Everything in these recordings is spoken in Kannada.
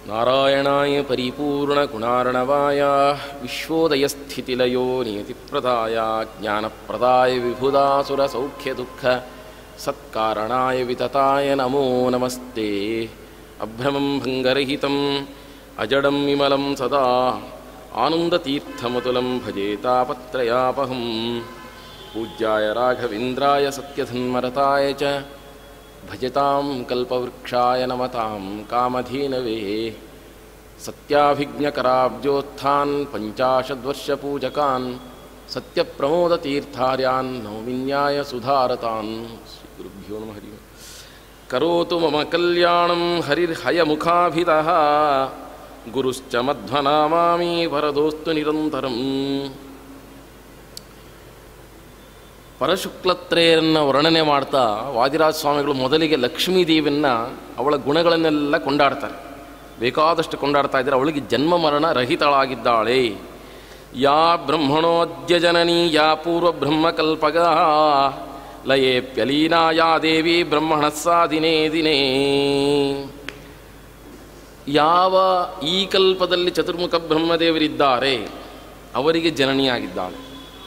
ನಾರಾಯಣಾಯ ಪರಿಪೂರ್ಣಗುಣಾರ್ಣವಾಯ ವಿಶ್ವೋದಯಸ್ಥಿತಿಲಯೋ ನಿಯತಿಪ್ರದಾಯ ಜ್ಞಾನಪ್ರದಾಯ ವಿಭುಧಾಸುರಸೌಖ್ಯದುಃಖ ಸತ್ಕಾರಣಾಯ ವಿತತಾಯ ನಮೋ ನಮಸ್ತೆ ಅಭ್ರಮಂ ಭಂಗರಹಿತಂ ಅಜಡಂ ವಿಮಲಂ ಸದಾ ಆನಂದತೀರ್ಥಮತುಲಂ ಭಜೆ ತಾಪತ್ರಯಾಪಹಂ ಪೂಜ್ಯಾಯ ರಾಘವೇಂದ್ರಾಯ ಸತ್ಯಧನ್ಮರತಾಯ ಚ ಭಜತಾಂ ಕಲ್ಪವೃಕ್ಷಾಯ ನಮತಾಂ ಕಾಮಧೇನವೇ ಸತ್ಯಾಭಿಜ್ಞಕರಾಬ್ಜೋತ್ಥಾನ್ ಪಂಚಾಶದ್ವರ್ಷಪೂಜಕಾನ್ ಸತ್ಯಪ್ರಮೋದತೀರ್ಥಾರ್ಯಾನ್ ನೌಮಿನ್ಯಾಯ ಸುಧಾರತಾನ್ ಶ್ರೀ ಗುರುಭ್ಯೋ ನಮಃ ಹರಿ ಓಂ. ಕರೋತು ಮಮ ಕಲ್ಯಾಣಂ ಹರಿರ್ಹಯಮುಖಾಭಿತಃ ಗುರುಶ್ಚ ಮಧ್ವನಾಮಾಮಿ ವರದೋಸ್ತು ನಿರಂತರಂ ಪರಶುಕ್ಲತ್ರೆಯನ್ನು ವರ್ಣನೆ ಮಾಡ್ತಾ ವಾದಿರಾಜ ಸ್ವಾಮಿಗಳು ಮೊದಲಿಗೆ ಲಕ್ಷ್ಮೀ ದೇವಿಯನ್ನು ಅವಳ ಗುಣಗಳನ್ನೆಲ್ಲ ಕೊಂಡಾಡ್ತಾರೆ ಬೇಕಾದಷ್ಟು ಕೊಂಡಾಡ್ತಾ ಇದ್ದಾರೆ ಅವಳಿಗೆ ಜನ್ಮ ಮರಣ ರಹಿತಳಾಗಿದ್ದಾಳೆ ಯಾ ಬ್ರಹ್ಮಣೋದ್ಯ ಜನನಿ ಯಾ ಪೂರ್ವ ಬ್ರಹ್ಮಕಲ್ಪಗ ಲಯೇಪ್ಯಲೀನಾ ಯಾ ದೇವಿ ಬ್ರಹ್ಮಣಸ್ಸಾ ದಿನೇ ದಿನೇ ಯಾವ ಈ ಕಲ್ಪದಲ್ಲಿ ಚತುರ್ಮುಖ ಬ್ರಹ್ಮದೇವರಿದ್ದಾರೆ ಅವರಿಗೆ ಜನನಿಯಾಗಿದ್ದಾಳೆ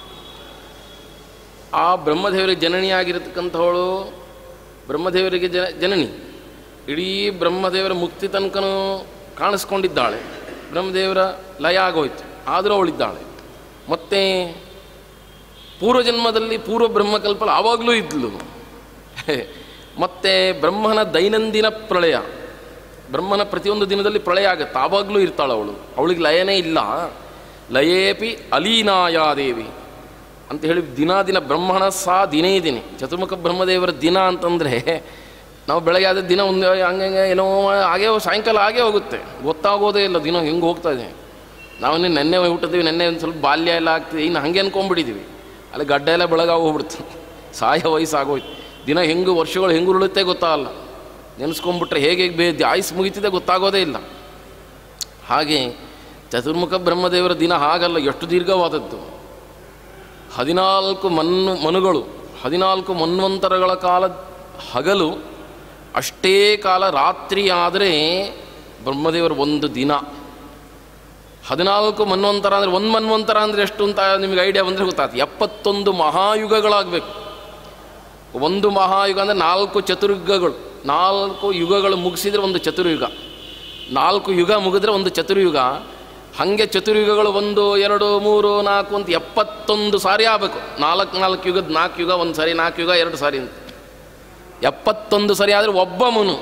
ಆ ಬ್ರಹ್ಮದೇವರಿಗೆ ಜನನಿಯಾಗಿರತಕ್ಕಂಥವಳು ಬ್ರಹ್ಮದೇವರಿಗೆ ಜನ ಜನನಿ ಇಡೀ ಬ್ರಹ್ಮದೇವರ ಮುಕ್ತಿ ತನಕನೂ ಕಾಣಿಸ್ಕೊಂಡಿದ್ದಾಳೆ ಬ್ರಹ್ಮದೇವರ ಲಯ ಆಗೋಯ್ತು ಆದರೂ ಅವಳಿದ್ದಾಳೆ ಮತ್ತು ಪೂರ್ವಜನ್ಮದಲ್ಲಿ ಪೂರ್ವ ಬ್ರಹ್ಮಕಲ್ಪಲ ಆವಾಗಲೂ ಇದ್ಲು ಮತ್ತು ಬ್ರಹ್ಮನ ದೈನಂದಿನ ಪ್ರಳಯ ಬ್ರಹ್ಮನ ಪ್ರತಿಯೊಂದು ದಿನದಲ್ಲಿ ಪ್ರಳಯ ಆಗುತ್ತೆ ಆವಾಗಲೂ ಇರ್ತಾಳೆ ಅವಳು ಅವಳಿಗೆ ಲಯನೇ ಇಲ್ಲ ಲಯೇಪಿ ಅಲೀನಾಯಾದೇವಿ ಅಂತ ಹೇಳಿ ದಿನ ದಿನ ಬ್ರಹ್ಮಣ ಸಾ ದಿನೇ ದಿನೇ ಚತುರ್ಮುಖ ಬ್ರಹ್ಮದೇವರ ದಿನ ಅಂತಂದರೆ ನಾವು ಬೆಳಗ್ಗೆ ಆದ ದಿನ ಒಂದು ಹಂಗೆ ಹಂಗೆ ಏನೋ ಹಾಗೇ ಸಾಯಂಕಾಲ ಹಾಗೇ ಹೋಗುತ್ತೆ ಗೊತ್ತಾಗೋದೇ ಇಲ್ಲ ದಿನ ಹೆಂಗೆ ಹೋಗ್ತಾ ಇದೆ ನಾವು ನೆನ್ನೆ ಹುಟ್ಟಿದ್ವಿ ನೆನ್ನೆ ಒಂದು ಸ್ವಲ್ಪ ಬಾಲ್ಯ ಎಲ್ಲ ಆಗ್ತದೆ ಇನ್ನು ಹಾಗೆ ಅನ್ಕೊಂಡ್ಬಿಟ್ಟಿದ್ದೀವಿ ಅಲ್ಲಿ ಗಡ್ಡ ಎಲ್ಲ ಬೆಳಗಾಗಿ ಹೋಗ್ಬಿಡ್ತು ಸಾಯ ವಯಸ್ಸಾಗೋಯ್ತು ದಿನ ಹೆಂಗೆ ವರ್ಷಗಳು ಹೆಂಗೆ ಉರುಳುತ್ತೆ ಗೊತ್ತಾಗಲ್ಲ ನೆನೆಸ್ಕೊಂಡ್ಬಿಟ್ರೆ ಹೇಗೆ ಹೇಗೆ ಬೇ ಆಯುಸ್ ಮುಗಿತಿದೆ ಗೊತ್ತಾಗೋದೇ ಇಲ್ಲ ಹಾಗೆ ಚತುರ್ಮುಖ ಬ್ರಹ್ಮದೇವರ ದಿನ ಹಾಗಲ್ಲ ಎಷ್ಟು ದೀರ್ಘವಾದದ್ದು ಹದಿನಾಲ್ಕು ಮನ್ನು ಮನುಗಳು ಹದಿನಾಲ್ಕು ಮನ್ವಂತರಗಳ ಕಾಲ ಹಗಲು ಅಷ್ಟೇ ಕಾಲ ರಾತ್ರಿ ಆದರೆ ಬ್ರಹ್ಮದೇವರ ಒಂದು ದಿನ ಹದಿನಾಲ್ಕು ಮನ್ವಂತರ ಅಂದರೆ ಒಂದು ಮನ್ವಂತರ ಅಂದರೆ ಎಷ್ಟು ಅಂತ ನಿಮಗೆ ಐಡಿಯಾ ಬಂದರೆ ಗೊತ್ತಾಗ್ತದೆ ಎಪ್ಪತ್ತೊಂದು ಮಹಾಯುಗಗಳಾಗಬೇಕು ಒಂದು ಮಹಾಯುಗ ಅಂದರೆ ನಾಲ್ಕು ಚತುರ್ಯುಗಗಳು ನಾಲ್ಕು ಯುಗಗಳು ಮುಗಿಸಿದರೆ ಒಂದು ಚತುರ್ಯುಗ ನಾಲ್ಕು ಯುಗ ಮುಗಿದ್ರೆ ಒಂದು ಚತುರ್ಯುಗ ಹಾಗೆ ಚತುರ್ಯುಗಗಳು ಒಂದು ಎರಡು ಮೂರು ನಾಲ್ಕು ಅಂತ ಎಪ್ಪತ್ತೊಂದು ಸಾರಿ ಆಗಬೇಕು ನಾಲ್ಕು ನಾಲ್ಕು ಯುಗದ ನಾಲ್ಕು ಯುಗ ಒಂದು ಸಾರಿ ನಾಲ್ಕು ಯುಗ ಎರಡು ಸಾರಿ ಅಂತ ಎಪ್ಪತ್ತೊಂದು ಸರಿ ಆದರೆ ಒಬ್ಬ ಮನು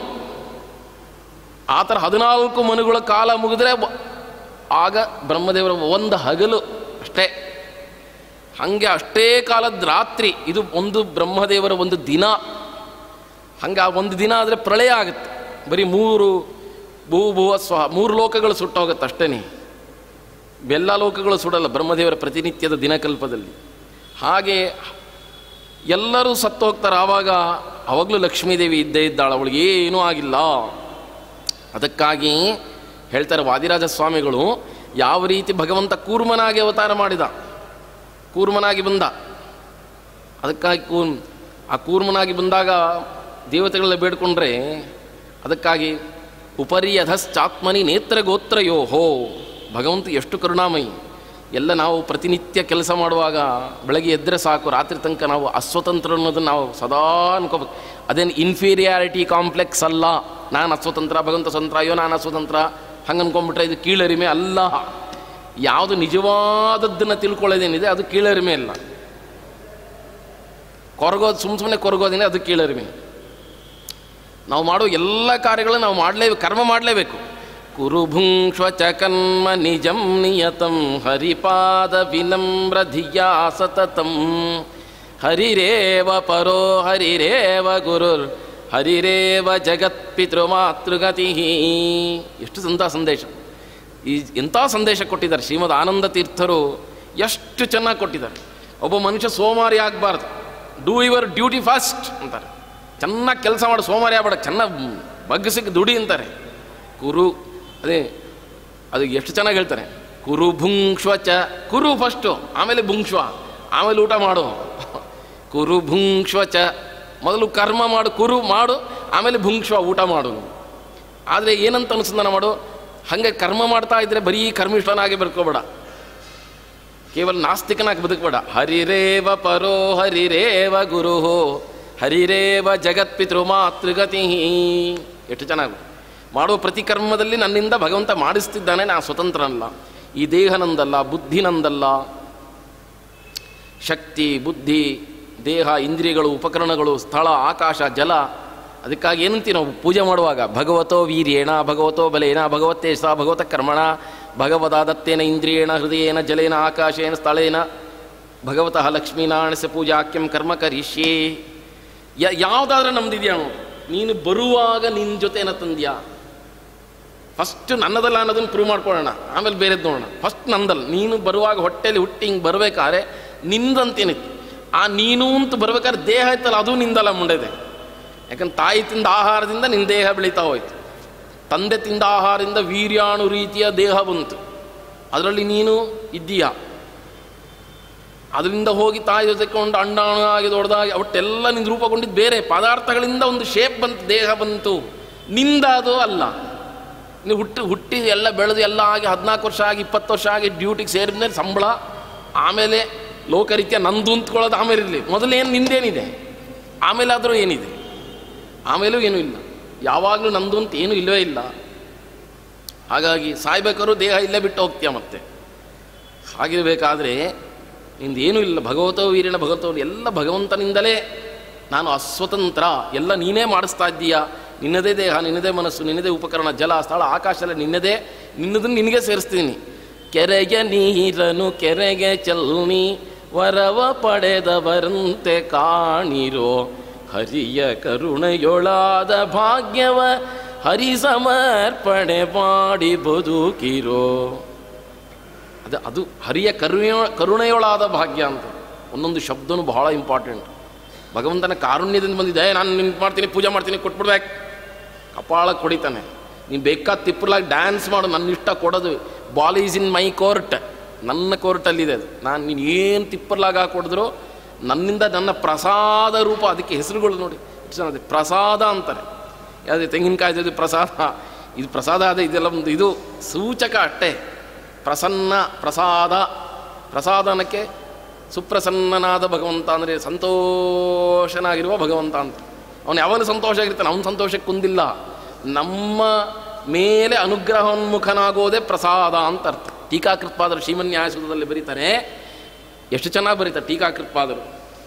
ಆ ಥರ ಹದಿನಾಲ್ಕು ಮನುಗಳ ಕಾಲ ಮುಗಿದ್ರೆ ಬ- ಆಗ ಬ್ರಹ್ಮದೇವರ ಒಂದು ಹಗಲು ಅಷ್ಟೇ ಹಾಗೆ ಅಷ್ಟೇ ಕಾಲದ ರಾತ್ರಿ ಇದು ಒಂದು ಬ್ರಹ್ಮದೇವರ ಒಂದು ದಿನ ಹಂಗೆ ಆ ಒಂದು ದಿನ ಆದರೆ ಪ್ರಳಯ ಆಗುತ್ತೆ ಬರೀ ಮೂರು ಭೂ ಭುವ ಸ್ವ ಮೂರು ಲೋಕಗಳು ಸುಟ್ಟೋಗುತ್ತೆ ಅಷ್ಟೇ ಬೆಲ್ಲ ಲೋಕಗಳು ಸುಡಲ್ಲ ಬ್ರಹ್ಮದೇವರ ಪ್ರತಿನಿತ್ಯದ ದಿನಕಲ್ಪದಲ್ಲಿ ಹಾಗೆ ಎಲ್ಲರೂ ಸತ್ತು ಹೋಗ್ತಾರೆ ಆವಾಗ ಅವಾಗಲೂ ಲಕ್ಷ್ಮೀದೇವಿ ಇದ್ದೇ ಇದ್ದಾಳೆ ಅವಳಿಗೆ ಏನೂ ಆಗಿಲ್ಲ ಅದಕ್ಕಾಗಿ ಹೇಳ್ತಾರೆ ವಾದಿರಾಜ ಸ್ವಾಮಿಗಳು ಯಾವ ರೀತಿ ಭಗವಂತ ಕೂರ್ಮನಾಗಿ ಅವತಾರ ಮಾಡಿದ ಕೂರ್ಮನಾಗಿ ಬಂದ ಅದಕ್ಕಾಗಿ ಕೂರ್ಮ್ ಆ ಕೂರ್ಮನಾಗಿ ಬಂದಾಗ ದೇವತೆಗಳೆಲ್ಲ ಬೇಡ್ಕೊಂಡ್ರೆ ಅದಕ್ಕಾಗಿ ಉಪರಿ ಅಧಶ್ಚಾತ್ಮನಿ ನೇತ್ರಗೋತ್ರಯೋ ಹೋ ಭಗವಂತ ಎಷ್ಟು ಕರುಣಾಮಯಿ ಎಲ್ಲ ನಾವು ಪ್ರತಿನಿತ್ಯ ಕೆಲಸ ಮಾಡುವಾಗ ಬೆಳಗ್ಗೆ ಎದ್ದರೆ ಸಾಕು ರಾತ್ರಿ ತನಕ ನಾವು ಅಸ್ವತಂತ್ರ ಅನ್ನೋದನ್ನು ನಾವು ಸದಾ ಅನ್ಕೋಬೇಕು ಅದೇನು ಇನ್ಫೀರಿಯಾರಿಟಿ ಕಾಂಪ್ಲೆಕ್ಸ್ ಅಲ್ಲ ನಾನು ಅಸ್ವತಂತ್ರ ಭಗವಂತ ಸ್ವತಂತ್ರ ಅಯ್ಯೋ ನಾನು ಅಸ್ವತಂತ್ರ ಹಂಗೆ ಅನ್ಕೊಂಡ್ಬಿಟ್ರೆ ಇದು ಕೀಳರಿಮೆ ಅಲ್ಲ ಯಾವುದು ನಿಜವಾದದ್ದನ್ನು ತಿಳ್ಕೊಳ್ಳೋದೇನಿದೆ ಅದು ಕೀಳರಿಮೆ ಅಲ್ಲ ಕೊರಗೋದು ಸುಮ್ಮ ಸುಮ್ಮನೆ ಕೊರಗೋದೇನೆ ಅದು ಕೀಳರಿಮೆ ನಾವು ಮಾಡೋ ಎಲ್ಲ ಕಾರ್ಯಗಳನ್ನು ನಾವು ಮಾಡಲೇಬೇಕು ಕರ್ಮ ಮಾಡಲೇಬೇಕು ಕುರುಭುಂಕ್ಷ್ವ ಚ ಕರ್ಮ ನಿಜಂ ನಿಯತಂ ಹರಿಪಾದ ವಿನಮ್ರ ಧಿಯಾ ಸತತಂ ಹರಿರೇವ ಪರೋ ಹರಿರೇವ ಗುರುರ್ ಹರಿರೇವ ಜಗತ್ ಪಿತೃಮಾತೃಗತಿ ಎಷ್ಟು ಸಂತ ಸಂದೇಶ ಈ ಎಂಥ ಸಂದೇಶ ಕೊಟ್ಟಿದ್ದಾರೆ ಶ್ರೀಮದ್ ಆನಂದ ತೀರ್ಥರು ಎಷ್ಟು ಚೆನ್ನಾಗಿ ಕೊಟ್ಟಿದ್ದಾರೆ ಒಬ್ಬ ಮನುಷ್ಯ ಸೋಮಾರಿ ಆಗಬಾರ್ದು ಡೂ ಯುವರ್ ಡ್ಯೂಟಿ ಫಸ್ಟ್ ಅಂತಾರೆ ಚೆನ್ನಾಗಿ ಕೆಲಸ ಮಾಡಿ ಸೋಮಾರಿ ಆಗ್ಬೇಡ ಚೆನ್ನಾಗಿ ಬಗ್ಗಿಸಿಕ್ಕೆ ದುಡಿ ಅಂತಾರೆ ಕುರು ಅದೇ ಅದು ಎಷ್ಟು ಚೆನ್ನಾಗಿ ಹೇಳ್ತಾರೆ ಕುರು ಭುಂಕ್ಷ್ವ ಚ ಕುರು ಫಸ್ಟು ಆಮೇಲೆ ಭುಂಕ್ಷ್ವ ಆಮೇಲೆ ಊಟ ಮಾಡು ಕುರು ಭುಂಕ್ಷ್ವ ಚ ಮೊದಲು ಕರ್ಮ ಮಾಡು ಕುರು ಮಾಡು ಆಮೇಲೆ ಭುಂಕ್ಷ್ವ ಊಟ ಮಾಡು ಆದರೆ ಏನಂತ ಅನುಸಂಧಾನ ಮಾಡು ಹಾಗೆ ಕರ್ಮ ಮಾಡ್ತಾ ಇದ್ರೆ ಬರೀ ಕರ್ಮಿಷ್ಠನಾಗಿ ಬರ್ಕೋಬೇಡ ಕೇವಲ ನಾಸ್ತಿಕನಾಗಿ ಬದುಕಬೇಡ ಹರಿರೇವ ಪರೋ ಹರಿರೇವ ಗುರು ಹರಿರೇವ ಜಗತ್ಪಿತೃ ಮಾತೃಗತಿ ಎಷ್ಟು ಚೆನ್ನಾಗಿ ಮಾಡುವ ಪ್ರತಿ ಕರ್ಮದಲ್ಲಿ ನನ್ನಿಂದ ಭಗವಂತ ಮಾಡಿಸ್ತಿದ್ದಾನೆ ನಾ ಸ್ವತಂತ್ರನಲ್ಲ ಈ ದೇಹ ನಂದಲ್ಲ ಬುದ್ಧಿ ನಂದಲ್ಲ ಶಕ್ತಿ ಬುದ್ಧಿ ದೇಹ ಇಂದ್ರಿಯಗಳು ಉಪಕರಣಗಳು ಸ್ಥಳ ಆಕಾಶ ಜಲ ಅದಕ್ಕಾಗಿ ಏನಂತೀವಿ ನಾವು ಪೂಜೆ ಮಾಡುವಾಗ ಭಗವತೋ ವೀರ್ಯೇಣ ಭಗವತೋ ಬಲೇನ ಭಗವತ್ತೇ ಸ ಭಗವತ ಕರ್ಮಣ ಭಗವದಾದತ್ತೇನ ಇಂದ್ರಿಯೇಣ ಹೃದಯೇನ ಜಲೇನ ಆಕಾಶೇನ ಸ್ಥಳೇನ ಭಗವತಃ ಲಕ್ಷ್ಮೀನಾರಾಯಣಸ ಪೂಜಾಕ್ಯಂ ಕರ್ಮ ಕರಿಷ್ಯೇ ಯ ಯಾವುದಾದ್ರೂ ನಮ್ದಿದೆಯಾ ನೋಡು ನೀನು ಬರುವಾಗ ನಿನ್ನ ಜೊತೆನ ತಂದ್ಯಾ ಫಸ್ಟ್ ನನ್ನದಲ್ಲ ಅನ್ನೋದನ್ನು ಪ್ರೂವ್ ಮಾಡ್ಕೊಳ್ಳೋಣ ಆಮೇಲೆ ಬೇರೆದು ನೋಡೋಣ ಫಸ್ಟ್ ನಂದಲ್ಲ ನೀನು ಬರುವಾಗ ಹೊಟ್ಟೆಲಿ ಹುಟ್ಟಿ ಹಿಂಗೆ ಬರ್ಬೇಕಾದ್ರೆ ನಿಂದಂತೇನಿತ್ತು ಆ ನೀನು ಅಂತ ಬರ್ಬೇಕಾದ್ರೆ ದೇಹ ಇತ್ತಲ್ಲ ಅದು ನಿಂದಲ್ಲ ಮುಂಡೆದೆ ಯಾಕಂದ್ರೆ ತಾಯಿ ತಿಂದ ಆಹಾರದಿಂದ ನಿನ್ನ ದೇಹ ಬೆಳೀತಾ ಹೋಯ್ತು ತಂದೆ ತಿಂದ ಆಹಾರದಿಂದ ವೀರ್ಯಾಣು ರೀತಿಯ ದೇಹ ಬಂತು ಅದರಲ್ಲಿ ನೀನು ಇದ್ದೀಯಾ ಅದರಿಂದ ಹೋಗಿ ತಾಯಿ ಜೊತೆ ಕೊಂಡು ಅಂಡಾಣು ಆಗಿ ದೊಡ್ಡದಾಗಿ ಒಟ್ಟೆಲ್ಲ ನಿಂದು ರೂಪಗೊಂಡಿದ್ದು ಬೇರೆ ಪದಾರ್ಥಗಳಿಂದ ಒಂದು ಶೇಪ್ ಬಂತು ದೇಹ ಬಂತು ನಿಂದ ಅದು ಅಲ್ಲ ನೀವು ಹುಟ್ಟಿ ಹುಟ್ಟಿ ಎಲ್ಲ ಬೆಳೆದು ಎಲ್ಲ ಆಗಿ ಹದಿನಾಲ್ಕು ವರ್ಷ ಆಗಿ ಇಪ್ಪತ್ತು ವರ್ಷ ಆಗಿ ಡ್ಯೂಟಿಗೆ ಸೇರಿದ ಮೇಲೆ ಸಂಬಳ ಆಮೇಲೆ ಲೋಕರೀತ್ಯ ನಂದು ಅಂತ್ಕೊಳ್ಳೋದು ಆಮೇಲೆ ಇರಲಿ ಮೊದಲೇನು ನಿಂದೇನಿದೆ ಆಮೇಲೆ ಆದರೂ ಏನಿದೆ ಆಮೇಲೂ ಏನೂ ಇಲ್ಲ ಯಾವಾಗಲೂ ನಂದು ಅಂತ ಏನೂ ಇಲ್ಲವೇ ಇಲ್ಲ ಹಾಗಾಗಿ ಸಾಯ್ಬೇಕಾದ್ರೂ ದೇಹ ಇಲ್ಲೇ ಬಿಟ್ಟು ಹೋಗ್ತೀಯ ಮತ್ತೆ ಹಾಗಿರಬೇಕಾದ್ರೆ ನಿಂದೇನೂ ಇಲ್ಲ ಭಗವತೋ ವೀರಿನ ಭಗವತೋ ಎಲ್ಲ ಭಗವಂತನಿಂದಲೇ ನಾನು ಅಸ್ವತಂತ್ರ ಎಲ್ಲ ನೀನೇ ಮಾಡಿಸ್ತಾ ಇದ್ದೀಯಾ ನಿನ್ನದೇ ದೇಹ ನಿನ್ನದೇ ಮನಸ್ಸು ನಿನ್ನದೇ ಉಪಕರಣ ಜಲ ಸ್ಥಳ ಆಕಾಶ ಎಲ್ಲ ನಿನ್ನದೇ ನಿನ್ನದನ್ನು ನಿನಗೆ ಸೇರಿಸ್ತೀನಿ ಕೆರೆಗೆ ನೀರನು ಕೆರೆಗೆ ಚಲ್ನಿ ವರವ ಪಡೆದವರಂತೆ ಕಾಣಿರೋ ಹರಿಯ ಕರುಣೆಯೊಳಾದ ಭಾಗ್ಯವ ಹರಿ ಸಮರ್ಪಣೆ ಮಾಡಿ ಬದುಕಿರೋ ಅದು ಅದು ಹರಿಯ ಕರುಣೆಯೊ ಕರುಣೆಯೊಳಾದ ಭಾಗ್ಯ ಅಂತ ಒಂದೊಂದು ಶಬ್ದನೂ ಬಹಳ ಇಂಪಾರ್ಟೆಂಟ್ ಭಗವಂತನ ಕಾರುಣ್ಯದಿಂದ ಬಂದಿದೆ "ಏ, ನಾನು ನಿನ್ಗೆ ಮಾಡ್ತೀನಿ ಪೂಜೆ ಮಾಡ್ತೀನಿ ಕೊಟ್ಬಿಡ್ಬೇಕು ಕಪಾಳ ಕೊಡಿತಾನೆ ನೀನು ಬೇಕಾದ ತಿಪ್ಪಲಾಗಿ ಡ್ಯಾನ್ಸ್ ಮಾಡು ನನ್ನ ಇಷ್ಟ ಕೊಡೋದು ball is in my court ನನ್ನ ಕೋರ್ಟಲ್ಲಿದೆ ಅದು ನಾನು ನೀನು ಏನು ತಿಪ್ಪಲಾಗ ಕೊಡಿದ್ರು ನನ್ನಿಂದ ನನ್ನ ಪ್ರಸಾದ ರೂಪ ಅದಕ್ಕೆ ಹೆಸರುಗಳು ನೋಡಿ ಎಷ್ಟು ಚೆನ್ನಾಗಿದೆ ಪ್ರಸಾದ ಅಂತಾರೆ ಯಾವುದೇ ತೆಂಗಿನಕಾಯ್ದು ಪ್ರಸಾದ ಇದು ಪ್ರಸಾದ ಅದೇ ಇದೆಲ್ಲ ಒಂದು ಇದು ಸೂಚಕ ಅಷ್ಟೇ ಪ್ರಸನ್ನ ಪ್ರಸಾದ ಪ್ರಸಾದನಕ್ಕೆ ಸುಪ್ರಸನ್ನನಾದ ಭಗವಂತ ಅಂದರೆ ಸಂತೋಷನಾಗಿರುವ ಭಗವಂತ ಅಂತ ಅವನು ಯಾವಾಗಲೂ ಸಂತೋಷ ಆಗಿರ್ತಾನೆ ಅವನ ಸಂತೋಷಕ್ಕೆ ಕುಂದಿಲ್ಲ ನಮ್ಮ ಮೇಲೆ ಅನುಗ್ರಹೋನ್ಮುಖನಾಗೋದೇ ಪ್ರಸಾದ ಅಂತ ಅರ್ಥ ಟೀಕಾಕೃತ್ಪಾದರು ಶ್ರೀಮನ್ಯಾಸದಲ್ಲಿ ಬರೀತಾರೆ ಎಷ್ಟು ಚೆನ್ನಾಗಿ ಬರೀತಾರೆ ಟೀಕಾಕೃತ್ಪಾದರು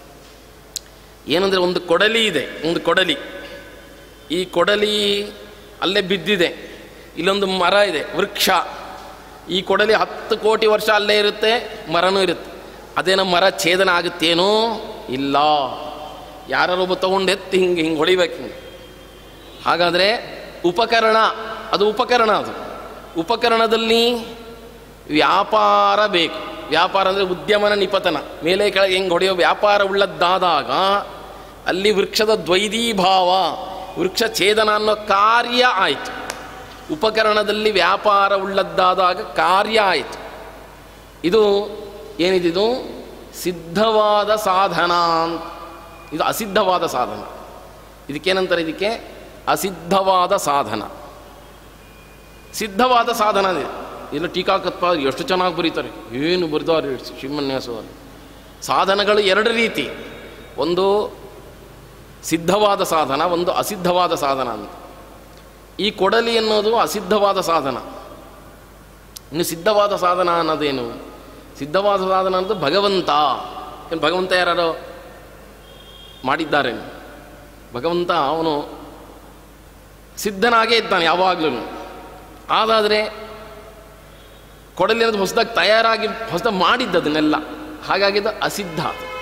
ಏನಂದರೆ ಒಂದು ಕೊಡಲಿ ಇದೆ ಒಂದು ಕೊಡಲಿ ಈ ಕೊಡಲಿ ಅಲ್ಲೇ ಬಿದ್ದಿದೆ ಇಲ್ಲೊಂದು ಮರ ಇದೆ ವೃಕ್ಷ ಈ ಕೊಡಲಿ ಹತ್ತು ಕೋಟಿ ವರ್ಷ ಅಲ್ಲೇ ಇರುತ್ತೆ ಮರನೂ ಇರುತ್ತೆ ಅದೇನೋ ಮರ ಛೇದನ ಆಗುತ್ತೇನೋ ಇಲ್ಲ ಯಾರೊಬ್ಬ ತೊಗೊಂಡು ಎತ್ತಿ ಹಿಂಗೆ ಹಿಂಗೆ ಹೊಡಿಬೇಕು ಹಿಂಗೆ ಹಾಗಾದರೆ ಉಪಕರಣ ಅದು ಉಪಕರಣ ಅದು ಉಪಕರಣದಲ್ಲಿ ವ್ಯಾಪಾರ ಬೇಕು ವ್ಯಾಪಾರ ಅಂದರೆ ಉದ್ಯಮನ ನಿಪತನ ಮೇಲೆ ಕೆಳಗೆ ಹೆಂಗೆ ಹೊಡೆಯೋ ವ್ಯಾಪಾರ ಉಳ್ಳದ್ದಾದಾಗ ಅಲ್ಲಿ ವೃಕ್ಷದ ದ್ವೈದೀಭಾವ ವೃಕ್ಷ ಛೇದನ ಅನ್ನೋ ಕಾರ್ಯ ಆಯಿತು ಉಪಕರಣದಲ್ಲಿ ವ್ಯಾಪಾರ ಉಳ್ಳದ್ದಾದಾಗ ಕಾರ್ಯ ಆಯಿತು ಇದು ಏನಿದಿದು ಸಿದ್ಧವಾದ ಸಾಧನ ಅಂತ ಇದು ಅಸಿದ್ಧವಾದ ಸಾಧನ ಇದಕ್ಕೇನಂತಾರೆ ಇದಕ್ಕೆ ಅಸಿದ್ಧವಾದ ಸಾಧನ ಸಿದ್ಧವಾದ ಸಾಧನ ಇದೆ ಇಲ್ಲ ಟೀಕಾಕತ್ಪ ಎಷ್ಟು ಚೆನ್ನಾಗಿ ಬರೀತಾರೆ ಏನು ಬರೆದವ್ರು ಶಿವನ್ಯಾಸವರು ಸಾಧನಗಳು ಎರಡು ರೀತಿ ಒಂದು ಸಿದ್ಧವಾದ ಸಾಧನ ಒಂದು ಅಸಿದ್ಧವಾದ ಸಾಧನ ಅಂತ ಈ ಕೊಡಲಿ ಅನ್ನೋದು ಅಸಿದ್ಧವಾದ ಸಾಧನ ಇನ್ನು ಸಿದ್ಧವಾದ ಸಾಧನ ಅನ್ನೋದೇನು ಸಿದ್ಧವಾದ ಸಾಧನ ಅನ್ನೋದು ಭಗವಂತ ಏನು ಭಗವಂತ ಯಾರು ಮಾಡಿದ್ದಾರೆ ಭಗವಂತ ಅವನು ಸಿದ್ಧನಾಗೇ ಇದ್ದಾನೆ ಯಾವಾಗಲೂ ಆದಾದರೆ ಕೊಡಲಿ ಅನ್ನೋದು ಹೊಸದಾಗಿ ತಯಾರಾಗಿ ಹೊಸದಾಗಿ ಮಾಡಿದ್ದು ಅದನ್ನೆಲ್ಲ ಹಾಗಾಗಿದ್ದು ಅಸಿದ್ಧ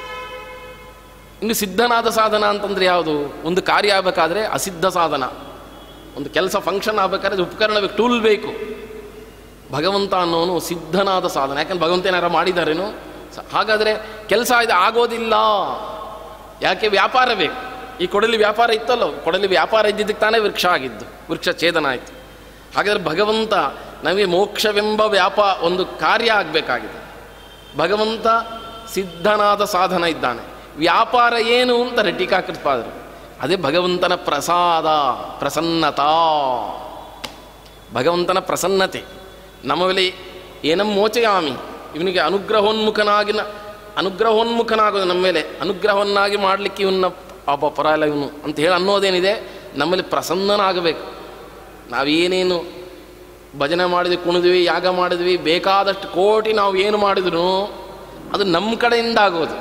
ಇನ್ನು ಸಿದ್ಧನಾದ ಸಾಧನ ಅಂತಂದರೆ ಯಾವುದು ಒಂದು ಕಾರ್ಯ ಆಗಬೇಕಾದ್ರೆ ಅಸಿದ್ಧ ಸಾಧನ ಒಂದು ಕೆಲಸ ಫಂಕ್ಷನ್ ಆಗಬೇಕಾದ್ರೆ ಉಪಕರಣ ಬೇಕು ಟೂಲ್ ಬೇಕು ಭಗವಂತ ಅನ್ನೋನು ಸಿದ್ಧನಾದ ಸಾಧನ ಯಾಕಂದ್ರೆ ಭಗವಂತ ಏನಾರು ಮಾಡಿದಾರೇನು ಸ- ಹಾಗಾದರೆ ಕೆಲಸ ಇದು ಆಗೋದಿಲ್ಲ ಯಾಕೆ ವ್ಯಾಪಾರ ಬೇಕು ಈ ಕೊಡಲಿ ವ್ಯಾಪಾರ ಇತ್ತಲ್ಲೋ ಕೊಡಲಿ ವ್ಯಾಪಾರ ಇದ್ದಿದ್ದಕ್ಕೆ ತಾನೇ ವೃಕ್ಷ ಆಗಿದ್ದು ವೃಕ್ಷ ಛೇದನ ಆಯಿತು ಹಾಗಾದರೆ ಭಗವಂತ ನಮಗೆ ಮೋಕ್ಷವೆಂಬ ವ್ಯಾಪ ಒಂದು ಕಾರ್ಯ ಆಗಬೇಕಾಗಿದೆ ಭಗವಂತ ಸಿದ್ಧನಾದ ಸಾಧನ ಇದ್ದಾನೆ ವ್ಯಾಪಾರ ಏನು ಅಂತಾರೆ ಟೀಕಾಕೃತ್ಪಾದರು ಅದೇ ಭಗವಂತನ ಪ್ರಸಾದ ಪ್ರಸನ್ನತಾ ಭಗವಂತನ ಪ್ರಸನ್ನತೆ ನಮ್ಮ ಮೇಲೆ ಏನಂ ಮೋಚಯಾಮಿ ಇವನಿಗೆ ಅನುಗ್ರಹೋನ್ಮುಖನಾಗಿ ಅನುಗ್ರಹೋನ್ಮುಖನಾಗೋದು ನಮ್ಮ ಮೇಲೆ ಅನುಗ್ರಹವನ್ನಾಗಿ ಮಾಡಲಿಕ್ಕೆ ಇವನ್ನ ಅಬ್ಬ ಪರ ಇಲ್ಲ ಇವನು ಅಂತ ಹೇಳಿ ಅನ್ನೋದೇನಿದೆ ನಮ್ಮಲ್ಲಿ ಪ್ರಸನ್ನನಾಗಬೇಕು ನಾವೇನೇನು ಭಜನೆ ಮಾಡಿದ್ವಿ ಕುಣಿದ್ವಿ ಯಾಗ ಮಾಡಿದ್ವಿ ಬೇಕಾದಷ್ಟು ಕೋಟಿ ನಾವು ಏನು ಮಾಡಿದ್ರು ಅದು ನಮ್ಮ ಕಡೆಯಿಂದ ಆಗೋದು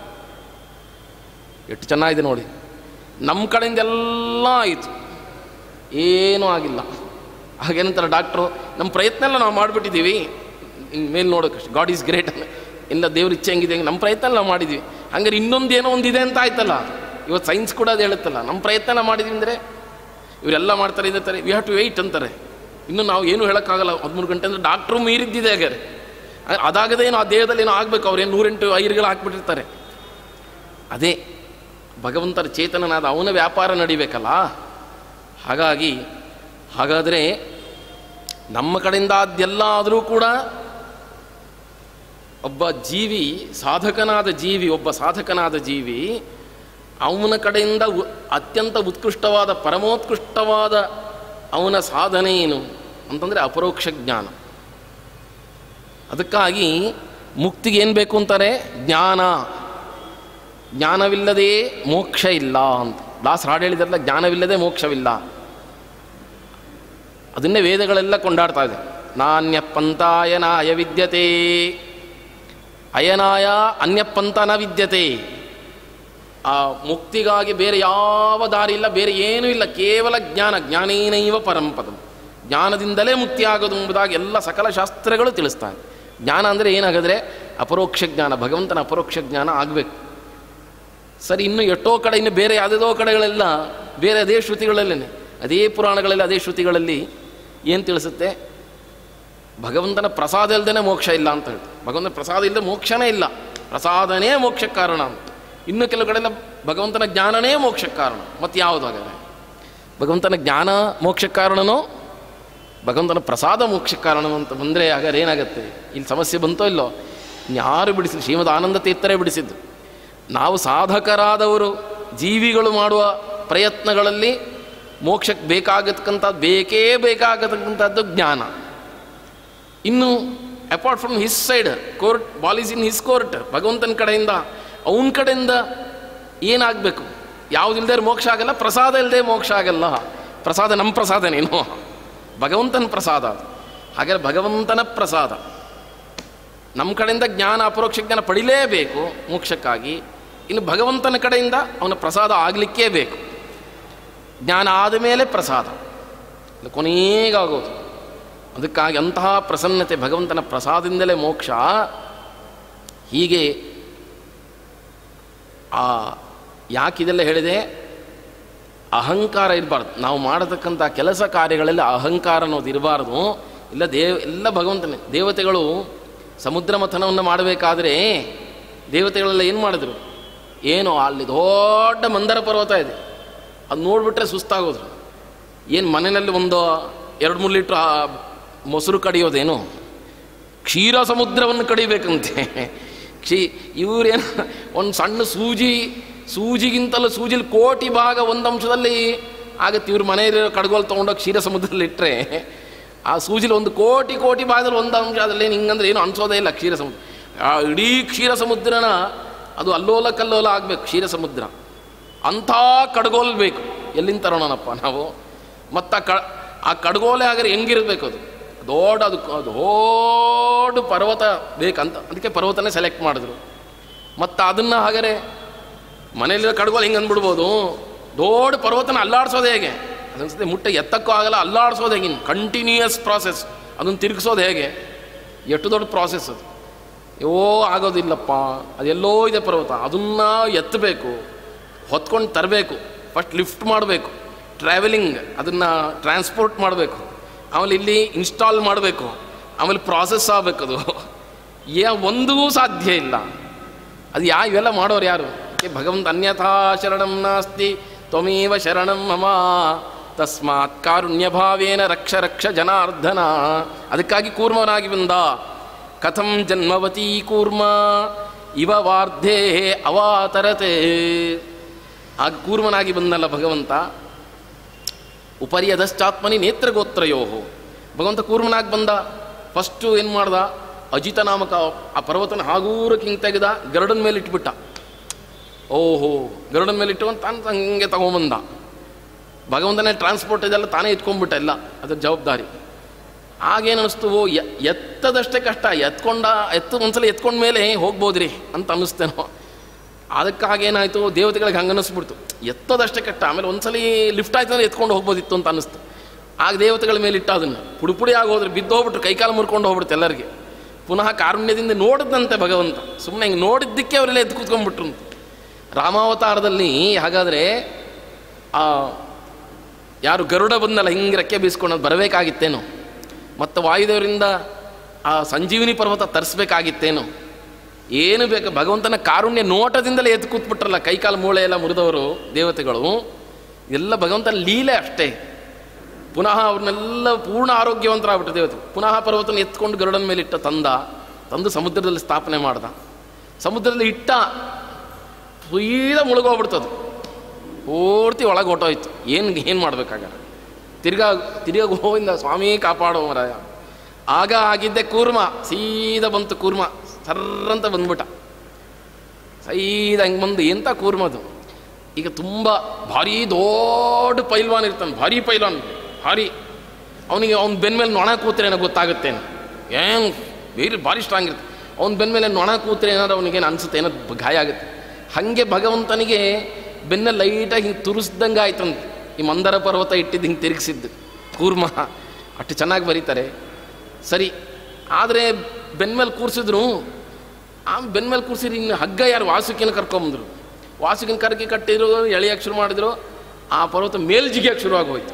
ಎಷ್ಟು ಚೆನ್ನಾಗಿದೆ ನೋಡಿ ನಮ್ಮ ಕಡೆಯಿಂದ ಎಲ್ಲ ಆಯಿತು ಏನೂ ಆಗಿಲ್ಲ ಹಾಗೇನಂತಾರೆ ಡಾಕ್ಟ್ರು ನಮ್ಮ ಪ್ರಯತ್ನ ಎಲ್ಲ ನಾವು ಮಾಡಿಬಿಟ್ಟಿದ್ದೀವಿ ಮೇಲೆ ನೋಡೋಕೆ ಗಾಡ್ ಈಸ್ ಗ್ರೇಟ್ ಎಲ್ಲ ದೇವ್ರ ಇಚ್ಛೆ ಹೆಂಗಿದೆ ನಮ್ಮ ಪ್ರಯತ್ನ ಎಲ್ಲ ಮಾಡಿದ್ವಿ ಹಂಗಾರೆ ಇನ್ನೊಂದು ಏನೋ ಒಂದಿದೆ ಅಂತ ಆಯ್ತಲ್ಲ ಇವತ್ತು ಸೈನ್ಸ್ ಕೂಡ ಅದು ಹೇಳುತ್ತಲ್ಲ ನಮ್ಮ ಪ್ರಯತ್ನ ಎಲ್ಲ ಮಾಡಿದ್ವಿ ಅಂದರೆ ಇವರೆಲ್ಲ ಮಾಡ್ತಾರೆ ಇದೇ ವಿ ಹ್ಯಾವ್ ಟು ವೆಯ್ಟ್ ಅಂತಾರೆ ಇನ್ನು ನಾವು ಏನೂ ಹೇಳೋಕ್ಕಾಗಲ್ಲ ಹದಿಮೂರು ಗಂಟೆ ಅಂದರೆ ಡಾಕ್ಟ್ರು ಮೀರಿದ್ದಿದೆ ಹಾಗಾದ್ರೆ ಅ- ಅದಾಗದೇ ಏನೋ ಆ ದೇಹದಲ್ಲಿ ಏನೋ ಆಗಬೇಕು ಅವ್ರೇನು ನೂರೆಂಟು ಐರುಗಳು ಹಾಕ್ಬಿಟ್ಟಿರ್ತಾರೆ ಅದೇ ಭಗವಂತರ ಚೇತನನಾದ ಅವನ ವ್ಯಾಪಾರ ನಡಿಬೇಕಲ್ಲ ಹಾಗಾಗಿ ಹಾಗಾದರೆ ನಮ್ಮ ಕಡೆಯಿಂದ ಅದೆಲ್ಲ ಆದರೂ ಕೂಡ ಒಬ್ಬ ಜೀವಿ ಸಾಧಕನಾದ ಜೀವಿ ಒಬ್ಬ ಸಾಧಕನಾದ ಜೀವಿ ಅವನ ಕಡೆಯಿಂದ ಉ- ಅತ್ಯಂತ ಉತ್ಕೃಷ್ಟವಾದ ಪರಮೋತ್ಕೃಷ್ಟವಾದ ಅವನ ಸಾಧನೆ ಏನು ಅಂತಂದರೆ ಅಪರೋಕ್ಷ ಜ್ಞಾನ ಅದಕ್ಕಾಗಿ ಮುಕ್ತಿಗೆ ಏನು ಬೇಕು ಅಂತಾರೆ ಜ್ಞಾನ ಜ್ಞಾನವಿಲ್ಲದೆ ಮೋಕ್ಷ ಇಲ್ಲ ಅಂತ ದಾಸ್ ಹಾಡು ಹೇಳಿದ್ರಲ್ಲ ಜ್ಞಾನವಿಲ್ಲದೆ ಮೋಕ್ಷವಿಲ್ಲ ಅದನ್ನೇ ವೇದಗಳೆಲ್ಲ ಕೊಂಡಾಡ್ತಾ ಇದೆ ನಾಣ್ಯಪಂಥಾಯನಾಯ ವಿದ್ಯತೆ ಅಯನಾಯ ಅನ್ಯಪಂಥ ನ ವಿದ್ಯತೆ ಆ ಮುಕ್ತಿಗಾಗಿ ಬೇರೆ ಯಾವ ದಾರಿ ಇಲ್ಲ ಬೇರೆ ಏನೂ ಇಲ್ಲ ಕೇವಲ ಜ್ಞಾನ ಜ್ಞಾನೇನೈವ ಪರಂಪದಂ ಜ್ಞಾನದಿಂದಲೇ ಮುಕ್ತಿ ಆಗೋದು ಎಂಬುದಾಗಿ ಎಲ್ಲ ಸಕಲ ಶಾಸ್ತ್ರಗಳು ತಿಳಿಸ್ತಾರೆ ಜ್ಞಾನ ಅಂದರೆ ಏನಾಗಿದ್ರೆ ಅಪರೋಕ್ಷ ಜ್ಞಾನ ಭಗವಂತನ ಅಪರೋಕ್ಷ ಜ್ಞಾನ ಆಗಬೇಕು ಸರಿ ಇನ್ನು ಎಷ್ಟೋ ಕಡೆ ಇನ್ನು ಬೇರೆ ಯಾವುದೋ ಕಡೆಗಳೆಲ್ಲ ಬೇರೆ ಅದೇ ಶ್ರುತಿಗಳಲ್ಲೇ ಅದೇ ಪುರಾಣಗಳಲ್ಲಿ ಅದೇ ಶ್ರುತಿಗಳಲ್ಲಿ ಏನು ತಿಳಿಸುತ್ತೆ ಭಗವಂತನ ಪ್ರಸಾದ ಇಲ್ಲದೇ ಮೋಕ್ಷ ಇಲ್ಲ ಅಂತ ಹೇಳ್ತಾರೆ ಭಗವಂತನ ಪ್ರಸಾದ ಇಲ್ಲದೆ ಮೋಕ್ಷನೇ ಇಲ್ಲ ಪ್ರಸಾದನೇ ಮೋಕ್ಷಕ್ಕೆ ಕಾರಣ ಅಂತ ಇನ್ನು ಕೆಲವು ಕಡೆ ಎಲ್ಲ ಭಗವಂತನ ಜ್ಞಾನನೇ ಮೋಕ್ಷಕ್ಕೆ ಕಾರಣ ಮತ್ತು ಯಾವುದು ಹಾಗಾದ್ರೆ ಭಗವಂತನ ಜ್ಞಾನ ಮೋಕ್ಷಕ್ಕೆ ಕಾರಣನೋ ಭಗವಂತನ ಪ್ರಸಾದ ಮೋಕ್ಷಕ್ಕೆ ಕಾರಣ ಅಂತ ಬಂದರೆ ಹಾಗಾದ್ರೆ ಏನಾಗುತ್ತೆ ಇಲ್ಲಿ ಸಮಸ್ಯೆ ಬಂತೋ ಇಲ್ಲೋ ಯಾರು ಬಿಡಿಸಿದ್ರು ಶ್ರೀಮದ್ ಆನಂದ ತೀರ್ಥರೇ ಬಿಡಿಸಿದ್ದು ನಾವು ಸಾಧಕರಾದವರು ಜೀವಿಗಳು ಮಾಡುವ ಪ್ರಯತ್ನಗಳಲ್ಲಿ ಮೋಕ್ಷಕ್ಕೆ ಬೇಕಾಗತಕ್ಕಂಥದ್ದು ಬೇಕೇ ಬೇಕಾಗತಕ್ಕಂಥದ್ದು ಜ್ಞಾನ ಇನ್ನು apart from his side court ball is in his court ಭಗವಂತನ ಕಡೆಯಿಂದ ಅವನ ಕಡೆಯಿಂದ ಏನಾಗಬೇಕು ಯಾವುದಿಲ್ಲದೆ ಮೋಕ್ಷ ಆಗಲ್ಲ ಪ್ರಸಾದ ಇಲ್ಲದೆ ಮೋಕ್ಷ ಆಗಲ್ಲ ಪ್ರಸಾದ ನಮ್ಮ ಪ್ರಸಾದನೇನು ಭಗವಂತನ ಪ್ರಸಾದ ಅದು ಹಾಗಾದ್ರೆ ಭಗವಂತನ ಪ್ರಸಾದ ನಮ್ಮ ಕಡೆಯಿಂದ ಜ್ಞಾನ ಅಪರೋಕ್ಷ ಜ್ಞಾನ ಪಡಿಲೇಬೇಕು ಮೋಕ್ಷಕ್ಕಾಗಿ ಇನ್ನು ಭಗವಂತನ ಕಡೆಯಿಂದ ಅವನ ಪ್ರಸಾದ ಆಗಲಿಕ್ಕೇ ಬೇಕು ಜ್ಞಾನ ಆದ ಮೇಲೆ ಪ್ರಸಾದ ಇದು ಕೊನೆಗಾಗೋದು ಅದಕ್ಕಾಗಿ ಅಂತಹ ಪ್ರಸನ್ನತೆ ಭಗವಂತನ ಪ್ರಸಾದದಿಂದಲೇ ಮೋಕ್ಷ ಹೀಗೆ ಆ ಯಾಕಿದೆಲ್ಲ ಹೇಳಿದೆ ಅಹಂಕಾರ ಇರಬಾರ್ದು ನಾವು ಮಾಡತಕ್ಕಂಥ ಕೆಲಸ ಕಾರ್ಯಗಳೆಲ್ಲ ಅಹಂಕಾರ ಅನ್ನೋದು ಇರಬಾರ್ದು ಇಲ್ಲ ದೇವ ಎಲ್ಲ ಭಗವಂತನೇ ದೇವತೆಗಳು ಸಮುದ್ರ ಮಥನವನ್ನು ಮಾಡಬೇಕಾದ್ರೆ ದೇವತೆಗಳೆಲ್ಲ ಏನು ಮಾಡಿದ್ರು ಏನು ಅಲ್ಲಿ ದೊಡ್ಡ ಮಂದರ ಪರ್ವತ ಇದೆ ಅದು ನೋಡಿಬಿಟ್ರೆ ಸುಸ್ತಾಗೋದ್ರು ಏನು ಮನೆಯಲ್ಲಿ ಒಂದು ಎರಡು ಮೂರು ಲೀಟ್ರ್ ಆ ಮೊಸರು ಕಡಿಯೋದೇನು ಕ್ಷೀರ ಸಮುದ್ರವನ್ನು ಕಡಿಬೇಕಂತೆ ಕ್ಷೀ ಇವರೇನು ಒಂದು ಸಣ್ಣ ಸೂಜಿ ಸೂಜಿಗಿಂತಲೂ ಸೂಜಿಲಿ ಕೋಟಿ ಭಾಗ ಒಂದು ಅಂಶದಲ್ಲಿ ಆಗತ್ತೆ ಇವ್ರ ಮನೆಯಲ್ಲಿ ಕಡ್ಗೋಲು ತೊಗೊಂಡೋಗಿ ಕ್ಷೀರ ಸಮುದ್ರದಲ್ಲಿ ಇಟ್ಟರೆ ಆ ಸೂಜಿಲಿ ಒಂದು ಕೋಟಿ ಕೋಟಿ ಭಾಗದಲ್ಲಿ ಒಂದು ಅಂಶ ಅದರಲ್ಲಿ ಹಿಂಗಂದ್ರೆ ಏನು ಅನ್ಸೋದೇ ಇಲ್ಲ ಕ್ಷೀರ ಸಮುದ್ರ ಆ ಇಡೀ ಕ್ಷೀರ ಸಮುದ್ರನ ಅದು ಅಲ್ಲೋಲ ಕಲ್ಲೋಲ ಆಗಬೇಕು ಕ್ಷೀರ ಸಮುದ್ರ ಅಂಥ ಕಡ್ಗೋಲ್ ಬೇಕು ಎಲ್ಲಿಂದ ತರೋಣನಪ್ಪ ನಾವು ಮತ್ತು ಆ ಕ ಆ ಕಡ್ಗೋಲೆ ಹಾಗಾದ್ರೆ ಹೆಂಗಿರ್ಬೇಕು ಅದು ದೊಡ್ಡ ಅದು ದೊಡ್ಡ ಪರ್ವತ ಬೇಕಂತ ಅದಕ್ಕೆ ಪರ್ವತನೇ ಸೆಲೆಕ್ಟ್ ಮಾಡಿದ್ರು ಮತ್ತು ಅದನ್ನು ಹಾಗಾದ್ರೆ ಮನೇಲಿರೋ ಕಡ್ಗೋಲು ಹಿಂಗೆ ಅಂದ್ಬಿಡ್ಬೋದು ದೊಡ್ಡ ಪರ್ವತನ ಅಲ್ಲಾಡ್ಸೋದು ಹೇಗೆ ಅದನ್ಸತ್ತೆ ಮುಟ್ಟ ಎತ್ತಕ್ಕೂ ಆಗಲ್ಲ ಅಲ್ಲಾಡ್ಸೋದು ಹೇಗೆ ಕಂಟಿನ್ಯೂಯಸ್ ಪ್ರಾಸೆಸ್ ಅದನ್ನು ತಿರುಗಿಸೋದು ಹೇಗೆ ಎಷ್ಟು ದೊಡ್ಡ ಪ್ರಾಸೆಸ್ ಅದು ಯೋ ಆಗೋದಿಲ್ಲಪ್ಪ ಅದೆಲ್ಲೋ ಇದೆ ಪರ್ವತ ಅದನ್ನು ಎತ್ತಬೇಕು ಹೊತ್ಕೊಂಡು ತರಬೇಕು ಫಸ್ಟ್ ಲಿಫ್ಟ್ ಮಾಡಬೇಕು ಟ್ರಾವೆಲಿಂಗ್ ಅದನ್ನು ಟ್ರಾನ್ಸ್ಪೋರ್ಟ್ ಮಾಡಬೇಕು ಆಮೇಲೆ ಇಲ್ಲಿ ಇನ್ಸ್ಟಾಲ್ ಮಾಡಬೇಕು ಆಮೇಲೆ ಪ್ರಾಸೆಸ್ ಆಗಬೇಕು ಅದು ಯಾ ಒಂದೂ ಸಾಧ್ಯ ಇಲ್ಲ ಅದು ಯಾ ಇವೆಲ್ಲ ಮಾಡೋರು ಯಾರು ಏ ಭಗವಂತ ಅನ್ಯಥಾ ಶರಣಂ ನಾಸ್ತಿ ತ್ವಮೇವ ಶರಣಂ ಮಮ ತಸ್ಮಾತ್ ಕಾರುಣ್ಯ ಭಾವೇನ ರಕ್ಷ ರಕ್ಷ ಜನಾರ್ದನ ಅದಕ್ಕಾಗಿ ಕೂರ್ಮನಾಗಿ ಬಂದ ಕಥಂ ಜನ್ಮವತಿ ಕೂರ್ಮ ಇವ ವಾರ್ಧೇ ಅವಾತರತೆ ಆಗ ಕೂರ್ಮನಾಗಿ ಬಂದಲ್ಲ ಭಗವಂತ ಉಪರಿ ಅದಶ್ಚಾತ್ಮನಿ ನೇತ್ರಗೋತ್ರಯೋ ಭಗವಂತ ಕೂರ್ಮನಾಗಿ ಬಂದ ಫಸ್ಟು ಏನು ಮಾಡ್ದ ಅಜಿತ ನಾಮಕ ಆ ಪರ್ವತನ ಹಾಗೂರಕ್ಕೆ ಹಿಂಗೆ ತೆಗೆದ ಗರುಡನ ಮೇಲೆ ಇಟ್ಬಿಟ್ಟ ಓಹೋ ಗರುಡನ ಮೇಲೆ ಇಟ್ಟು ತಾನು ಹಂಗೆ ತಗೊಂಬಂದ ಭಗವಂತನೇ ಟ್ರಾನ್ಸ್ಪೋರ್ಟ್ ಇದೆಲ್ಲ ತಾನೇ ಎತ್ಕೊಂಡ್ಬಿಟ್ಟ ಎಲ್ಲ ಅದ್ರ ಜವಾಬ್ದಾರಿ ಆಗೇನು ಅನಿಸ್ತು ಓ ಎ- ಎತ್ತದಷ್ಟೇ ಕಷ್ಟ ಎತ್ಕೊಂಡ ಎತ್ತು ಒಂದ್ಸಲ ಎತ್ಕೊಂಡ ಮೇಲೆ ಹೋಗ್ಬೋದ್ರಿ ಅಂತ ಅನ್ನಿಸ್ತೇನೋ ಅದಕ್ಕಾಗೇನಾಯಿತು ದೇವತೆಗಳಿಗೆ ಹಂಗೆ ಅನ್ನಿಸ್ಬಿಡ್ತು ಎತ್ತದಷ್ಟೇ ಕಷ್ಟ ಆಮೇಲೆ ಒಂದ್ಸಲಿ ಲಿಫ್ಟ್ ಆಯ್ತು ಅಂದ್ರೆ ಎತ್ಕೊಂಡು ಹೋಗ್ಬೋದಿತ್ತು ಅಂತ ಅನ್ನಿಸ್ತು ಆಗ ದೇವತೆಗಳ ಮೇಲೆ ಇಟ್ಟ ಅದನ್ನು ಪುಡಿ ಪುಡಿ ಆಗೋದ್ರೆ ಬಿದ್ದು ಹೋಗ್ಬಿಟ್ರು ಕೈಕಾಲು ಮುರ್ಕೊಂಡು ಹೋಗ್ಬಿಡ್ತು ಎಲ್ಲರಿಗೆ ಪುನಃ ಕಾರುಣ್ಯದಿಂದ ನೋಡಿದಂತೆ ಭಗವಂತ ಸುಮ್ಮನೆ ಹಿಂಗೆ ನೋಡಿದ್ದಕ್ಕೆ ಅವರೆಲ್ಲ ಎದ್ದು ಕೂತ್ಕೊಂಡ್ಬಿಟ್ರು ಅಂತ ರಾಮಾವತಾರದಲ್ಲಿ ಹಾಗಾದರೆ ಆ ಯಾರು ಗರುಡ ಬಂದಲ್ಲ ಹಿಂಗೆ ರೆಕ್ಕೆ ಬೀಸ್ಕೊಂಡು ಅದು ಬರಬೇಕಾಗಿತ್ತೇನೋ ಮತ್ತು ವಾಯುದೇವರಿಂದ ಆ ಸಂಜೀವಿನಿ ಪರ್ವತ ತರಿಸ್ಬೇಕಾಗಿತ್ತೇನೋ ಏನು ಬೇಕು ಭಗವಂತನ ಕಾರುಣ್ಯ ನೋಟದಿಂದಲೇ ಎದ್ದು ಕೂತ್ಬಿಟ್ರಲ್ಲ ಕೈಕಾಲು ಮೂಳೆ ಎಲ್ಲ ಮುರಿದವರು ದೇವತೆಗಳು ಎಲ್ಲ ಭಗವಂತನ ಲೀಲೆ ಅಷ್ಟೇ ಪುನಃ ಅವ್ರನ್ನೆಲ್ಲ ಪೂರ್ಣ ಆರೋಗ್ಯವಂತರಾಗ್ಬಿಟ್ಟು ದೇವತೆ ಪುನಃ ಪರ್ವತನ ಎತ್ಕೊಂಡು ಗರುಡನ ಮೇಲೆ ಇಟ್ಟ ತಂದ ತಂದು ಸಮುದ್ರದಲ್ಲಿ ಸ್ಥಾಪನೆ ಮಾಡ್ದ ಸಮುದ್ರದಲ್ಲಿ ಇಟ್ಟ ಸೀದಾ ಮುಳುಗೋಗ್ಬಿಡ್ತದು ಪೂರ್ತಿ ಒಳಗೆ ಹೊಟ್ಟೋಯ್ತು ಏನು ಏನು ಮಾಡ್ಬೇಕಾಗ ತಿರ್ಗಾ ತಿರ್ಗಾ ಗೋವಿಂದ ಸ್ವಾಮಿ ಕಾಪಾಡೋ ಮರಾಯ ಆಗ ಆಗಿದ್ದೆ ಕೂರ್ಮ ಸೀದಾ ಬಂತು ಕೂರ್ಮ ಸರ್ರಂತ ಬಂದ್ಬಿಟ್ಟ ಸೀದಾ ಹಂಗೆ ಬಂದು ಎಂಥ ಕೂರ್ಮದು ಈಗ ತುಂಬ ಭಾರಿ ದೊಡ್ಡ ಪೈಲ್ವಾನ್ ಇರ್ತಾನೆ ಭಾರಿ ಪೈಲ್ವಾನ್ ಭಾರಿ ಅವನಿಗೆ ಅವ್ನ ಬೆನ್ನ ಮೇಲೆ ನೊಣ ಕೂತ್ರೆ ಏನೋ ಗೊತ್ತಾಗುತ್ತೇನು ಏನು ಬೇರೆ ಭಾರಿ ಸ್ಟ್ರಾಂಗ್ ಇರುತ್ತೆ ಅವ್ನ ಬೆನ್ನ ಮೇಲೆ ನೊಣ ಕೂತ್ರೆ ಏನಾದ್ರು ಅವನಿಗೇನು ಅನಿಸುತ್ತೆ ಏನೋ ಗಾಯ ಆಗುತ್ತೆ ಹಾಗೆ ಭಗವಂತನಿಗೆ ಬೆನ್ನ ಲೈಟಾಗಿ ಹಿಂಗೆ ತುರಿಸ್ದಂಗೆ ಆಯ್ತಂತೆ ಈ ಮಂದರ ಪರ್ವತ ಇಟ್ಟಿದ್ದು ಹಿಂಗೆ ತಿರುಗಿಸಿದ್ದು ಕೂರ್ಮ ಅಷ್ಟು ಚೆನ್ನಾಗಿ ಬರೀತಾರೆ ಸರಿ ಆದರೆ ಬೆನ್ನ ಮೇಲೆ ಕೂರಿಸಿದ್ರು ಆ ಬೆನ್ನ ಮೇಲೆ ಕೂರಿಸಿದ್ರು ಇನ್ನು ಹಗ್ಗ ಯಾರು ವಾಸುಕಿನ ಕರ್ಕೊಂಬಂದ್ರು ವಾಸುಕಿನ ಕರ್ಕಿ ಕಟ್ಟಿದ್ರು ಎಳೆಯಕ್ಕೆ ಶುರು ಮಾಡಿದ್ರು ಆ ಪರ್ವತ ಮೇಲ್ಜಿಗಿಯಕ್ಕೆ ಶುರು ಆಗೋಯ್ತು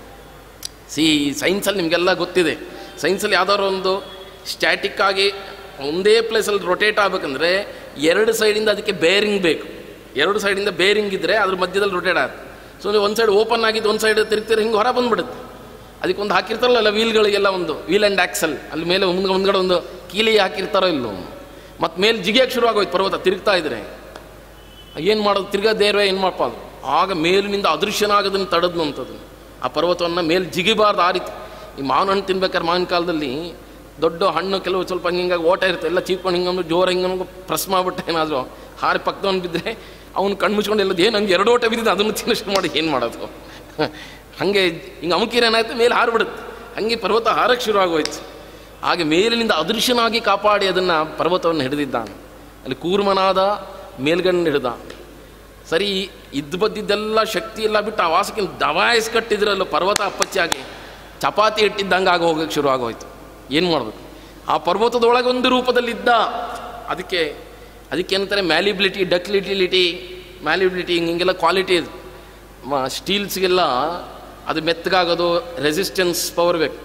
ಸಿ ಸೈನ್ಸಲ್ಲಿ ನಿಮಗೆಲ್ಲ ಗೊತ್ತಿದೆ ಸೈನ್ಸಲ್ಲಿ ಯಾವ್ದಾದ್ರು ಒಂದು ಸ್ಟ್ಯಾಟಿಕ್ ಆಗಿ ಒಂದೇ ಪ್ಲೇಸಲ್ಲಿ ರೊಟೇಟ್ ಆಗಬೇಕಂದ್ರೆ ಎರಡು ಸೈಡಿಂದ ಅದಕ್ಕೆ ಬೇರಿಂಗ್ ಬೇಕು ಎರಡು ಸೈಡಿಂದ ಬೇರಿಂಗ್ ಇದ್ದರೆ ಅದ್ರ ಮಧ್ಯದಲ್ಲಿ ರೊಟೇಟ್ ಆಗುತ್ತೆ ಸೊ ನೀವು ಒಂದು ಸೈಡ್ ಓಪನ್ ಆಗಿದ್ದು ಒಂದು ಸೈಡ್ ತಿರುಗ್ತಿರ ಹಿಂಗೆ ಹೊರ ಬಂದ್ಬಿಡುತ್ತೆ ಅದಕ್ಕೊಂದು ಹಾಕಿರ್ತಾರಲ್ಲ ವೀಲ್ಗಳಿಗೆಲ್ಲ ಒಂದು ವೀಲ್ ಆ್ಯಂಡ್ ಆಕ್ಸಲ್ ಅಲ್ಲಿ ಮೇಲೆ ಮುಂದೆ ಮುಂದ್ಗಡೆ ಒಂದು ಕೀಲಿ ಹಾಕಿರ್ತಾರೋ ಇಲ್ಲೋ ಮತ್ತು ಮೇಲೆ ಜಿಗಿಯಕ್ಕೆ ಶುರು ಆಗೋಯ್ತು ಪರ್ವತ ತಿರುಗ್ತಾ ಇದ್ರೆ ಏನು ಮಾಡೋದು ತಿರ್ಗಾ ದೇವ್ರೆ ಏನು ಮಾಡಪ್ಪ ಅದು ಆಗ ಮೇಲಿನಿಂದ ಅದೃಶ್ಯನಾಗೋದನ್ನು ತಡದ್ನಂಥದ್ದು ಆ ಪರ್ವತವನ್ನು ಮೇಲೆ ಜಿಗಿಬಾರ್ದು ಆ ರೀತಿ ಈ ಮಾವಿನ ಹಣ್ಣು ತಿನ್ಬೇಕಾದ್ರೆ ಮಾವಿನ ಕಾಲದಲ್ಲಿ ದೊಡ್ಡ ಹಣ್ಣು ಕೆಲವು ಸ್ವಲ್ಪ ಹಿಂಗಾಗಿ ಓಟ ಇರುತ್ತೆ ಎಲ್ಲ ಚೀಪ್ಕೊಂಡು ಹಿಂಗಂದ್ರೆ ಜೋರ ಹಿಂಗೆ ಪ್ರೆಸ್ ಮಾಡಿಬಿಟ್ಟು ಏನಾದರೂ ಹಾರಿ ಪಕ್ಕದವನು ಬಿದ್ದರೆ ಅವ್ನು ಕಣ್ಣು ಮುಚ್ಕೊಂಡು ಎಲ್ಲದು ಏನು ಹಂಗೆ ಎರಡು ಓಟ ಬಿದ್ದಿದ್ದು ಅದನ್ನು ತಿನ್ನ ಶುರು ಮಾಡಿ ಏನು ಮಾಡೋದು ಹಾಗೆ ಹಿಂಗೆ ಅಮುಕೀರ ಏನಾಯ್ತು ಮೇಲೆ ಹಾರಿಬಿಡುತ್ತೆ ಹಾಗೆ ಪರ್ವತ ಹಾರಕ್ಕೆ ಶುರು ಆಗೋಯ್ತು ಹಾಗೆ ಮೇಲಿನಿಂದ ಅದೃಶ್ಯನಾಗಿ ಕಾಪಾಡಿ ಅದನ್ನು ಪರ್ವತವನ್ನು ಹಿಡಿದಿದ್ದಾನೆ ಅಲ್ಲಿ ಕೂರ್ಮನಾದ ಮೇಲ್ಗಣ್ಣು ಹಿಡಿದ ಸರಿ ಇದ್ದು ಬದ್ದಿದ್ದೆಲ್ಲ ಶಕ್ತಿ ಎಲ್ಲ ಬಿಟ್ಟು ಆ ವಾಸಕ್ಕಿನ ದವಾಯಿಸ್ ಕಟ್ಟಿದ್ರಲ್ಲ ಪರ್ವತ ಅಪ್ಪಚ್ಚಾಗಿ ಚಪಾತಿ ಇಟ್ಟಿದ್ದಂಗೆ ಆಗ ಹೋಗಕ್ಕೆ ಶುರು ಆಗೋಯ್ತು ಏನು ಮಾಡಬೇಕು ಆ ಪರ್ವತದೊಳಗೆ ಒಂದು ರೂಪದಲ್ಲಿದ್ದ ಅದಕ್ಕೆ ಅದಕ್ಕೆ ಏನಂತಾರೆ ಮ್ಯಾಲಿಬಿಲಿಟಿ ಡಕ್ಲಿಟಿಲಿಟಿ ಮ್ಯಾಲಿಬಿಲಿಟಿ ಹಿಂಗೆಲ್ಲ ಕ್ವಾಲಿಟಿ ಇದು ಮ ಸ್ಟೀಲ್ಸ್ಗೆಲ್ಲ ಅದು ಮೆತ್ತಗಾಗೋದು ರೆಸಿಸ್ಟೆನ್ಸ್ ಪವರ್ ಬೇಕು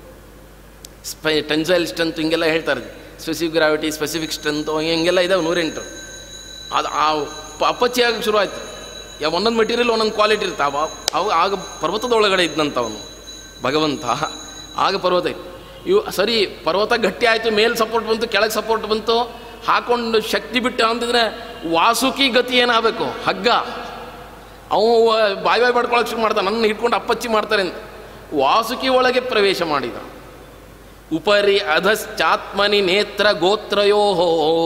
ಸ್ಪೈ ಟೆನ್ಸೈಲ್ ಸ್ಟ್ರೆಂತ್ ಹಿಂಗೆಲ್ಲ ಹೇಳ್ತಾರೆ ಸ್ಪೆಸಿಫಿಕ್ ಗ್ರಾವಿಟಿ ಸ್ಪೆಸಿಫಿಕ್ ಸ್ಟ್ರೆಂತು ಹಿಂಗೆಲ್ಲ ಇದಾವೆ ನೂರೆಂಟು ಅದು ಆ ಪ- ಅಪ್ಪಚ್ಚಿ ಆಗಕ್ಕೆ ಶುರು ಆಯ್ತು ಯಾವ ಒಂದೊಂದು ಮೆಟೀರಿಯಲ್ ಒಂದೊಂದು ಕ್ವಾಲಿಟಿ ಇರುತ್ತೆ ಅವ ಅವು ಆಗ ಪರ್ವತದ ಒಳಗಡೆ ಇದ್ದಂಥ ಅವನು ಭಗವಂತ ಆಗ ಪರ್ವತ ಇತ್ತು. ಇವು ಸರಿ ಪರ್ವತ ಗಟ್ಟಿ ಆಯಿತು ಮೇಲೆ ಸಪೋರ್ಟ್ ಬಂತು ಕೆಳಗೆ ಸಪೋರ್ಟ್ ಬಂತು ಹಾಕೊಂಡು ಶಕ್ತಿ ಬಿಟ್ಟು ಅಂತಿದ್ರೆ ವಾಸುಕಿ ಗತಿ ಏನಾಗಬೇಕು ಹಗ್ಗ ಅವು ಬಾಯ್ ಬಾಯ್ ಪಡ್ಕೊಳಕ್ಕೆ ಶುರು ಮಾಡ್ತಾನೆ ನನ್ನ ಹಿಡ್ಕೊಂಡು ಅಪ್ಪಚ್ಚಿ ಮಾಡ್ತಾರೆ ಅಂತ ವಾಸುಕಿ ಒಳಗೆ ಪ್ರವೇಶ ಮಾಡಿದ ಉಪರಿ ಅಧಶ್ಚಾತ್ಮನಿ ನೇತ್ರ ಗೋತ್ರಯೋಹೋ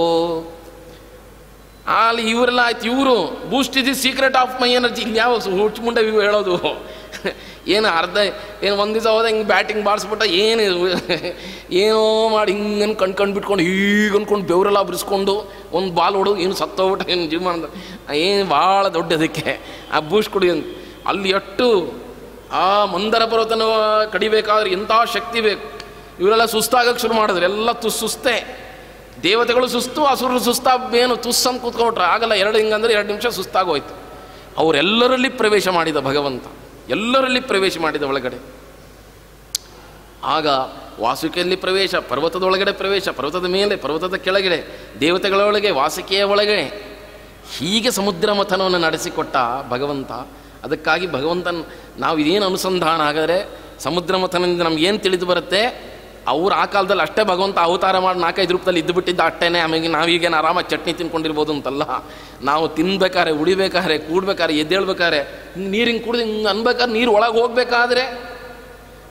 ಅಲ್ಲಿ ಇವರೆಲ್ಲ ಆಯ್ತು ಇವರು boost is secret of my energy ಯಾವ ಹುಚ್ಚು ಮುಂಡೆ ಇವು ಹೇಳೋದು ಏನು ಅರ್ಧ ಏನು ಒಂದು ದಿವಸ ಹೋದ ಹಿಂಗೆ ಬ್ಯಾಟಿಂಗ್ ಬಾರಿಸ್ಬಿಟ್ಟ ಏನು ಇದು? ಏನೋ ಮಾಡಿ ಹಿಂಗೆ ಕಣ್ಕಂಡು ಬಿಟ್ಕೊಂಡು ಹೀಗೆ ಅನ್ಕೊಂಡು ಬೆವರೆಲ್ಲ ಬಿರಿಸ್ಕೊಂಡು ಒಂದು ಬಾಲ್ ಹೊಡೋದು ಏನು ಸತ್ತೋಗ್ಬಿಟ್ಟು ಏನು ಜೀವನ ಏನು ಭಾಳ ದೊಡ್ಡದಕ್ಕೆ ಆ ಬೂಸ್ಟ್ ಕುಡಿಯೋದು ಅಲ್ಲಿ ಎಷ್ಟು ಆ ಮಂದರ ಪರ್ವತನ ಕಡಿಬೇಕಾದ್ರೆ ಎಂಥ ಶಕ್ತಿ ಬೇಕು ಇವರೆಲ್ಲ ಸುಸ್ತಾಗಕ್ಕೆ ಶುರು ಮಾಡಿದ್ರು ಎಲ್ಲ ತುಸ್ ಸುಸ್ತೆ ದೇವತೆಗಳು ಸುಸ್ತು ಅಸುರರು ಸುಸ್ತಾ ಏನು ತುಸ್ ಅಂತ ಕೂತ್ಕೊಂಡ್ರೆ ಆಗಲ್ಲ ಎರಡು ಹಿಂಗಂದ್ರೆ ಎರಡು ನಿಮಿಷ ಸುಸ್ತಾಗೋಯ್ತು ಅವರೆಲ್ಲರಲ್ಲಿ ಪ್ರವೇಶ ಮಾಡಿದ ಭಗವಂತ ಎಲ್ಲರಲ್ಲಿ ಪ್ರವೇಶ ಮಾಡಿದ ಒಳಗಡೆ ಆಗ ವಾಸುಕಿಯಲ್ಲಿ ಪ್ರವೇಶ ಪರ್ವತದ ಒಳಗಡೆ ಪ್ರವೇಶ ಪರ್ವತದ ಮೇಲೆ ಪರ್ವತದ ಕೆಳಗಡೆ ದೇವತೆಗಳ ಒಳಗೆ ವಾಸಿಕೆಯ ಒಳಗೆ ಹೀಗೆ ಸಮುದ್ರ ಮಥನವನ್ನು ನಡೆಸಿಕೊಟ್ಟ ಭಗವಂತ ಅದಕ್ಕಾಗಿ ಭಗವಂತನ ನಾವು ಇದೇನು ಅನುಸಂಧಾನ ಹಾಗಾದರೆ ಸಮುದ್ರ ಮಥನದಿಂದ ನಮ್ಗೆ ಏನು ತಿಳಿದು ಬರುತ್ತೆ ಅವ್ರು ಆ ಕಾಲದಲ್ಲಿ ಅಷ್ಟೇ ಭಗವಂತ ಅವತಾರ ಮಾಡಿ ನಾಲ್ಕೈದು ರೂಪದಲ್ಲಿ ಇದ್ದು ಬಿಟ್ಟಿದ್ದ ಅಷ್ಟೇನೆ ಆಮೇಲೆ ನಾವೀಗೇನು ಆರಾಮಾಗಿ ಚಟ್ನಿ ತಿನ್ಕೊಂಡಿರ್ಬೋದು ಅಂತಲ್ಲ ನಾವು ತಿನ್ಬೇಕಾದ್ರೆ ಉಡಿಬೇಕಾದ್ರೆ ಕೂಡ್ಬೇಕಾದ್ರೆ ಎದ್ದೇಳ್ಬೇಕಾದ್ರೆ ಹಿಂಗೆ ನೀರು ಹಿಂಗೆ ಕುಡ್ದು ಹಿಂಗೆ ಅನ್ಬೇಕಾದ್ರೆ ನೀರು ಒಳಗೆ ಹೋಗ್ಬೇಕಾದ್ರೆ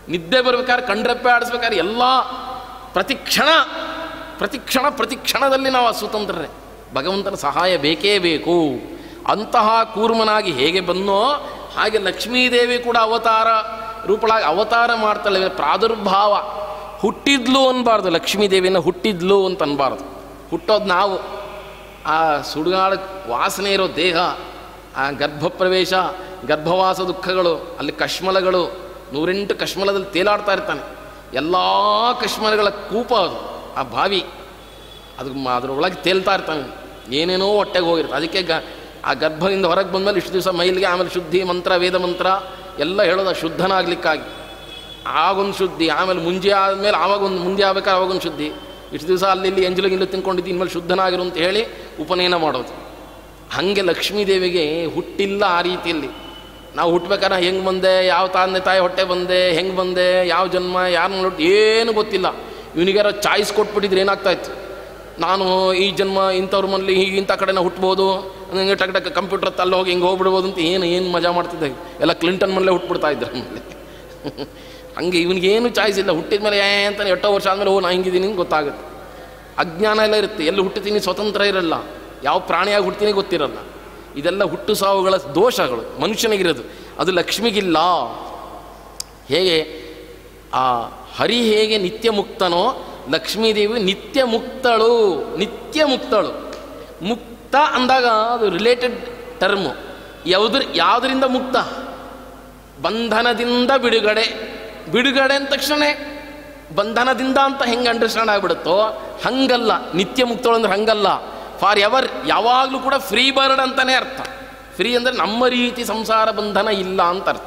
ನಿದ್ದೆ ಬರ್ಬೇಕಾದ್ರೆ ಕಂಡ್ರೆಪ್ಪೆ ಆಡಿಸ್ಬೇಕಾದ್ರೆ ಎಲ್ಲ ಪ್ರತಿ ಕ್ಷಣ ಪ್ರತಿ ಕ್ಷಣ ಪ್ರತಿ ಕ್ಷಣದಲ್ಲಿ ನಾವು ಸ್ವತಂತ್ರರೇ ಭಗವಂತನ ಸಹಾಯ ಬೇಕೇ ಬೇಕು ಅಂತಹ ಕೂರ್ಮನಾಗಿ ಹೇಗೆ ಬಂದೋ ಹಾಗೆ ಲಕ್ಷ್ಮೀದೇವಿ ಕೂಡ ಅವತಾರ ರೂಪಳಾಗಿ ಅವತಾರ ಮಾಡ್ತಾಳೆ ಪ್ರಾದುರ್ಭಾವ ಹುಟ್ಟಿದ್ಲು ಅನ್ಬಾರ್ದು ಲಕ್ಷ್ಮೀದೇವಿನ ಹುಟ್ಟಿದ್ಲು ಅಂತ ಅನ್ಬಾರ್ದು ಹುಟ್ಟೋದು ನಾವು ಆ ಸುಡುಗಾಡ ವಾಸನೆ ಇರೋ ದೇಹ ಆ ಗರ್ಭಪ್ರವೇಶ ಗರ್ಭವಾಸ ದುಃಖಗಳು ಅಲ್ಲಿ ಕಶ್ಮಲಗಳು ನೂರೆಂಟು ಕಶ್ಮಲದಲ್ಲಿ ತೇಲಾಡ್ತಾ ಇರ್ತಾನೆ ಎಲ್ಲ ಕಶ್ಮಲಗಳ ಕೂಪ ಅದು ಆ ಬಾವಿ ಅದು ಮ- ಅದರೊಳಗೆ ತೇಲ್ತಾ ಇರ್ತಾನೆ ಏನೇನೋ ಹೊಟ್ಟೆಗೆ ಹೋಗಿರ್ತಾನೆ ಅದಕ್ಕೆ ಗ ಆ ಗರ್ಭದಿಂದ ಹೊರಗೆ ಬಂದಮೇಲೆ ಇಷ್ಟು ದಿವಸ ಮೈಲಿಗೆ ಆಮೇಲೆ ಶುದ್ಧಿ ಮಂತ್ರ ವೇದ ಮಂತ್ರ ಎಲ್ಲ ಹೇಳೋದು ಆ ಶುದ್ಧನಾಗ್ಲಿಕ್ಕಾಗಿ ಆಗೊಂದು ಶುದ್ಧಿ ಆಮೇಲೆ ಮುಂಜೆ ಆದಮೇಲೆ ಆವಾಗ ಒಂದು ಮುಂದೆ ಆಗ್ಬೇಕಾದ್ರೆ ಆವಾಗೊಂದು ಶುದ್ಧಿ ಇಷ್ಟು ದಿವಸ ಅಲ್ಲಿ ಇಲ್ಲಿ ಎಂಜಲು ಗಿಂಜಲು ತಿನ್ಕೊಂಡಿದ್ದು ಇನ್ಮೇಲೆ ಶುದ್ಧನಾಗಿರು ಅಂತ ಹೇಳಿ ಉಪನಯನ ಮಾಡೋದು ಹಾಗೆ ಲಕ್ಷ್ಮೀದೇವಿಗೆ ಹುಟ್ಟಿಲ್ಲ ಆ ರೀತಿಯಲ್ಲಿ ನಾವು ಹುಟ್ಬೇಕಾದ್ರೆ ಹೆಂಗೆ ಬಂದೆ ಯಾವ ತಂದೆ ತಾಯಿ ಹೊಟ್ಟೆ ಬಂದೆ ಹೆಂಗೆ ಬಂದೆ ಯಾವ ಜನ್ಮ ಯಾರನ್ನ ನೋಡಿ ಏನು ಗೊತ್ತಿಲ್ಲ ಇವನಿಗಾರ ಚಾಯ್ಸ್ ಕೊಟ್ಬಿಟ್ಟಿದ್ರೆ ಏನಾಗ್ತಾ ಇತ್ತು ನಾನು ಈ ಜನ್ಮ ಇಂಥವ್ರ ಮನೇಲಿ ಹೀಗೆ ಇಂಥ ಕಡೆನ ಹುಟ್ಬೋದು ಹಿಂಗೆ ಟಕ್ ಟಕ್ ಕಂಪ್ಯೂಟರ್ ಅಲ್ಲಿ ಹೋಗಿ ಹಿಂಗೆ ಹೋಗ್ಬಿಡ್ಬೋದು ಅಂತ ಏನು ಏನು ಮಜಾ ಮಾಡ್ತಿದ್ದೆ ಎಲ್ಲ ಕ್ಲಿಂಟನ್ ಮನೇಲೆ ಹುಟ್ಬಿಡ್ತಾ ಇದ್ರು ಆಮೇಲೆ ಹಂಗೆ ಇವನಿಗೇನು ಚಾಯ್ಸ್ ಇಲ್ಲ ಹುಟ್ಟಿದ ಮೇಲೆ ಏ ಅಂತಾನೆ ಎಷ್ಟೋ ವರ್ಷ ಆದಮೇಲೆ ಓ ನಾ ಹಿಂಗಿದ್ದೀನಿ ಅಂತ ಗೊತ್ತಾಗುತ್ತೆ ಅಜ್ಞಾನ ಎಲ್ಲ ಇರುತ್ತೆ ಎಲ್ಲಿ ಹುಟ್ಟುತ್ತೀನಿ ಸ್ವತಂತ್ರ ಇರಲ್ಲ ಯಾವ ಪ್ರಾಣಿಯಾಗಿ ಹುಡ್ತೀನಿ ಗೊತ್ತಿರಲ್ಲ ಇದೆಲ್ಲ ಹುಟ್ಟು ಸಾವುಗಳ ದೋಷಗಳು ಮನುಷ್ಯನಿಗಿರೋದು ಅದು ಲಕ್ಷ್ಮಿಗಿಲ್ಲ ಹೇಗೆ ಆ ಹರಿ ಹೇಗೆ ನಿತ್ಯ ಮುಕ್ತನೋ ಲಕ್ಷ್ಮೀದೇವಿ ನಿತ್ಯ ಮುಕ್ತಳು ನಿತ್ಯ ಮುಕ್ತಳು ಮುಕ್ತ ಅಂದಾಗ ಅದು ರಿಲೇಟೆಡ್ ಟರ್ಮು ಯಾವುದ್ರ ಯಾವುದರಿಂದ ಮುಕ್ತ ಬಂಧನದಿಂದ ಬಿಡುಗಡೆ ಬಿಡುಗಡೆ ಅಂದ ತಕ್ಷಣ ಬಂಧನದಿಂದ ಅಂತ ಹೆಂಗೆ ಅಂಡರ್ಸ್ಟ್ಯಾಂಡ್ ಆಗಿಬಿಡುತ್ತೋ ಹಂಗಲ್ಲ ನಿತ್ಯ ಮುಕ್ತಳು ಅಂದ್ರೆ ಹಂಗಲ್ಲ ಫಾರ್ ಎವರ್ ಯಾವಾಗಲೂ ಕೂಡ ಫ್ರೀ ಬರ್ಡ್ ಅಂತಲೇ ಅರ್ಥ ಫ್ರೀ ಅಂದರೆ ನಮ್ಮ ರೀತಿ ಸಂಸಾರ ಬಂಧನ ಇಲ್ಲ ಅಂತ ಅರ್ಥ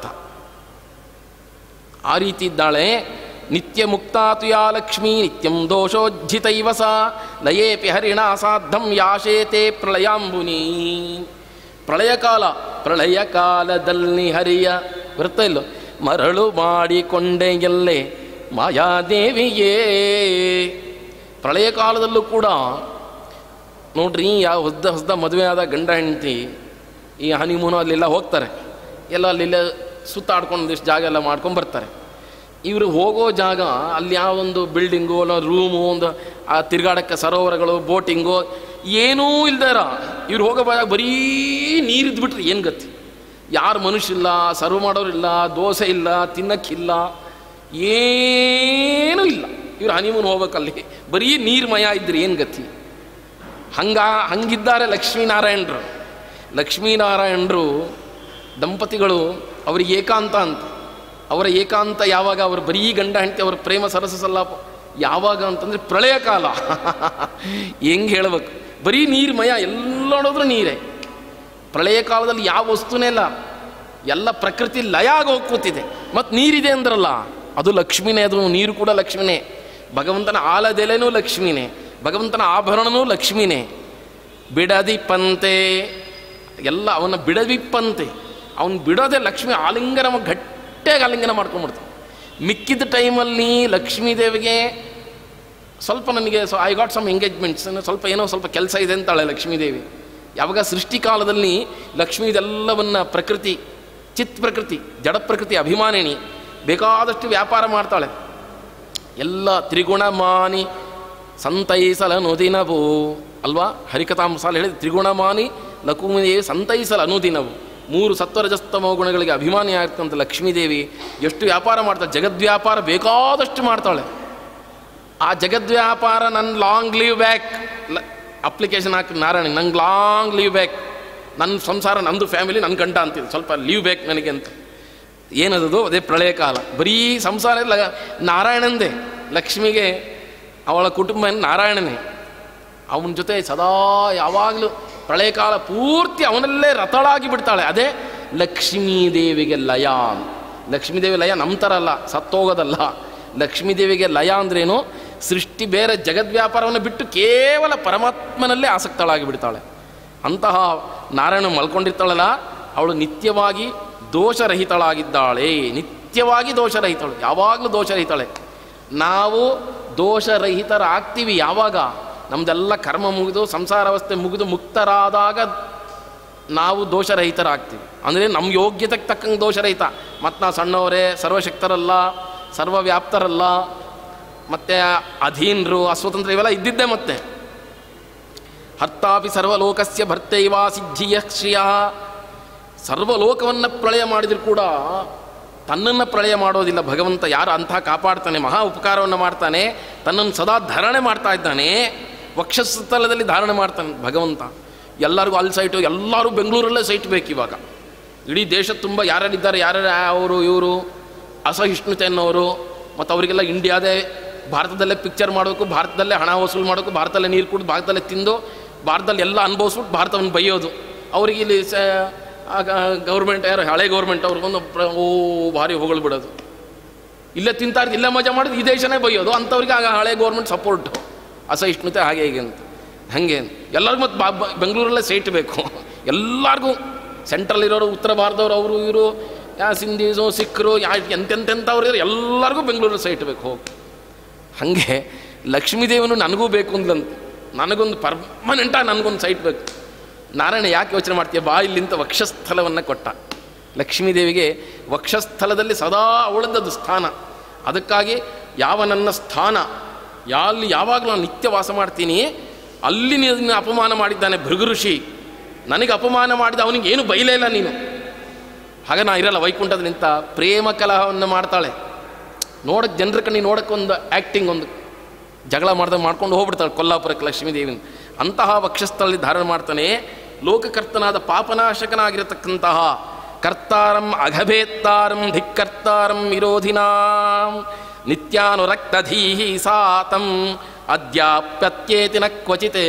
ಆ ರೀತಿ ಇದ್ದಾಳೆ ನಿತ್ಯ ಮುಕ್ತಾತು ಯಾ ಲಕ್ಷ್ಮೀ ನಿತ್ಯಂ ದೋಷೋಜ್ಜಿತೈವ ಸಾ ಲಯೇಪಿ ಹರಿಣ ಸಾಧಂ ಯಾಶೇತೆ ಪ್ರಳಯಾಂಬುನಿ ಪ್ರಳಯ ಕಾಲ ಪ್ರಳಯ ಕಾಲದಲ್ಲಿ ಹರಿಯ ಬರುತ್ತಾ ಇಲ್ಲೋ ಮರಳು ಮಾಡಿಕೊಂಡೆ ಎಲ್ಲೆ ಮಾಯಾದೇವಿಯೇ ಪ್ರಳಯ ಕಾಲದಲ್ಲೂ ಕೂಡ ನೋಡ್ರಿ ಯಾವ ಹೊಸ್ದ ಹೊಸ್ದ ಮದುವೆ ಆದ ಗಂಡ ಹೆಂಡತಿ ಈ ಹನಿಮೂನು ಅಲ್ಲೆಲ್ಲ ಹೋಗ್ತಾರೆ ಎಲ್ಲ ಅಲ್ಲೆಲ್ಲ ಸುತ್ತಾಡ್ಕೊಂಡು ಒಂದಿಷ್ಟು ಜಾಗ ಎಲ್ಲ ಮಾಡ್ಕೊಂಡು ಬರ್ತಾರೆ ಇವರು ಹೋಗೋ ಜಾಗ ಅಲ್ಲಿ ಯಾವೊಂದು ಬಿಲ್ಡಿಂಗು ಅಲ್ಲ ರೂಮು ಒಂದು ಆ ತಿರುಗಾಡಕ್ಕೆ ಸರೋವರಗಳು ಬೋಟಿಂಗು ಏನೂ ಇಲ್ದಾರ ಇವ್ರು ಹೋಗೋ ಜಾಗ ಬರೀ ನೀರಿದ್ದು ಬಿಟ್ರೆ ಏನು ಗತಿ ಯಾರು ಮನುಷ್ಯ ಇಲ್ಲ ಸರ್ವ್ ಮಾಡೋರಿಲ್ಲ ದೋಸೆ ಇಲ್ಲ ತಿನ್ನಕ್ಕಿಲ್ಲ ಏನೂ ಇಲ್ಲ ಇವ್ರು ಹನಿಮೂನ್ ಹೋಗ್ಬೇಕಲ್ಲಿ ಬರೀ ನೀರ್ಮಯ ಇದ್ರೆ ಏನು ಗತಿ ಹಂಗ ಹಂಗಿದ್ದಾರೆ ಲಕ್ಷ್ಮೀನಾರಾಯಣರು ಲಕ್ಷ್ಮೀನಾರಾಯಣರು ದಂಪತಿಗಳು ಅವರಿಗೆ ಏಕಾಂತ ಅಂತ ಅವರ ಏಕಾಂತ ಯಾವಾಗ ಅವರು ಬರೀ ಗಂಡ ಹೆಂಡತಿ ಅವರ ಪ್ರೇಮ ಸರಸ ಸಲ್ಲಾಪ ಯಾವಾಗ ಅಂತಂದರೆ ಪ್ರಳಯ ಕಾಲ ಹೆಂಗೆ ಹೇಳ್ಬೇಕು ಬರೀ ನೀರ್ಮಯ ಎಲ್ಲ ನೋಡಿದ್ರು ನೀರೇ ಪ್ರಳಯ ಕಾಲದಲ್ಲಿ ಯಾವ ವಸ್ತುನೇ ಇಲ್ಲ ಎಲ್ಲ ಪ್ರಕೃತಿ ಲಯ ಆಗಿ ಹೋಗಿ ಕೂತಿದೆ ಮತ್ತು ನೀರಿದೆ ಅಂದ್ರಲ್ಲ ಅದು ಲಕ್ಷ್ಮಿನೇ ಅದು ನೀರು ಕೂಡ ಲಕ್ಷ್ಮಿನೇ ಭಗವಂತನ ಆಲದೆಲೆನೂ ಲಕ್ಷ್ಮಿನೇ ಭಗವಂತನ ಆಭರಣನೂ ಲಕ್ಷ್ಮಿನೇ ಬಿಡದಿಪ್ಪಂತೆ ಎಲ್ಲ ಅವನ ಬಿಡದಿಪ್ಪಂತೆ ಅವನು ಬಿಡೋದೇ ಲಕ್ಷ್ಮಿ ಆಲಿಂಗನ ಗಟ್ಟಿಯಾಗಿ ಆಲಿಂಗನ ಮಾಡ್ಕೊಂಡ್ಬಿಡ್ತಾನೆ ಮಿಕ್ಕಿದ ಟೈಮಲ್ಲಿ ಲಕ್ಷ್ಮೀ ದೇವಿಗೆ ಸ್ವಲ್ಪ ನನಗೆ so I got some engagements ಸ್ವಲ್ಪ ಏನೋ ಸ್ವಲ್ಪ ಕೆಲಸ ಇದೆ ಅಂತಾಳೆ ಲಕ್ಷ್ಮೀದೇವಿ ಯಾವಾಗ ಸೃಷ್ಟಿಕಾಲದಲ್ಲಿ ಲಕ್ಷ್ಮೀ ಇದೆಲ್ಲವನ್ನು ಪ್ರಕೃತಿ ಚಿತ್ ಪ್ರಕೃತಿ ಜಡ ಪ್ರಕೃತಿ ಅಭಿಮಾನಿಣಿ ಬೇಕಾದಷ್ಟು ವ್ಯಾಪಾರ ಮಾಡ್ತಾಳೆ ಎಲ್ಲ ತ್ರಿಗುಣಮಾನಿ ಸಂತೈಸಲ ಅನುದಿನವು ಅಲ್ವಾ ಹರಿಕಥಾಂಸಾಲ ಹೇಳಿ ತ್ರಿಗುಣಮಾನಿ ಲಕುಮಿದೇವಿ ಸಂತೈಸಲ ಅನುದಿನವು ಮೂರು ಸತ್ವರಜಸ್ತಮ ಗುಣಗಳಿಗೆ ಅಭಿಮಾನಿ ಆಗ್ತಂತ ಲಕ್ಷ್ಮೀದೇವಿ ಎಷ್ಟು ವ್ಯಾಪಾರ ಮಾಡ್ತಾಳೆ ಜಗದ್ವ್ಯಾಪಾರ ಬೇಕಾದಷ್ಟು ಮಾಡ್ತಾಳೆ ಆ ಜಗದ್ವ್ಯಾಪಾರ ನನ್ನ ಲಾಂಗ್ ಲೀವ್ ಬ್ಯಾಕ್ ಅಪ್ಲಿಕೇಶನ್ ಹಾಕಿ ನಾರಾಯಣ ನಂಗೆ ಲಾಂಗ್ ಲೀವ್ ಬ್ಯಾಕ್ ನನ್ನ ಸಂಸಾರ ನಂದು ಫ್ಯಾಮಿಲಿ ನನ್ನ ಗಂಡ ಅಂತಿದೆ ಸ್ವಲ್ಪ ಲೀವ್ ಬೇಕು ನನಗೆ ಅಂತ ಏನದದು ಅದೇ ಪ್ರಳಯ ಕಾಲ ಬರೀ ಸಂಸಾರ ಇಲ್ಲ ನಾರಾಯಣಂದೇ ಲಕ್ಷ್ಮಿಗೆ ಅವಳ ಕುಟುಂಬ ನಾರಾಯಣನೇ ಅವನ ಜೊತೆ ಸದಾ ಯಾವಾಗಲೂ ಪ್ರಳಯ ಕಾಲ ಪೂರ್ತಿ ಅವನಲ್ಲೇ ರಥಳಾಗಿ ಬಿಡ್ತಾಳೆ ಅದೇ ಲಕ್ಷ್ಮೀದೇವಿಗೆ ಲಯ ಲಕ್ಷ್ಮೀದೇವಿ ಲಯ ನಮ್ಮ ಥರ ಅಲ್ಲ ಸತ್ತೋಗೋದಲ್ಲ ಲಕ್ಷ್ಮೀದೇವಿಗೆ ಲಯ ಅಂದ್ರೇನು ಸೃಷ್ಟಿ ಬೇರೆ ಜಗದ್ವ್ಯಾಪಾರವನ್ನು ಬಿಟ್ಟು ಕೇವಲ ಪರಮಾತ್ಮನಲ್ಲೇ ಆಸಕ್ತಳಾಗಿ ಬಿಡ್ತಾಳೆ ಅಂತಹ ನಾರಾಯಣ ಮಲ್ಕೊಂಡಿರ್ತಾಳಲ್ಲ ಅವಳು ನಿತ್ಯವಾಗಿ ದೋಷರಹಿತಳಾಗಿದ್ದಾಳೆ ನಿತ್ಯವಾಗಿ ದೋಷರಹಿತಳು ಯಾವಾಗಲೂ ದೋಷರಹಿತಾಳೆ ನಾವು ದೋಷರಹಿತರಾಗ್ತೀವಿ ಯಾವಾಗ ನಮ್ಮದೆಲ್ಲ ಕರ್ಮ ಮುಗಿದು ಸಂಸಾರಾವಸ್ಥೆ ಮುಗಿದು ಮುಕ್ತರಾದಾಗ ನಾವು ದೋಷರಹಿತರಾಗ್ತೀವಿ ಅಂದರೆ ನಮ್ಮ ಯೋಗ್ಯತೆಗೆ ತಕ್ಕಂಗೆ ದೋಷರಹಿತ ಮತ್ತು ನಾವು ಸಣ್ಣವರೇ ಸರ್ವಶಕ್ತರಲ್ಲ ಸರ್ವವ್ಯಾಪ್ತರಲ್ಲ ಮತ್ತು ಅಧೀನರು ಅಸ್ವತಂತ್ರ ಇವೆಲ್ಲ ಇದ್ದಿದ್ದೇ ಮತ್ತೆ ಹರ್ತಾಪಿ ಸರ್ವಲೋಕಸ್ಯ ಭರ್ತೈವ ಸಿದ್ಧಿಯ ಶ್ರಿಯ ಸರ್ವಲೋಕವನ್ನು ಪ್ರಳಯ ಮಾಡಿದರೂ ಕೂಡ ತನ್ನನ್ನು ಪ್ರಳಯ ಮಾಡೋದಿಲ್ಲ ಭಗವಂತ ಯಾರು ಅಂಥ ಕಾಪಾಡ್ತಾನೆ ಮಹಾ ಉಪಕಾರವನ್ನು ಮಾಡ್ತಾನೆ ತನ್ನನ್ನು ಸದಾ ಧಾರಣೆ ಮಾಡ್ತಾ ಇದ್ದಾನೆ ವಕ್ಷಸ್ಥಲದಲ್ಲಿ ಧಾರಣೆ ಮಾಡ್ತಾನೆ ಭಗವಂತ ಎಲ್ಲರಿಗೂ ಅಲ್ಲಿ ಸೈಟು ಎಲ್ಲರೂ ಬೆಂಗಳೂರಲ್ಲೇ ಸೈಟ್ ಬೇಕು ಇವಾಗ ಇಡೀ ದೇಶ ತುಂಬ ಯಾರ್ಯಾರಿದ್ದಾರೆ ಯಾರ್ಯಾರು ಅವರು ಇವರು ಅಸಹಿಷ್ಣುತೆ ಅನ್ನೋರು ಮತ್ತು ಅವರಿಗೆಲ್ಲ ಇಂಡಿಯಾದೇ ಭಾರತದಲ್ಲೇ ಪಿಕ್ಚರ್ ಮಾಡಬೇಕು ಭಾರತದಲ್ಲೇ ಹಣ ವಸೂಲು ಮಾಡಬೇಕು ಭಾರತದಲ್ಲೇ ನೀರು ಕುಡಿದು ಭಾರತದಲ್ಲೇ ತಿಂದು ಭಾರತದಲ್ಲಿ ಎಲ್ಲ ಅನುಭವಿಸ್ಬಿಟ್ಟು ಭಾರತವನ್ನು ಬೈಯೋದು ಅವ್ರಿಗೆ ಇಲ್ಲಿ ಸ ಗೌರ್ಮೆಂಟ್ ಯಾರು ಹಳೆ ಗೌರ್ಮೆಂಟ್ ಅವ್ರಿಗೊಂದು ಪ್ರ- ಓ ಭಾರಿ ಹೊಗಳು ಬಿಡೋದು ಇಲ್ಲೇ ತಿಂತಾರೆ ಇಲ್ಲೇ ಮಜಾ ಮಾಡೋದು ಈ ದೇಶನೇ ಬೈಯೋದು ಅಂಥವ್ರಿಗೆ ಆಗ ಹಳೆ ಗೌರ್ಮೆಂಟ್ ಸಪೋರ್ಟು ಅಸಹಿಷ್ಣುತೆ ಹಾಗೆ ಹೀಗೆ ಅಂತ ಹಾಗೆ ಎಲ್ಲರಿಗೂ ಮತ್ತು ಬಾ ಬ- ಬೆಂಗಳೂರಲ್ಲೇ ಸೈಟ್ ಬೇಕು ಎಲ್ಲರಿಗೂ ಸೆಂಟ್ರಲ್ ಇರೋರು ಉತ್ತರ ಭಾರತದವ್ರು ಅವರು ಇವರು ಯಾ ಸಿಂಧೀಸು ಸಿಖ್ರು ಯಾ ಎಂತೆಂತೆಂಥವ್ರು ಇರೋ ಎಲ್ಲರಿಗೂ ಬೆಂಗಳೂರಲ್ಲಿ ಸೈಟ್ ಬೇಕು ಹೋಗಿ ಹಾಗೆ ಲಕ್ಷ್ಮೀದೇವನು ನನಗೂ ಬೇಕು ಅಂದ್ಲಂತೆ ನನಗೊಂದು ಪರ್ಮನೆಂಟಾಗಿ ನನಗೊಂದು ಸೈಟ್ ಬೇಕು ನಾರಾಯಣ ಯಾಕೆ ಯೋಚನೆ ಮಾಡ್ತೀಯ ಬಾ ಇಲ್ಲಿಂದ ವಕ್ಷಸ್ಥಲವನ್ನು ಕೊಟ್ಟ ಲಕ್ಷ್ಮೀದೇವಿಗೆ ವಕ್ಷಸ್ಥಲದಲ್ಲಿ ಸದಾ ಅವಳದದ್ದು ಸ್ಥಾನ ಅದಕ್ಕಾಗಿ ಯಾವ ನನ್ನ ಸ್ಥಾನ ಅಲ್ಲಿ ಯಾವಾಗಲೂ ನಾನು ನಿತ್ಯ ವಾಸ ಮಾಡ್ತೀನಿ ಅಲ್ಲಿ ನಿನ್ನ ಅಪಮಾನ ಮಾಡಿದ್ದಾನೆ ಭೃಗು ಋಷಿ ನನಗೆ ಅಪಮಾನ ಮಾಡಿದ ಅವನಿಗೆ ಏನು ಬೈಲೇ ಇಲ್ಲ ನೀನು ಹಾಗೆ ನಾ ಇರಲ್ಲ ವೈಕುಂಠದ ನಿಂತ ಪ್ರೇಮ ಕಲಹವನ್ನು ಮಾಡ್ತಾಳೆ ನೋಡಕ್ಕೆ ಜನರ ಕಣ್ಣಿ ನೋಡಕ್ಕೆ ಒಂದು ಆ್ಯಕ್ಟಿಂಗ್ ಒಂದು ಜಗಳ ಮಾಡ್ದಾಗ ಮಾಡ್ಕೊಂಡು ಹೋಗ್ಬಿಡ್ತಾಳೆ ಕೊಲ್ಲಾಪುರಕ್ಕೆ ಲಕ್ಷ್ಮೀದೇವಿನ ಅಂತಹ ವಕ್ಷಸ್ಥಳದಲ್ಲಿ ಧಾರಣ ಮಾಡ್ತಾನೆ ಲೋಕಕರ್ತನಾದ ಪಾಪನಾಶಕನಾಗಿರತಕ್ಕಂತಹ ಕರ್ತಾರಂ ಅಘಭೇತ್ತಾರಂ ಧಿಕ್ಕರ್ತಾರಂ ವಿರೋಧಿನಾಂ ನಿತ್ಯಾನುರಕ್ತಧೀಹಿ ಸಾತಂ ಅದ್ಯಾಪ್ಯತ್ಯೇತಿನ ಕ್ವಚಿತೇ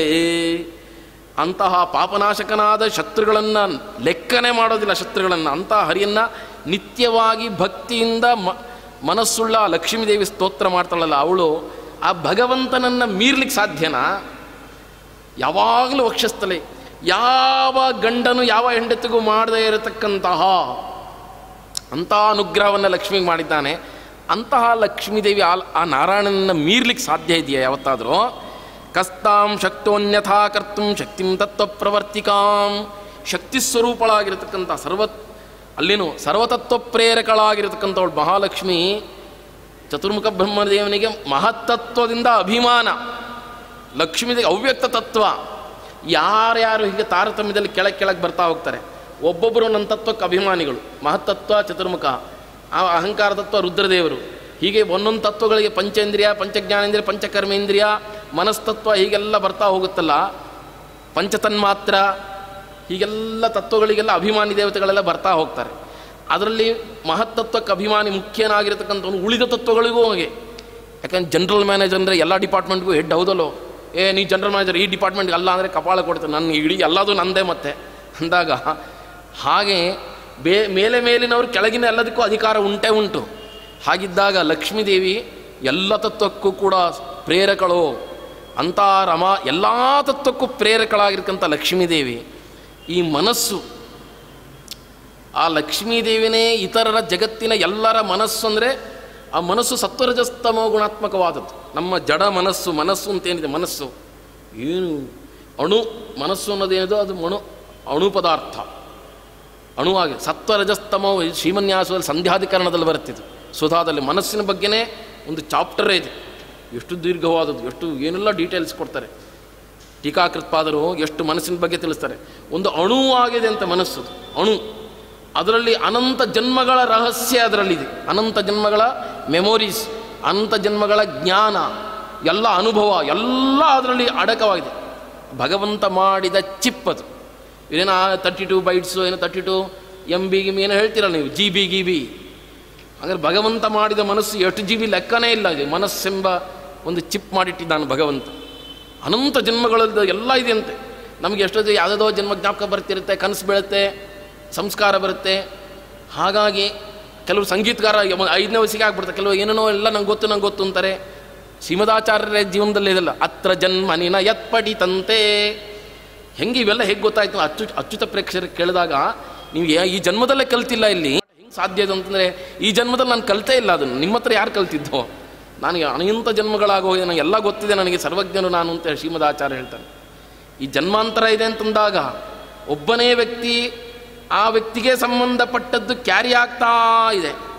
ಅಂತಹ ಪಾಪನಾಶಕನಾದ ಶತ್ರುಗಳನ್ನು ಲೆಕ್ಕನೆ ಮಾಡೋದಿಲ್ಲ ಶತ್ರುಗಳನ್ನು ಅಂತಹ ಹರಿಯನ್ನು ನಿತ್ಯವಾಗಿ ಭಕ್ತಿಯಿಂದ ಮ ಮನಸ್ಸುಳ್ಳ ಲಕ್ಷ್ಮೀದೇವಿ ಸ್ತೋತ್ರ ಮಾಡ್ತಾಳಲ್ಲ ಅವಳು ಆ ಭಗವಂತನನ್ನು ಮೀರ್ಲಿಕ್ಕೆ ಸಾಧ್ಯನಾ ಯಾವಾಗಲೂ ವಕ್ಷಸ್ಥಲೆ ಯಾವ ಗಂಡನು ಯಾವ ಹೆಂಡತಿಗೂ ಮಾಡದೇ ಇರತಕ್ಕಂತಹ ಅಂಥ ಅನುಗ್ರಹವನ್ನು ಲಕ್ಷ್ಮಿಗೆ ಮಾಡಿದ್ದಾನೆ ಅಂತಹ ಲಕ್ಷ್ಮೀದೇವಿ ಆ ಆ ನಾರಾಯಣನನ್ನು ಮೀರ್ಲಿಕ್ಕೆ ಸಾಧ್ಯ ಇದೆಯಾ ಯಾವತ್ತಾದರೂ ಕಸ್ತಾಂ ಶಕ್ತೋನ್ಯಥಾ ಕರ್ತು ಶಕ್ತಿಂ ತತ್ವ ಪ್ರವರ್ತಿಕಾಂ ಶಕ್ತಿ ಸ್ವರೂಪಳಾಗಿರತಕ್ಕಂಥ ಸರ್ವ ಅಲ್ಲೇನು ಸರ್ವತತ್ವ ಪ್ರೇರಕಳಾಗಿರತಕ್ಕಂಥವಳು ಮಹಾಲಕ್ಷ್ಮಿ ಚತುರ್ಮುಖ ಬ್ರಹ್ಮದೇವನಿಗೆ ಮಹತ್ತತ್ವದಿಂದ ಅಭಿಮಾನ ಲಕ್ಷ್ಮೀದೇವಿ ಅವ್ಯಕ್ತ ತತ್ವ ಯಾರ್ಯಾರು ಹೀಗೆ ತಾರತಮ್ಯದಲ್ಲಿ ಕೆಳಗೆ ಕೆಳಗೆ ಬರ್ತಾ ಹೋಗ್ತಾರೆ ಒಬ್ಬೊಬ್ಬರು ನನ್ನ ತತ್ವಕ್ಕೆ ಅಭಿಮಾನಿಗಳು ಮಹತ್ತತ್ವ ಚತುರ್ಮುಖ ಆ ಅಹಂಕಾರ ತತ್ವ ರುದ್ರದೇವರು ಹೀಗೆ ಒಂದೊಂದು ತತ್ವಗಳಿಗೆ ಪಂಚೇಂದ್ರಿಯ ಪಂಚಜ್ಞಾನೇಂದ್ರಿಯ ಪಂಚಕರ್ಮೇಂದ್ರಿಯ ಮನಸ್ತತ್ವ ಹೀಗೆಲ್ಲ ಬರ್ತಾ ಹೋಗುತ್ತಲ್ಲ ಪಂಚತನ್ಮಾತ್ರ ಹೀಗೆಲ್ಲ ತತ್ವಗಳಿಗೆಲ್ಲ ಅಭಿಮಾನಿ ದೇವತೆಗಳೆಲ್ಲ ಬರ್ತಾ ಹೋಗ್ತಾರೆ ಅದರಲ್ಲಿ ಮಹತ್ತತ್ವಕ್ಕೆ ಅಭಿಮಾನಿ ಮುಖ್ಯನಾಗಿರ್ತಕ್ಕಂಥವನು ಉಳಿದ ತತ್ವಗಳಿಗೂ ಹಾಗೆ ಯಾಕಂದ್ರೆ ಜನರಲ್ ಮ್ಯಾನೇಜರ್ ಅಂದರೆ ಎಲ್ಲ ಡಿಪಾರ್ಟ್ಮೆಂಟ್ಗೂ ಹೆಡ್ ಹೌದಲ್ಲೋ ಏ ನೀ ಜನರಲ್ ಮ್ಯಾನೇಜರ್ ಈ ಡಿಪಾರ್ಟ್ಮೆಂಟ್ಗೆ ಅಲ್ಲ ಅಂದರೆ ಕಪಾಳ ಕೊಡ್ತೇನೆ ನನ್ನ ಇಡೀ ಎಲ್ಲದೂ ನಂದೇ ಮತ್ತೆ ಅಂದಾಗ ಹಾಗೆ ಬೇ ಮೇಲೆ ಮೇಲಿನವರು ಕೆಳಗಿನ ಎಲ್ಲದಕ್ಕೂ ಅಧಿಕಾರ ಉಂಟೇ ಉಂಟು ಹಾಗಿದ್ದಾಗ ಲಕ್ಷ್ಮೀದೇವಿ ಎಲ್ಲ ತತ್ವಕ್ಕೂ ಕೂಡ ಪ್ರೇರಕಳು ಅಂಥ ರಮ ಎಲ್ಲ ತತ್ವಕ್ಕೂ ಪ್ರೇರಕಳಾಗಿರ್ತಕ್ಕಂಥ ಲಕ್ಷ್ಮೀದೇವಿ ಈ ಮನಸ್ಸು ಆ ಲಕ್ಷ್ಮೀದೇವಿನೇ ಇತರರ ಜಗತ್ತಿನ ಎಲ್ಲರ ಮನಸ್ಸು ಅಂದರೆ ಆ ಮನಸ್ಸು ಸತ್ವರಜಸ್ತಮ ಗುಣಾತ್ಮಕವಾದದ್ದು ನಮ್ಮ ಜಡ ಮನಸ್ಸು ಮನಸ್ಸು ಅಂತೇನಿದೆ ಮನಸ್ಸು ಏನು ಅಣು ಮನಸ್ಸು ಅನ್ನೋದೇನಿದೆ ಅದು ಮಣು ಅಣು ಪದಾರ್ಥ ಅಣುವಾಗಿ ಸತ್ವರಜಸ್ತಮ ಶ್ರೀಮನ್ಯಾಸದಲ್ಲಿ ಸಂಧ್ಯಾಧಿಕರಣದಲ್ಲಿ ಬರುತ್ತಿದ್ದು ಸುಧಾದಲ್ಲಿ ಮನಸ್ಸಿನ ಬಗ್ಗೆನೇ ಒಂದು ಚಾಪ್ಟರೇ ಇದೆ ಎಷ್ಟು ದೀರ್ಘವಾದದ್ದು ಎಷ್ಟು ಏನೆಲ್ಲ ಡೀಟೇಲ್ಸ್ ಕೊಡ್ತಾರೆ ಟೀಕಾಕೃತ್ಪಾದರು ಎಷ್ಟು ಮನಸ್ಸಿನ ಬಗ್ಗೆ ತಿಳಿಸ್ತಾರೆ ಒಂದು ಅಣು ಆಗಿದೆ ಅಂತ ಮನಸ್ಸು ಅಣು ಅದರಲ್ಲಿ ಅನಂತ ಜನ್ಮಗಳ ರಹಸ್ಯ ಅದರಲ್ಲಿದೆ ಅನಂತ ಜನ್ಮಗಳ ಮೆಮೊರೀಸ್ ಅನಂತ ಜನ್ಮಗಳ ಜ್ಞಾನ ಎಲ್ಲ ಅನುಭವ ಎಲ್ಲ ಅದರಲ್ಲಿ ಅಡಕವಾಗಿದೆ ಭಗವಂತ ಮಾಡಿದ ಚಿಪ್ ಅದು ಏನೋ ತರ್ಟಿ ಟು ಬೈಟ್ಸು ಏನೋ ತರ್ಟಿ ಟು ಎಮ್ ಬಿ ಗಿಮ್ ಏನೋ ಹೇಳ್ತೀರಲ್ಲ ನೀವು ಜಿ ಬಿ ಗಿ ಬಿ ಹಾಗಾದ್ರೆ ಭಗವಂತ ಮಾಡಿದ ಮನಸ್ಸು ಎಷ್ಟು ಜಿ ಬಿ ಲೆಕ್ಕನೇ ಇಲ್ಲ ಇದೆ ಮನಸ್ಸೆಂಬ ಒಂದು ಚಿಪ್ ಮಾಡಿಟ್ಟಿದ್ದಾನೆ ಭಗವಂತ ಅನಂತ ಜನ್ಮಗಳದ್ದು ಎಲ್ಲ ಇದೆ ಅಂತೆ ನಮಗೆ ಎಷ್ಟೊತ್ತು ಯಾವುದೋ ಜನ್ಮ ಜ್ಞಾಪಕ ಬರ್ತಿರುತ್ತೆ ಕನಸು ಬೀಳುತ್ತೆ ಸಂಸ್ಕಾರ ಬರುತ್ತೆ ಹಾಗಾಗಿ ಕೆಲವು ಸಂಗೀತಗಾರ ಯ- ಐದನೇ ವಯಸ್ಸಿಗೆ ಆಗ್ಬಿಡ್ತಾರೆ ಕೆಲವು ಏನೇನೋ ಎಲ್ಲ ನಂಗೆ ಗೊತ್ತು ನಂಗೆ ಗೊತ್ತು ಅಂತಾರೆ ಶ್ರೀಮದಾಚಾರ್ಯರ ಜೀವನದಲ್ಲಿ ಇದಲ್ಲ ಅತ್ರ ಜನ್ಮನಿನ ಯತ್ಪಡಿತಂತೆ ಹೆಂಗೆ ಇವೆಲ್ಲ ಹೇಗೆ ಗೊತ್ತಾಯ್ತು ಅಚ್ಚು ಅಚ್ಯುತ ಪ್ರೇಕ್ಷಕರಿಗೆ ಕೇಳಿದಾಗ ನೀವು ಯಾ- ಈ ಜನ್ಮದಲ್ಲೇ ಕಲ್ತಿಲ್ಲ ಇಲ್ಲಿ ಹೆಂಗೆ ಸಾಧ್ಯ ಅದು ಅಂತಂದರೆ ಈ ಜನ್ಮದಲ್ಲಿ ನಾನು ಕಲ್ತೇ ಇಲ್ಲ ಅದನ್ನು ನಿಮ್ಮ ಹತ್ರ ಯಾರು ಕಲ್ತಿದ್ದೋ ನನಗೆ ಅನಂತ ಜನ್ಮಗಳಾಗೋಗಿದೆ ನನಗೆ ಎಲ್ಲ ಗೊತ್ತಿದೆ ನನಗೆ ಸರ್ವಜ್ಞನು ನಾನು ಅಂತ ಶ್ರೀಮದ್ ಆಚಾರ್ಯ ಹೇಳ್ತಾನೆ ಈ ಜನ್ಮಾಂತರ ಇದೆ ಅಂತಂದಾಗ ಒಬ್ಬನೇ ವ್ಯಕ್ತಿ ಆ ವ್ಯಕ್ತಿಗೆ ಸಂಬಂಧಪಟ್ಟದ್ದು ಕ್ಯಾರಿ ಆಗ್ತಾ ಇದೆ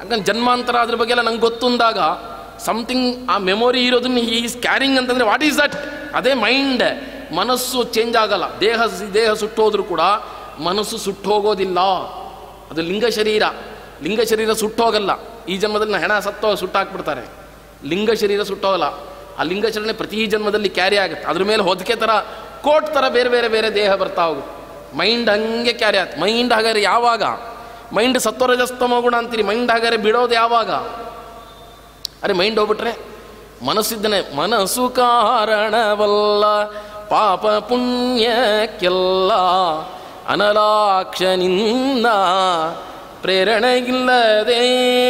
ಯಾಕಂದ್ರೆ ಜನ್ಮಾಂತರ ಅದ್ರ ಬಗ್ಗೆ ಎಲ್ಲ ನಂಗೆ ಗೊತ್ತುಂದಾಗ ಸಮಥಿಂಗ್ ಆ ಮೆಮೊರಿ ಇರೋದನ್ನ ಈ ಈಸ್ ಕ್ಯಾರಿಂಗ್ ಅಂತಂದರೆ ವಾಟ್ ಈಸ್ ದಟ್ ಅದೇ ಮೈಂಡ್ ಮನಸ್ಸು ಚೇಂಜ್ ಆಗಲ್ಲ ದೇಹ ದೇಹ ಸುಟ್ಟೋದ್ರೂ ಕೂಡ ಮನಸ್ಸು ಸುಟ್ಟೋಗೋದಿಲ್ಲ ಅದು ಲಿಂಗ ಶರೀರ ಲಿಂಗ ಶರೀರ ಸುಟ್ಟೋಗಲ್ಲ ಈ ಜನ್ಮದಲ್ಲಿ ಹೆಣ ಸತ್ತೋ ಸುಟ್ಟಾಕ್ಬಿಡ್ತಾರೆ ಲಿಂಗ ಶರೀರ ಸುಟ್ಟೋಗಲ್ಲ ಆ ಲಿಂಗ ಶರೀರ ಪ್ರತಿ ಜನ್ಮದಲ್ಲಿ ಕ್ಯಾರಿ ಆಗುತ್ತೆ ಅದ್ರ ಮೇಲೆ ಹೊದಿಕೆ ಥರ ಕೋಟ್ ಥರ ಬೇರೆ ಬೇರೆ ಬೇರೆ ದೇಹ ಬರ್ತಾ ಹೋಗುತ್ತೆ ಮೈಂಡ್ ಹಂಗೆ ಕ್ಯಾರಿ ಆಗುತ್ತೆ ಮೈಂಡ್ ಹಾಗಾದ್ರೆ ಯಾವಾಗ ಮೈಂಡ್ ಸತ್ವರಜಸ್ತಮ ಗುಣ ಅಂತೀರಿ ಮೈಂಡ್ ಹಾಗಾದ್ರೆ ಬಿಡೋದು ಯಾವಾಗ ಅರೆ ಮೈಂಡ್ ಹೋಗ್ಬಿಟ್ರೆ ಮನಸ್ಸಿದ್ದನೆ ಮನಸ್ಸು ಕಾರಣವಲ್ಲ ಪಾಪ ಪುಣ್ಯಕ್ಕೆಲ್ಲ ಅನಲಾಕ್ಷನಿಂದ ಪ್ರೇರಣೆಗಿಲ್ಲದೆ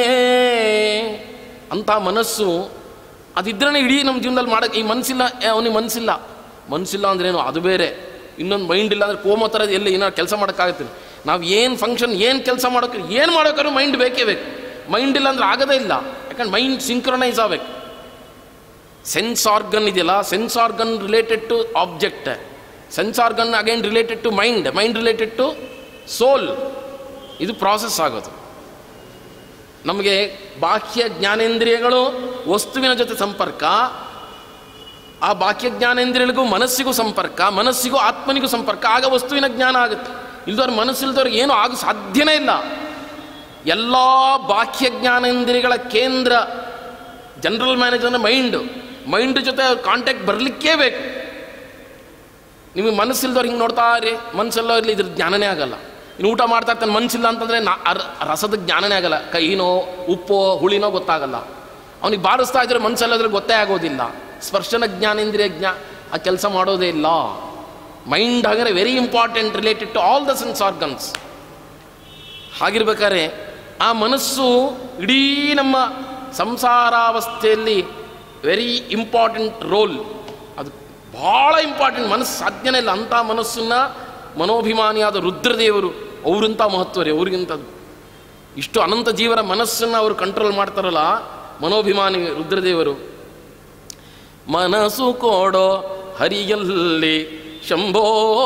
ಅಂಥ ಮನಸ್ಸು ಅದಿದ್ರೇ ಇಡೀ ನಮ್ಮ ಜೀವನದಲ್ಲಿ ಮಾಡೋಕ್ಕೆ ಈ ಮನಸ್ಸಿಲ್ಲ ಅವನಿಗೆ ಮನಸ್ಸಿಲ್ಲ ಮನಸ್ಸಿಲ್ಲ ಅಂದ್ರೇನು ಅದು ಬೇರೆ ಇನ್ನೊಂದು ಮೈಂಡ್ ಇಲ್ಲ ಅಂದರೆ ಕೋಮ ಥರ ಎಲ್ಲಿ ಏನಾದ್ರು ಕೆಲಸ ಮಾಡೋಕ್ಕಾಗುತ್ತೆ ನಾವು ಏನು ಫಂಕ್ಷನ್ ಏನು ಕೆಲಸ ಮಾಡೋಕೆ ಏನು ಮಾಡೋಕ್ಕಾದ್ರೂ ಮೈಂಡ್ ಬೇಕೇ ಬೇಕು ಮೈಂಡ್ ಇಲ್ಲ ಅಂದ್ರೆ ಆಗೋದೇ ಇಲ್ಲ ಯಾಕಂದ್ರೆ ಮೈಂಡ್ ಸಿಂಕ್ರನೈಸ್ ಆಗಬೇಕು ಸೆನ್ಸ್ ಆರ್ಗನ್ ಇದೆಯಲ್ಲ sense organ related to object sense organ again related to mind mind related to soul ಇದು ಪ್ರಾಸೆಸ್ ಆಗೋದು ನಮಗೆ ಬಾಹ್ಯ ಜ್ಞಾನೇಂದ್ರಿಯಗಳು ವಸ್ತುವಿನ ಜೊತೆ ಸಂಪರ್ಕ ಆ ಬಾಹ್ಯ ಜ್ಞಾನೇಂದ್ರಿಯಗಳಿಗೂ ಮನಸ್ಸಿಗೂ ಸಂಪರ್ಕ ಮನಸ್ಸಿಗೂ ಆತ್ಮನಿಗೂ ಸಂಪರ್ಕ ಆಗ ವಸ್ತುವಿನ ಜ್ಞಾನ ಆಗುತ್ತೆ ಇಲ್ದವ್ರು ಮನಸ್ಸಿಲ್ದವ್ರಿಗೆ ಏನೂ ಆಗ ಸಾಧ್ಯನೇ ಇಲ್ಲ ಎಲ್ಲ ಬಾಹ್ಯ ಜ್ಞಾನೇಂದ್ರಿಯಗಳ ಕೇಂದ್ರ ಜನರಲ್ ಮ್ಯಾನೇಜರ್ ಮೈಂಡು ಮೈಂಡ್ ಜೊತೆ ಕಾಂಟ್ಯಾಕ್ಟ್ ಬರಲಿಕ್ಕೇ ಬೇಕು ನಿಮಗೆ ಮನಸ್ಸಿಲ್ದವ್ರು ಹಿಂಗೆ ನೋಡ್ತಾ ಇರಿ ಮನಸ್ಸೆಲ್ಲ ಇರಲಿ ಇದ್ರ ಜ್ಞಾನನೇ ಆಗಲ್ಲ ಇನ್ನು ಊಟ ಮಾಡ್ತಾ ಇರ್ತಾನೆ ಮನಸ್ಸಿಲ್ಲ ಅಂತಂದರೆ ನಾ ಅರ್- ರಸದ ಜ್ಞಾನನೇ ಆಗಲ್ಲ ಕೈನೋ ಉಪ್ಪೋ ಹುಳಿನೋ ಗೊತ್ತಾಗಲ್ಲ ಅವನಿಗೆ ಬಾರಿಸ್ತಾ ಇದ್ರೆ ಮನಸ್ಸೆಲ್ಲದ್ರೆ ಗೊತ್ತೇ ಆಗೋದಿಲ್ಲ ಸ್ಪರ್ಶನ ಜ್ಞಾನೇಂದ್ರಿಯ ಜ್ಞಾ ಆ ಕೆಲಸ ಮಾಡೋದೇ ಇಲ್ಲ ಮೈಂಡ್ ಹಾಗಾದ್ರೆ very important related to all the sense organs ಹಾಗಿರ್ಬೇಕಾದ್ರೆ ಆ ಮನಸ್ಸು ಇಡೀ ನಮ್ಮ ಸಂಸಾರಾವಸ್ಥೆಯಲ್ಲಿ ವೆರಿ ಇಂಪಾರ್ಟೆಂಟ್ ರೋಲ್ ಅದು ಭಾಳ ಇಂಪಾರ್ಟೆಂಟ್ ಮನಸ್ಸು ಸಾಧ್ಯನೇ ಇಲ್ಲ ಅಂಥ ಮನಸ್ಸನ್ನು ಮನೋಭಿಮಾನಿಯಾದ ರುದ್ರದೇವರು ಅವರಂಥ ಮಹತ್ವ ರೀ ಅವ್ರಿಗಿಂತದ್ದು ಇಷ್ಟು ಅನಂತ ಜೀವರ ಮನಸ್ಸನ್ನು ಅವರು ಕಂಟ್ರೋಲ್ ಮಾಡ್ತಾರಲ್ಲ ಮನೋಭಿಮಾನಿ ರುದ್ರದೇವರು ಮನಸ್ಸು ಕೊಡೋ ಹರಿಯಲ್ಲಿ ಶಂಭೋ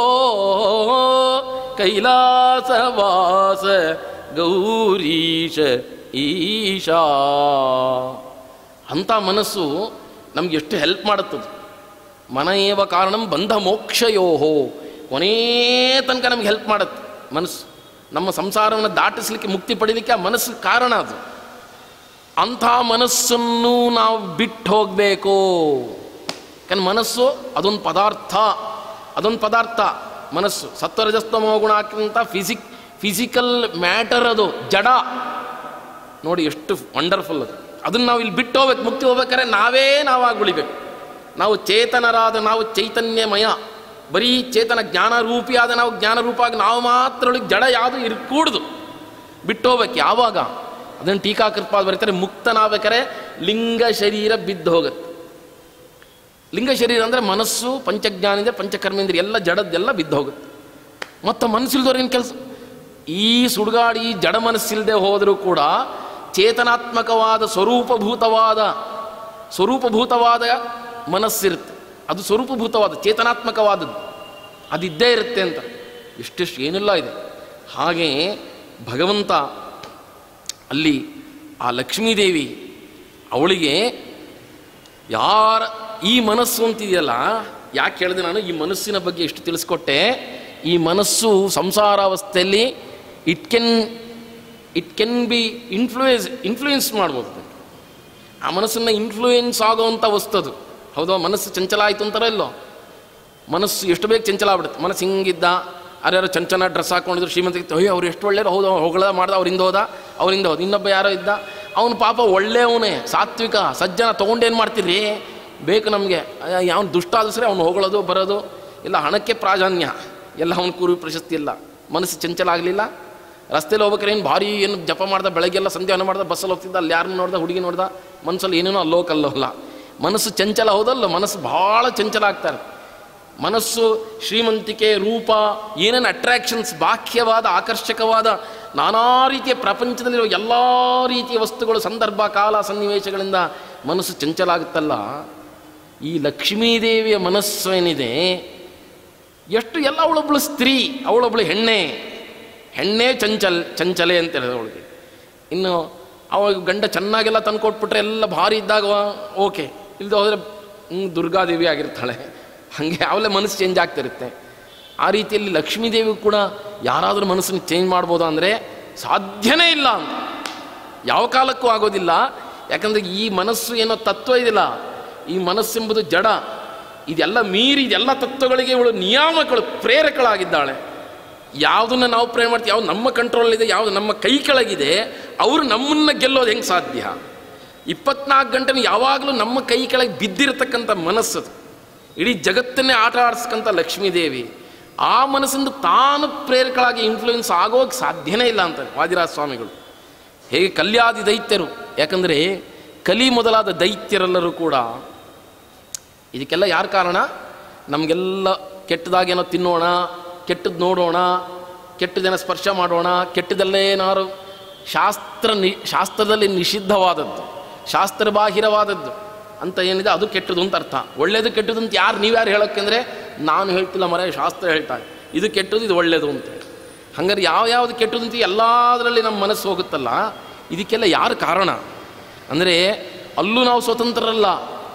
ಕೈಲಾಸವಾಸ ಗೌರೀಶ ಈಶಾ ಅಂಥ ಮನಸ್ಸು ನಮ್ಗೆ ಎಷ್ಟು ಹೆಲ್ಪ್ ಮಾಡುತ್ತದೆ ಮನ ಏವ ಕಾರಣಂ ಬಂಧ ಮೋಕ್ಷಯೋಹೋ ಕೊನೇ ತನಕ ನಮ್ಗೆ ಹೆಲ್ಪ್ ಮಾಡುತ್ತೆ ಮನಸ್ಸು ನಮ್ಮ ಸಂಸಾರವನ್ನು ದಾಟಿಸ್ಲಿಕ್ಕೆ ಮುಕ್ತಿ ಪಡೀಲಿಕ್ಕೆ ಆ ಮನಸ್ಸು ಕಾರಣ ಅದು ಅಂಥ ಮನಸ್ಸನ್ನು ನಾವು ಬಿಟ್ಟು ಹೋಗಬೇಕು ಯಾಕಂದ್ರೆ ಮನಸ್ಸು ಅದೊಂದು ಪದಾರ್ಥ ಅದೊಂದು ಪದಾರ್ಥ ಮನಸ್ಸು ಸತ್ವರಜಸ್ತಮೋ ಗುಣ ಹಾಕಿದಂಥ ಫಿಸಿಕ್ ಫಿಸಿಕಲ್ ಮ್ಯಾಟರ್ ಅದು ಜಡ ನೋಡಿ ಎಷ್ಟು ವಂಡರ್ಫುಲ್ ಅದು ಅದನ್ನು ನಾವು ಇಲ್ಲಿ ಬಿಟ್ಟು ಹೋಗ್ಬೇಕು ಮುಕ್ತಿ ಹೋಗ್ಬೇಕಾದ್ರೆ ನಾವೇ ನಾವಾಗಿ ಉಳಿಬೇಕು ನಾವು ಚೇತನರಾದ ನಾವು ಚೈತನ್ಯಮಯ ಬರೀ ಚೇತನ ಜ್ಞಾನರೂಪಿಯಾದ ನಾವು ಜ್ಞಾನರೂಪಾಗಿ ನಾವು ಮಾತ್ರ ಒಳಗೆ ಜಡ ಯಾವುದು ಇರ್ಕೂಡ್ದು ಬಿಟ್ಟು ಹೋಗ್ಬೇಕು ಯಾವಾಗ ಅದನ್ನು ಟೀಕಾಕೃತ್ಪಾದ ಬರೀತಾರೆ ಮುಕ್ತನಾಗ್ಬೇಕಾರೆ ಲಿಂಗ ಶರೀರ ಬಿದ್ದು ಹೋಗುತ್ತೆ ಲಿಂಗ ಶರೀರ ಅಂದರೆ ಮನಸ್ಸು ಪಂಚಜ್ಞಾನಿಂದ ಪಂಚಕರ್ಮೇಂದ್ರಿಯ ಎಲ್ಲ ಜಡದ್ದೆಲ್ಲ ಬಿದ್ದು ಹೋಗುತ್ತೆ ಮತ್ತು ಮನಸ್ಸಿಲ್ದವ್ರು ಏನು ಕೆಲಸ ಈ ಸುಡುಗಾಡಿ ಈ ಜಡ ಮನಸ್ಸಿಲ್ಲದೆ ಹೋದರೂ ಕೂಡ ಚೇತನಾತ್ಮಕವಾದ ಸ್ವರೂಪಭೂತವಾದ ಸ್ವರೂಪಭೂತವಾದ ಮನಸ್ಸಿರುತ್ತೆ ಅದು ಸ್ವರೂಪಭೂತವಾದ ಚೇತನಾತ್ಮಕವಾದದ್ದು ಅದಿದ್ದೇ ಇರುತ್ತೆ ಅಂತ ಎಷ್ಟೆಷ್ಟು ಏನೆಲ್ಲ ಇದೆ ಹಾಗೆ ಭಗವಂತ ಅಲ್ಲಿ ಆ ಲಕ್ಷ್ಮೀದೇವಿ ಅವಳಿಗೆ ಯಾರ ಈ ಮನಸ್ಸು ಅಂತಿದೆಯಲ್ಲ ಯಾಕೆ ಹೇಳಿದೆ ನಾನು ಈ ಮನಸ್ಸಿನ ಬಗ್ಗೆ ಎಷ್ಟು ತಿಳಿಸ್ಕೊಟ್ಟೆ ಈ ಮನಸ್ಸು ಸಂಸಾರಾವಸ್ಥೆಯಲ್ಲಿ it can it can be influence influence ಮಾಡ್ಬೋದು ಆ ಮನಸ್ಸನ್ನು ಇನ್ಫ್ಲೂಯೆನ್ಸ್ ಆಗೋವಂಥ ವಸ್ತು ಅದು ಹೌದಾ ಮನಸ್ಸು ಚಂಚಲ ಆಯಿತು ಅಂತಾರ ಇಲ್ಲೋ ಮನಸ್ಸು ಎಷ್ಟು ಬೇಗ ಚಂಚಲ ಆಗ್ಬಿಡುತ್ತೆ ಮನಸ್ಸು ಹಿಂಗಿದ್ದ ಯಾರ್ಯಾರು ಚಂಚನ ಡ್ರೆಸ್ ಹಾಕೊಂಡಿದ್ರು ಶ್ರೀಮಂತಿಗೆ ಅಯ್ಯೋ ಅವ್ರು ಎಷ್ಟು ಒಳ್ಳೆಯರು ಹೌದು ಹೊಗಳ ಮಾಡ್ದ ಅವ್ರಿಂದ ಹೋದ ಅವರಿಂದ ಹೋದ ಇನ್ನೊಬ್ಬ ಯಾರೋ ಇದ್ದ ಅವನು ಪಾಪ ಒಳ್ಳೆಯವನೇ ಸಾತ್ವಿಕ ಸಜ್ಜನ ತೊಗೊಂಡೇನು ಮಾಡ್ತೀರಿ ಬೇಕು ನಮಗೆ ಅವನು ದುಷ್ಟ ಆದ್ರೂ ಸರಿ ಅವ್ನು ಹೊಗಳೋದು ಬರೋದು ಇಲ್ಲ ಹಣಕ್ಕೆ ಪ್ರಾಧಾನ್ಯ ಎಲ್ಲ ಅವನ ಕುರು ಪ್ರಶಸ್ತಿ ಇಲ್ಲ ಮನಸ್ಸು ಚಂಚಲ ಆಗಲಿಲ್ಲ ರಸ್ತೆಲಿ ಹೋಗ್ಬೇಕಾರೆ ಏನು ಭಾರಿ ಏನು ಜಪ ಮಾಡ್ದ ಬೆಳಗ್ಗೆಲ್ಲ ಸಂಧ್ಯಾವನ ಮಾಡ್ದ ಬಸ್ಸಲ್ಲಿ ಹೋಗ್ತಿದ್ದ ಅಲ್ಲಿ ಯಾರನ್ನ ನೋಡ್ದ ಹುಡುಗಿ ನೋಡ್ದ ಮನಸ್ಸಲ್ಲಿ ಏನೇನೋ ಅಲ್ಲೋಕಲ್ಲೋಲ್ಲ ಮನಸ್ಸು ಚಂಚಲ ಹೌದಲ್ಲ ಮನಸ್ಸು ಭಾಳ ಚಂಚಲ ಆಗ್ತಾರೆ ಮನಸ್ಸು ಶ್ರೀಮಂತಿಕೆ ರೂಪ ಏನೇನು ಅಟ್ರಾಕ್ಷನ್ಸ್ ಬಾಹ್ಯವಾದ ಆಕರ್ಷಕವಾದ ನಾನಾ ರೀತಿಯ ಪ್ರಪಂಚದಲ್ಲಿರೋ ಎಲ್ಲ ರೀತಿಯ ವಸ್ತುಗಳು ಸಂದರ್ಭ ಕಾಲ ಸನ್ನಿವೇಶಗಳಿಂದ ಮನಸ್ಸು ಚಂಚಲ ಆಗುತ್ತಲ್ಲ ಈ ಲಕ್ಷ್ಮೀದೇವಿಯ ಮನಸ್ಸು ಏನಿದೆ ಎಷ್ಟು ಎಲ್ಲ ಅವಳೊಬ್ಳು ಸ್ತ್ರೀ ಅವಳೊಬ್ಳು ಹೆಣ್ಣೆ ಹೆಣ್ಣೆ ಚಂಚಲ್ ಚಂಚಲೆ ಅಂತ ಹೇಳಿದ ಅವಳಿಗೆ ಇನ್ನು ಅವಾಗ ಗಂಡ ಚೆನ್ನಾಗೆಲ್ಲ ತಂದು ಕೊಟ್ಬಿಟ್ರೆ ಎಲ್ಲ ಭಾರಿ ಇದ್ದಾಗ ಓಕೆ ಇಲ್ಲದೆ ಹೋದರೆ ಹ್ಞೂ ದುರ್ಗಾದೇವಿ ಆಗಿರ್ತಾಳೆ ಹಾಗೆ ಅವಳೆ ಮನಸ್ಸು ಚೇಂಜ್ ಆಗ್ತಿರುತ್ತೆ ಆ ರೀತಿಯಲ್ಲಿ ಲಕ್ಷ್ಮೀದೇವಿ ಕೂಡ ಯಾರಾದರೂ ಮನಸ್ಸನ್ನು ಚೇಂಜ್ ಮಾಡ್ಬೋದಾ ಅಂದರೆ ಸಾಧ್ಯನೇ ಇಲ್ಲ ಅಂತ ಯಾವ ಕಾಲಕ್ಕೂ ಆಗೋದಿಲ್ಲ ಯಾಕಂದರೆ ಈ ಮನಸ್ಸು ಏನೋ ತತ್ವ ಇದೆಯಲ್ಲ ಈ ಮನಸ್ಸೆಂಬುದು ಜಡ ಇದೆಲ್ಲ ಮೀರಿ ಇದೆಲ್ಲ ತತ್ವಗಳಿಗೆ ಇವಳು ನಿಯಾಮಕಳು ಪ್ರೇರಕಳಾಗಿದ್ದಾಳೆ ಯಾವುದನ್ನು ನಾವು ಪ್ರೇರಣೆ ಮಾಡ್ತೀವಿ ಯಾವ್ದು ನಮ್ಮ ಕಂಟ್ರೋಲಿದೆ ಯಾವುದು ನಮ್ಮ ಕೈ ಕೆಳಗಿದೆ ಅವರು ನಮ್ಮನ್ನು ಗೆಲ್ಲೋದು ಹೆಂಗೆ ಸಾಧ್ಯ ಇಪ್ಪತ್ನಾಲ್ಕು ಗಂಟೆ ಯಾವಾಗಲೂ ನಮ್ಮ ಕೈ ಕೆಳಗೆ ಬಿದ್ದಿರತಕ್ಕಂಥ ಮನಸ್ಸದು ಇಡೀ ಜಗತ್ತನ್ನೇ ಆಟ ಆಡಿಸ್ಕಂಥ ಲಕ್ಷ್ಮೀದೇವಿ ಆ ಮನಸ್ಸಿಂದ ತಾನು ಪ್ರೇರಕಳಾಗಿ ಇನ್ಫ್ಲೂಯೆನ್ಸ್ ಆಗೋಕ್ಕೆ ಸಾಧ್ಯನೇ ಇಲ್ಲ ಅಂತಾರೆ ವಾದಿರಾಜ ಸ್ವಾಮಿಗಳು ಹೇಗೆ ಕಲ್ಯಾದಿ ದೈತ್ಯರು ಯಾಕಂದರೆ ಕಲಿ ಮೊದಲಾದ ದೈತ್ಯರೆಲ್ಲರೂ ಕೂಡ ಇದಕ್ಕೆಲ್ಲ ಯಾರು ಕಾರಣ ನಮಗೆಲ್ಲ ಕೆಟ್ಟದಾಗೇನೋ ತಿನ್ನೋಣ ಕೆಟ್ಟದ್ದು ನೋಡೋಣ ಕೆಟ್ಟದೇನೋ ಸ್ಪರ್ಶ ಮಾಡೋಣ ಕೆಟ್ಟದಲ್ಲೇನಾರು ಶಾಸ್ತ್ರ ನಿ ಶಾಸ್ತ್ರದಲ್ಲಿ ನಿಷಿದ್ಧವಾದದ್ದು ಶಾಸ್ತ್ರಬಾಹಿರವಾದದ್ದು ಅಂತ ಏನಿದೆ ಅದು ಕೆಟ್ಟದು ಅಂತ ಅರ್ಥ ಒಳ್ಳೇದು ಕೆಟ್ಟದು ಅಂತ ಯಾರು ನೀವ್ಯಾರು ಹೇಳೋಕ್ಕೆಂದರೆ ನಾನು ಹೇಳ್ತಿಲ್ಲ ಮರ ಶಾಸ್ತ್ರ ಹೇಳ್ತಾರೆ ಇದು ಕೆಟ್ಟದು ಇದು ಒಳ್ಳೆಯದು ಅಂತೇಳಿ ಹಂಗಾರೆ ಯಾವ ಯಾವುದು ಕೆಟ್ಟದು ಅಂತ ಎಲ್ಲದರಲ್ಲಿ ನಮ್ಮ ಮನಸ್ಸು ಹೋಗುತ್ತಲ್ಲ ಇದಕ್ಕೆಲ್ಲ ಯಾರು ಕಾರಣ ಅಂದರೆ ಅಲ್ಲೂ ನಾವು ಸ್ವತಂತ್ರರಲ್ಲ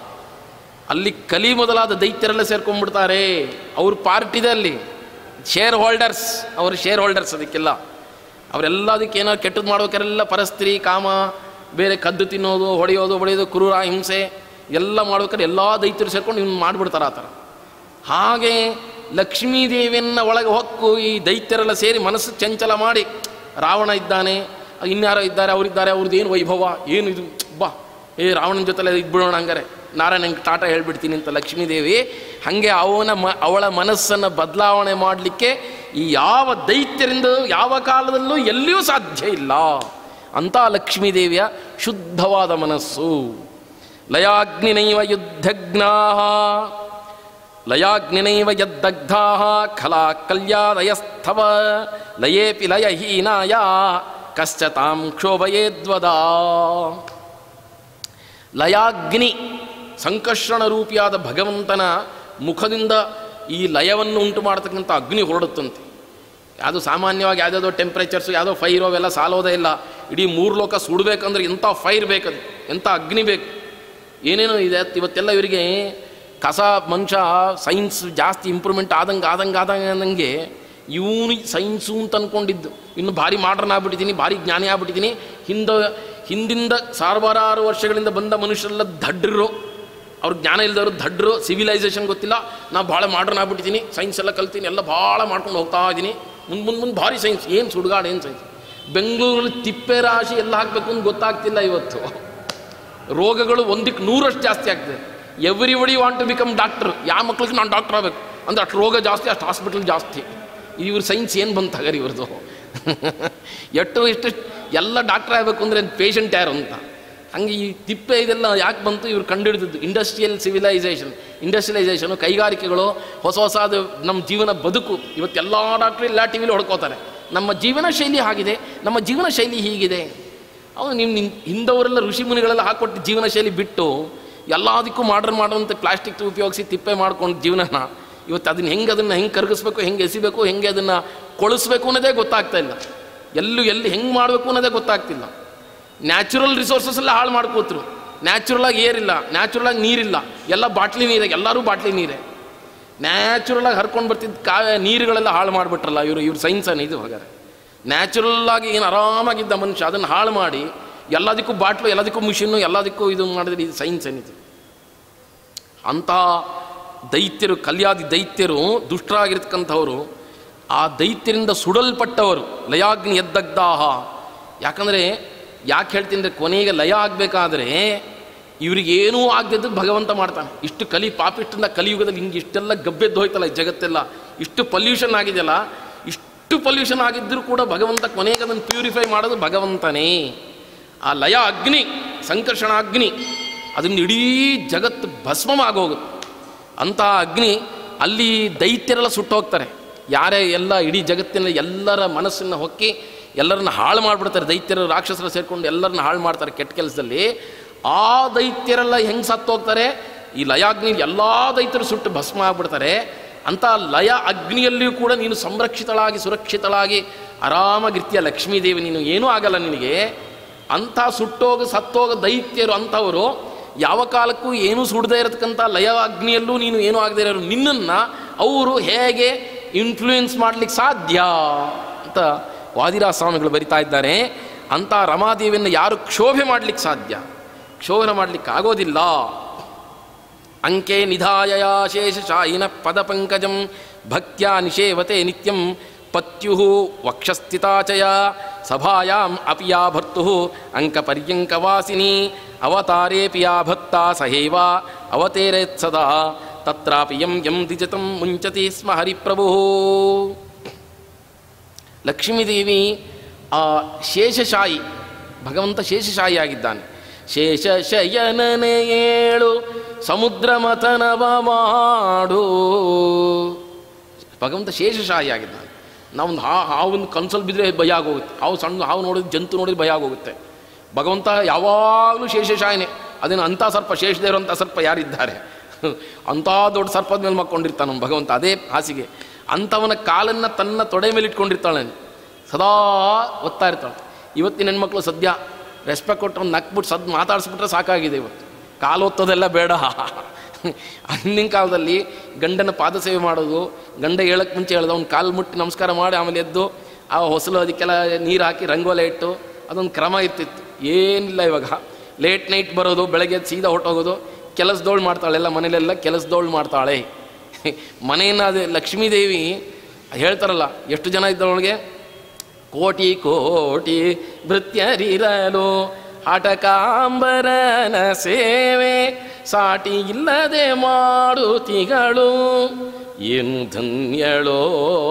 ಅಲ್ಲಿ ಕಲಿ ಮೊದಲಾದ ದೈತ್ಯರೆಲ್ಲ ಸೇರ್ಕೊಂಡ್ಬಿಡ್ತಾರೆ ಅವ್ರ ಪಾರ್ಟಿದೆ ಅಲ್ಲಿ ಶೇರ್ ಹೋಲ್ಡರ್ಸ್ ಅವರು ಶೇರ್ ಹೋಲ್ಡರ್ಸ್ ಅದಕ್ಕೆಲ್ಲ ಅವರೆಲ್ಲ ಅದಕ್ಕೆ ಏನೋ ಕೆಟ್ಟದ್ದು ಮಾಡ್ಬೇಕಾರೆಲ್ಲ ಪರಸ್ತ್ರೀ ಕಾಮ ಬೇರೆ ಕದ್ದು ತಿನ್ನೋದು ಹೊಡೆಯೋದು ಹೊಡೆಯೋದು ಕ್ರೂರ ಹಿಂಸೆ ಎಲ್ಲ ಮಾಡ್ಬೇಕಾದ್ರೆ ಎಲ್ಲ ದೈತ್ಯರು ಸೇರ್ಕೊಂಡು ಇವ್ನು ಮಾಡಿಬಿಡ್ತಾರೆ ಆ ಥರ ಹಾಗೆ ಲಕ್ಷ್ಮೀದೇವಿಯನ್ನು ಒಳಗೆ ಹೊಕ್ಕು ಈ ದೈತ್ಯರೆಲ್ಲ ಸೇರಿ ಮನಸ್ಸು ಚಂಚಲ ಮಾಡಿ ರಾವಣ ಇದ್ದಾನೆ ಇನ್ಯಾರೋ ಇದ್ದಾರೆ ಅವರಿದ್ದಾರೆ ಅವ್ರದ್ದು ಏನು ವೈಭವ ಏನು ಇದು ಬಾ ಏ ರಾವಣನ ಜೊತೆಲೆ ಇದ್ಬಿಡೋಣ ಹಂಗಾರೆ ನಾರಾಯಣಂಗೆ ಟಾಟ ಹೇಳ್ಬಿಡ್ತೀನಿ ಅಂತ ಲಕ್ಷ್ಮೀದೇವಿ ಹಾಗೆ ಅವನ ಮ ಅವಳ ಮನಸ್ಸನ್ನು ಬದಲಾವಣೆ ಮಾಡಲಿಕ್ಕೆ ಈ ಯಾವ ದೈತ್ಯರಿಂದ ಯಾವ ಕಾಲದಲ್ಲೂ ಎಲ್ಲಿಯೂ ಸಾಧ್ಯ ಇಲ್ಲ ಅಂತ ಲಕ್ಷ್ಮೀದೇವಿಯ ಶುದ್ಧವಾದ ಮನಸ್ಸು ಲಯಾಗ್ನಿನೈವ ಯುದ್ಧಗ್ನಾ ಲಯಾಗ್ನಿನೈವ ಯದ್ದಗ್ಧಾ ಖಲಾ ಕಲ್ಯಾದಯಸ್ಥವ ಲಯೇಪಿ ಲಯಹೀನಾಯ ಕಶ್ಚ ತಾಂ ಕ್ಷೋಭಯೇದ್ವದ ಲಯಾಗ್ನಿ ಸಂಕರ್ಷಣ ರೂಪಿಯಾದ ಭಗವಂತನ ಮುಖದಿಂದ ಈ ಲಯವನ್ನು ಉಂಟು ಮಾಡತಕ್ಕಂಥ ಅಗ್ನಿ ಹೊರಡುತ್ತಂತೆ ಅದು ಸಾಮಾನ್ಯವಾಗಿ ಯಾವುದಾದ್ರು ಟೆಂಪ್ರೇಚರ್ಸು ಯಾವುದೋ ಫೈರ್ ಅವೆಲ್ಲ ಸಾಲೋದೇ ಇಲ್ಲ ಇಡೀ ಮೂರು ಲೋಕ ಸುಡಬೇಕಂದ್ರೆ ಎಂಥ ಫೈರ್ ಬೇಕದು ಎಂಥ ಅಗ್ನಿ ಬೇಕು ಏನೇನೋ ಇದೆ ಇವತ್ತೆಲ್ಲ ಇವರಿಗೆ ಕಸ ಮನುಷ್ಯ ಸೈನ್ಸ್ ಜಾಸ್ತಿ ಇಂಪ್ರೂವ್ಮೆಂಟ್ ಆದಂಗೆ ಆದಂಗೆ ಆದಂಗೆ ಆದಂಗೆ ಇವನು ಸೈನ್ಸು ಅಂತ ಅಂದ್ಕೊಂಡಿದ್ದು ಇನ್ನು ಭಾರಿ ಮಾಡ್ರನ್ ಆಗ್ಬಿಟ್ಟಿದ್ದೀನಿ ಭಾರಿ ಜ್ಞಾನಿ ಆಗ್ಬಿಟ್ಟಿದ್ದೀನಿ ಹಿಂದೆ ಹಿಂದಿಂದ ಸಾವಿರಾರು ವರ್ಷಗಳಿಂದ ಬಂದ ಮನುಷ್ಯರೆಲ್ಲ ದಡ್ಡರು ಅವ್ರ ಜ್ಞಾನ ಇಲ್ಲದವರು ದಡ್ಡರು ಸಿವಿಲೈಸೇಷನ್ ಗೊತ್ತಿಲ್ಲ ನಾ ಭಾಳ ಮಾಡ್ರನ್ ಆಗ್ಬಿಟ್ಟಿದ್ದೀನಿ ಸೈನ್ಸ್ ಎಲ್ಲ ಕಲ್ತೀನಿ ಎಲ್ಲ ಭಾಳ ಮಾಡ್ಕೊಂಡು ಹೋಗ್ತಾ ಇದ್ದೀನಿ ಮುಂದೆ ಮುಂದೆ ಮುಂದೆ ಭಾರಿ ಸೈನ್ಸ್ ಏನು ಸುಡುಗಾಡು ಏನು ಸೈನ್ಸ್ ಬೆಂಗಳೂರಲ್ಲಿ ತಿಪ್ಪೆ ರಾಶಿ ಎಲ್ಲ ಹಾಕಬೇಕು ಅಂತ ಗೊತ್ತಾಗ್ತಿಲ್ಲ ಇವತ್ತು ರೋಗಗಳು ಒಂದಕ್ಕೆ ನೂರಷ್ಟು ಜಾಸ್ತಿ ಆಗ್ತದೆ ಎವ್ರಿ ಬಡಿ ವಾಂಟ್ ಟು ಬಿಕಮ್ ಡಾಕ್ಟರ್ ಯಾವ ಮಕ್ಳಿಗೆ ನಾನು ಡಾಕ್ಟರ್ ಆಗಬೇಕು ಅಂದ್ರೆ ಅಷ್ಟು ರೋಗ ಜಾಸ್ತಿ ಅಷ್ಟು ಹಾಸ್ಪಿಟಲ್ ಜಾಸ್ತಿ ಇವ್ರ ಸೈನ್ಸ್ ಏನು ಬಂತು ಹಾಗಾರೆ ಇವ್ರದ್ದು ಎಷ್ಟು ಎಷ್ಟು ಎಲ್ಲ ಡಾಕ್ಟರ್ ಆಗಬೇಕು ಅಂದರೆ ಪೇಷಂಟ್ ಯಾರು ಅಂತ ಹಂಗೆ ಈ ತಿಪ್ಪೆ ಇದೆಲ್ಲ ಯಾಕೆ ಬಂತು ಇವ್ರು ಕಂಡುಹಿಡಿದಿದ್ದು ಇಂಡಸ್ಟ್ರಿಯಲ್ ಸಿವಿಲೈಸೇಷನ್ ಇಂಡಸ್ಟ್ರಿಯಲೈಸೇಷನು ಕೈಗಾರಿಕೆಗಳು ಹೊಸ ಹೊಸದು ನಮ್ಮ ಜೀವನ ಬದುಕು ಇವತ್ತೆಲ್ಲ ಡಾಕ್ಟ್ರು ಎಲ್ಲ ಟಿ ವಿಲಿ ಹೊಡ್ಕೋತಾರೆ ನಮ್ಮ ಜೀವನ ಶೈಲಿ ಹಾಗಿದೆ ನಮ್ಮ ಜೀವನ ಶೈಲಿ ಹೀಗಿದೆ ಅವನು ನಿಮ್ಮ ನಿನ್ ಹಿಂದವರೆಲ್ಲ ಋಷಿ ಮುನಿಗಳೆಲ್ಲ ಹಾಕೊಟ್ಟು ಜೀವನ ಶೈಲಿ ಬಿಟ್ಟು ಎಲ್ಲದಕ್ಕೂ ಮಾಡ್ರನ್ ಮಾಡುವಂಥ ಪ್ಲಾಸ್ಟಿಕ್ ಉಪಯೋಗಿಸಿ ತಿಪ್ಪೆ ಮಾಡ್ಕೊಂಡು ಜೀವನನ ಇವತ್ತು ಅದನ್ನು ಹೆಂಗೆ ಅದನ್ನು ಹೆಂಗೆ ಕರಗಿಸ್ಬೇಕು ಹೆಂಗೆ ಎಸಿಬೇಕು ಹೆಂಗೆ ಅದನ್ನು ಕೊಳಿಸ್ಬೇಕು ಅನ್ನೋದೇ ಗೊತ್ತಾಗ್ತಾ ಇಲ್ಲ ಎಲ್ಲೂ ಎಲ್ಲಿ ಹೆಂಗೆ ಮಾಡಬೇಕು ಅನ್ನೋದೇ ಗೊತ್ತಾಗ್ತಿಲ್ಲ ನ್ಯಾಚುರಲ್ ರಿಸೋರ್ಸಸ್ ಎಲ್ಲ ಹಾಳು ಮಾಡ್ಕೋತ್ರು ನ್ಯಾಚುರಲಾಗಿ ಏರಿಲ್ಲ ನ್ಯಾಚುರಲಾಗಿ ನೀರಿಲ್ಲ ಎಲ್ಲ ಬಾಟ್ಲಿ ನೀರೇ ಎಲ್ಲರೂ ಬಾಟ್ಲಿ ನೀರೇ ನ್ಯಾಚುರಲಾಗಿ ಹರ್ಕೊಂಡು ಬರ್ತಿದ್ದ ಕಾ ನೀರುಗಳೆಲ್ಲ ಹಾಳು ಮಾಡಿಬಿಟ್ರಲ್ಲ ಇವರು ಇವ್ರ ಸೈನ್ಸನ್ನು ಇದು ಹಾಗಾರೆ ನ್ಯಾಚುರಲ್ಲಾಗಿ ಏನು ಆರಾಮಾಗಿದ್ದ ಮನುಷ್ಯ ಅದನ್ನು ಹಾಳು ಮಾಡಿ ಎಲ್ಲದಕ್ಕೂ ಬಾಟ್ಲು ಎಲ್ಲದಕ್ಕೂ ಮಿಷಿನ್ನು ಎಲ್ಲದಕ್ಕೂ ಇದು ಮಾಡಿದ್ರೆ ಇದು ಸೈನ್ಸ್ ಏನಿದೆ ಅಂಥ ದೈತ್ಯರು ಕಲ್ಯಾದಿ ದೈತ್ಯರು ದುಷ್ಟರಾಗಿರ್ತಕ್ಕಂಥವರು ಆ ದೈತ್ಯರಿಂದ ಸುಡಲ್ಪಟ್ಟವರು ಲಯಾಗ್ನಿ ಎದ್ದಗ್ದಾಹ ಯಾಕಂದರೆ ಯಾಕೆ ಹೇಳ್ತೀನಿ ಅಂದರೆ ಕೊನೆಗೆ ಲಯ ಆಗಬೇಕಾದ್ರೆ ಇವರಿಗೇನೂ ಆಗದಿದ್ದು ಭಗವಂತ ಮಾಡ್ತಾನೆ ಇಷ್ಟು ಕಲಿ ಪಾಪಿಷ್ಟಿಂದ ಕಲಿಯುಗದಲ್ಲಿ ಹಿಂಗೆ ಇಷ್ಟೆಲ್ಲ ಗಬ್ಬೆದ್ದು ಹೋಯ್ತಲ್ಲ ಈ ಜಗತ್ತೆಲ್ಲ ಇಷ್ಟು ಪೊಲ್ಯೂಷನ್ ಆಗಿದೆಯಲ್ಲ ಇಷ್ಟು ಪೊಲ್ಯೂಷನ್ ಆಗಿದ್ದರೂ ಕೂಡ ಭಗವಂತ ಕೊನೆಗೆ ಅದನ್ನು ಪ್ಯೂರಿಫೈ ಮಾಡೋದು ಭಗವಂತನೇ ಆ ಲಯ ಅಗ್ನಿ ಸಂಕರ್ಷಣ ಅಗ್ನಿ ಅದರಿಂದ ಇಡೀ ಜಗತ್ತು ಭಸ್ಮವಾಗೋಗುತ್ತೆ ಅಂತಹ ಅಗ್ನಿ ಅಲ್ಲಿ ದೈತ್ಯರೆಲ್ಲ ಸುಟ್ಟೋಗ್ತಾರೆ ಯಾರೇ ಎಲ್ಲ ಇಡೀ ಜಗತ್ತಿನ ಎಲ್ಲರ ಮನಸ್ಸನ್ನು ಹೊಕ್ಕಿ ಎಲ್ಲರನ್ನ ಹಾಳು ಮಾಡಿಬಿಡ್ತಾರೆ ದೈತ್ಯರು ರಾಕ್ಷಸರು ಸೇರಿಕೊಂಡು ಎಲ್ಲರನ್ನ ಹಾಳು ಮಾಡ್ತಾರೆ ಕೆಟ್ಟ ಕೆಲಸದಲ್ಲಿ ಆ ದೈತ್ಯರೆಲ್ಲ ಹೆಂಗೆ ಸತ್ತೋಗ್ತಾರೆ ಈ ಲಯಾಗ್ನಿ ಎಲ್ಲ ದೈತ್ಯರು ಸುಟ್ಟು ಭಸ್ಮ ಆಗ್ಬಿಡ್ತಾರೆ ಅಂಥ ಲಯ ಅಗ್ನಿಯಲ್ಲಿಯೂ ಕೂಡ ನೀನು ಸಂರಕ್ಷಿತಳಾಗಿ ಸುರಕ್ಷಿತಳಾಗಿ ಆರಾಮಾಗಿರ್ತೀಯ ಲಕ್ಷ್ಮೀದೇವಿ ನೀನು ಏನೂ ಆಗಲ್ಲ ನಿನಗೆ ಅಂಥ ಸುಟ್ಟೋಗ ಸತ್ತೋಗ ದೈತ್ಯರು ಅಂಥವರು ಯಾವ ಕಾಲಕ್ಕೂ ಏನೂ ಸುಡದೇ ಇರತಕ್ಕಂಥ ಲಯ ಅಗ್ನಿಯಲ್ಲೂ ನೀನು ಏನೂ ಆಗದೇ ಇರೋರು ನಿನ್ನನ್ನು ಅವರು ಹೇಗೆ ಇನ್ಫ್ಲೂಯೆನ್ಸ್ ಮಾಡಲಿಕ್ಕೆ ಸಾಧ್ಯ ಅಂತ ವಾದಿರಾಜ ಸ್ವಾಮಿಗಳು ಬರಿತಾ ಇದ್ದಾರೆ ಅಂಥ ರಮಾದೇವಿಯನ್ನು ಯಾರು ಕ್ಷೋಭೆ ಮಾಡಲಿಕ್ಕೆ ಸಾಧ್ಯ ಕ್ಷೋಭೆ ಮಾಡಲಿಕ್ಕೆ ಆಗೋದಿಲ್ಲ ಅಂಕೆ ನಿಧಾಯ ಶೇಷಶಾಯಿನ ಪದಪಂಕಜಂ ಭಕ್ತ್ಯ ನಿಷೇವತೆ ನಿತ್ಯಂ ಪತ್ಯು ವಕ್ಷಸ್ಥಿತಾಚಯ ಸಭಾಯಾಂ ಅಪಿ ಯಾ ಭರ್ತು ಅಂಕಪರ್ಯಂಕವಾಸಿನಿ ಅವತಾರೇಪಿ ಯಾ ಭಕ್ತ ಸಹೇವ ಅವತೇರೇತ್ ಸದಾ ತತ್ರಾಪಿ ಯಂ ಯಂ ದಿಜತಂ ಮುಂಚತಿ ಸ್ಮ ಹರಿಪ್ರಭು ಲಕ್ಷ್ಮೀದೇವಿ ಆ ಶೇಷಶಾಯಿ ಭಗವಂತ ಶೇಷಶಾಯಿ ಆಗಿದ್ದಾನೆ ಶೇಷಶಯನನೆ ಏಳು ಸಮುದ್ರ ಮಥನವ ಮಾಡು ಭಗವಂತ ಶೇಷಶಾಹಿ ಆಗಿದ್ದಾನೆ ನಾವೊಂದು ಹಾ ಹಾವೊಂದು ಕನ್ಸಲ್ಲಿ ಬಿದ್ದರೆ ಭಯ ಆಗೋಗುತ್ತೆ ಹಾವು ಸಣ್ಣ ಹಾವು ನೋಡಿದ್ರೆ ಜಂತು ನೋಡಿದ್ರೆ ಭಯ ಆಗೋಗುತ್ತೆ ಭಗವಂತ ಯಾವಾಗಲೂ ಶೇಷಶಾಹಿನೇ ಅದೇನು ಅಂಥ ಸರ್ಪ ಶೇಷದೇವರು ಅಂತ ಸರ್ಪ ಯಾರಿದ್ದಾರೆ ಅಂಥ ದೊಡ್ಡ ಸರ್ಪದ ಮೇಲೆ ಮಕ್ಕೊಂಡಿರ್ತಾನೆ ನಮ್ಮ ಭಗವಂತ ಅದೇ ಹಾಸಿಗೆ ಅಂಥವನ ಕಾಲನ್ನು ತನ್ನ ತೊಡೆ ಮೇಲೆ ಇಟ್ಕೊಂಡಿರ್ತಾಳೆ ಸದಾ ಒತ್ತಾ ಇರ್ತಾಳೆ ಇವತ್ತಿನ ಹೆಣ್ಮಕ್ಳು ಸದ್ಯ ರೆಸ್ಪೆಕ್ಟ್ ಕೊಟ್ಟು ಒಂದು ನಕ್ಬಿಟ್ಟು ಸದ್ ಮಾತಾಡಿಸ್ಬಿಟ್ರೆ ಸಾಕಾಗಿದೆ ಇವತ್ತು ಕಾಲು ಒತ್ತೋದೆಲ್ಲ ಬೇಡ ಹಿಂದಿನ ಕಾಲದಲ್ಲಿ ಗಂಡನ ಪಾದ ಸೇವೆ ಮಾಡೋದು ಗಂಡ ಹೇಳಕ್ಕೆ ಮುಂಚೆ ಹೇಳ್ದ ಅವ್ನು ಕಾಲು ಮುಟ್ಟಿ ನಮಸ್ಕಾರ ಮಾಡಿ ಆಮೇಲೆ ಎದ್ದು ಆ ಹೊಸಲು ಅದಕ್ಕೆಲ್ಲ ನೀರು ಹಾಕಿ ರಂಗೋಲೆ ಇಟ್ಟು ಅದೊಂದು ಕ್ರಮ ಇರ್ತಿತ್ತು ಏನಿಲ್ಲ ಇವಾಗ ಲೇಟ್ ನೈಟ್ ಬರೋದು ಬೆಳಗ್ಗೆ ಎದ್ದು ಸೀದಾ ಹೊಟ್ಟೋಗೋದು ಕೆಲಸದೋಳು ಮಾಡ್ತಾಳೆ ಎಲ್ಲ ಮನೇಲೆಲ್ಲ ಕೆಲಸದೋಳು ಮಾಡ್ತಾಳೆ ಮನೆಯನ್ನು ಅದು ಲಕ್ಷ್ಮೀದೇವಿ ಹೇಳ್ತಾರಲ್ಲ ಎಷ್ಟು ಜನ ಇದ್ದವಳಿಗೆ ಕೋಟಿ ಕೋಟಿ ಭೃತ್ಯರಿರಲು ಆಟಕಾಂಬರನ ಸೇವೆ ಸಾಟಿ ಇಲ್ಲದೆ ಮಾಡುತಿಗಳು ಏನು ಧನ್ಯಳೋ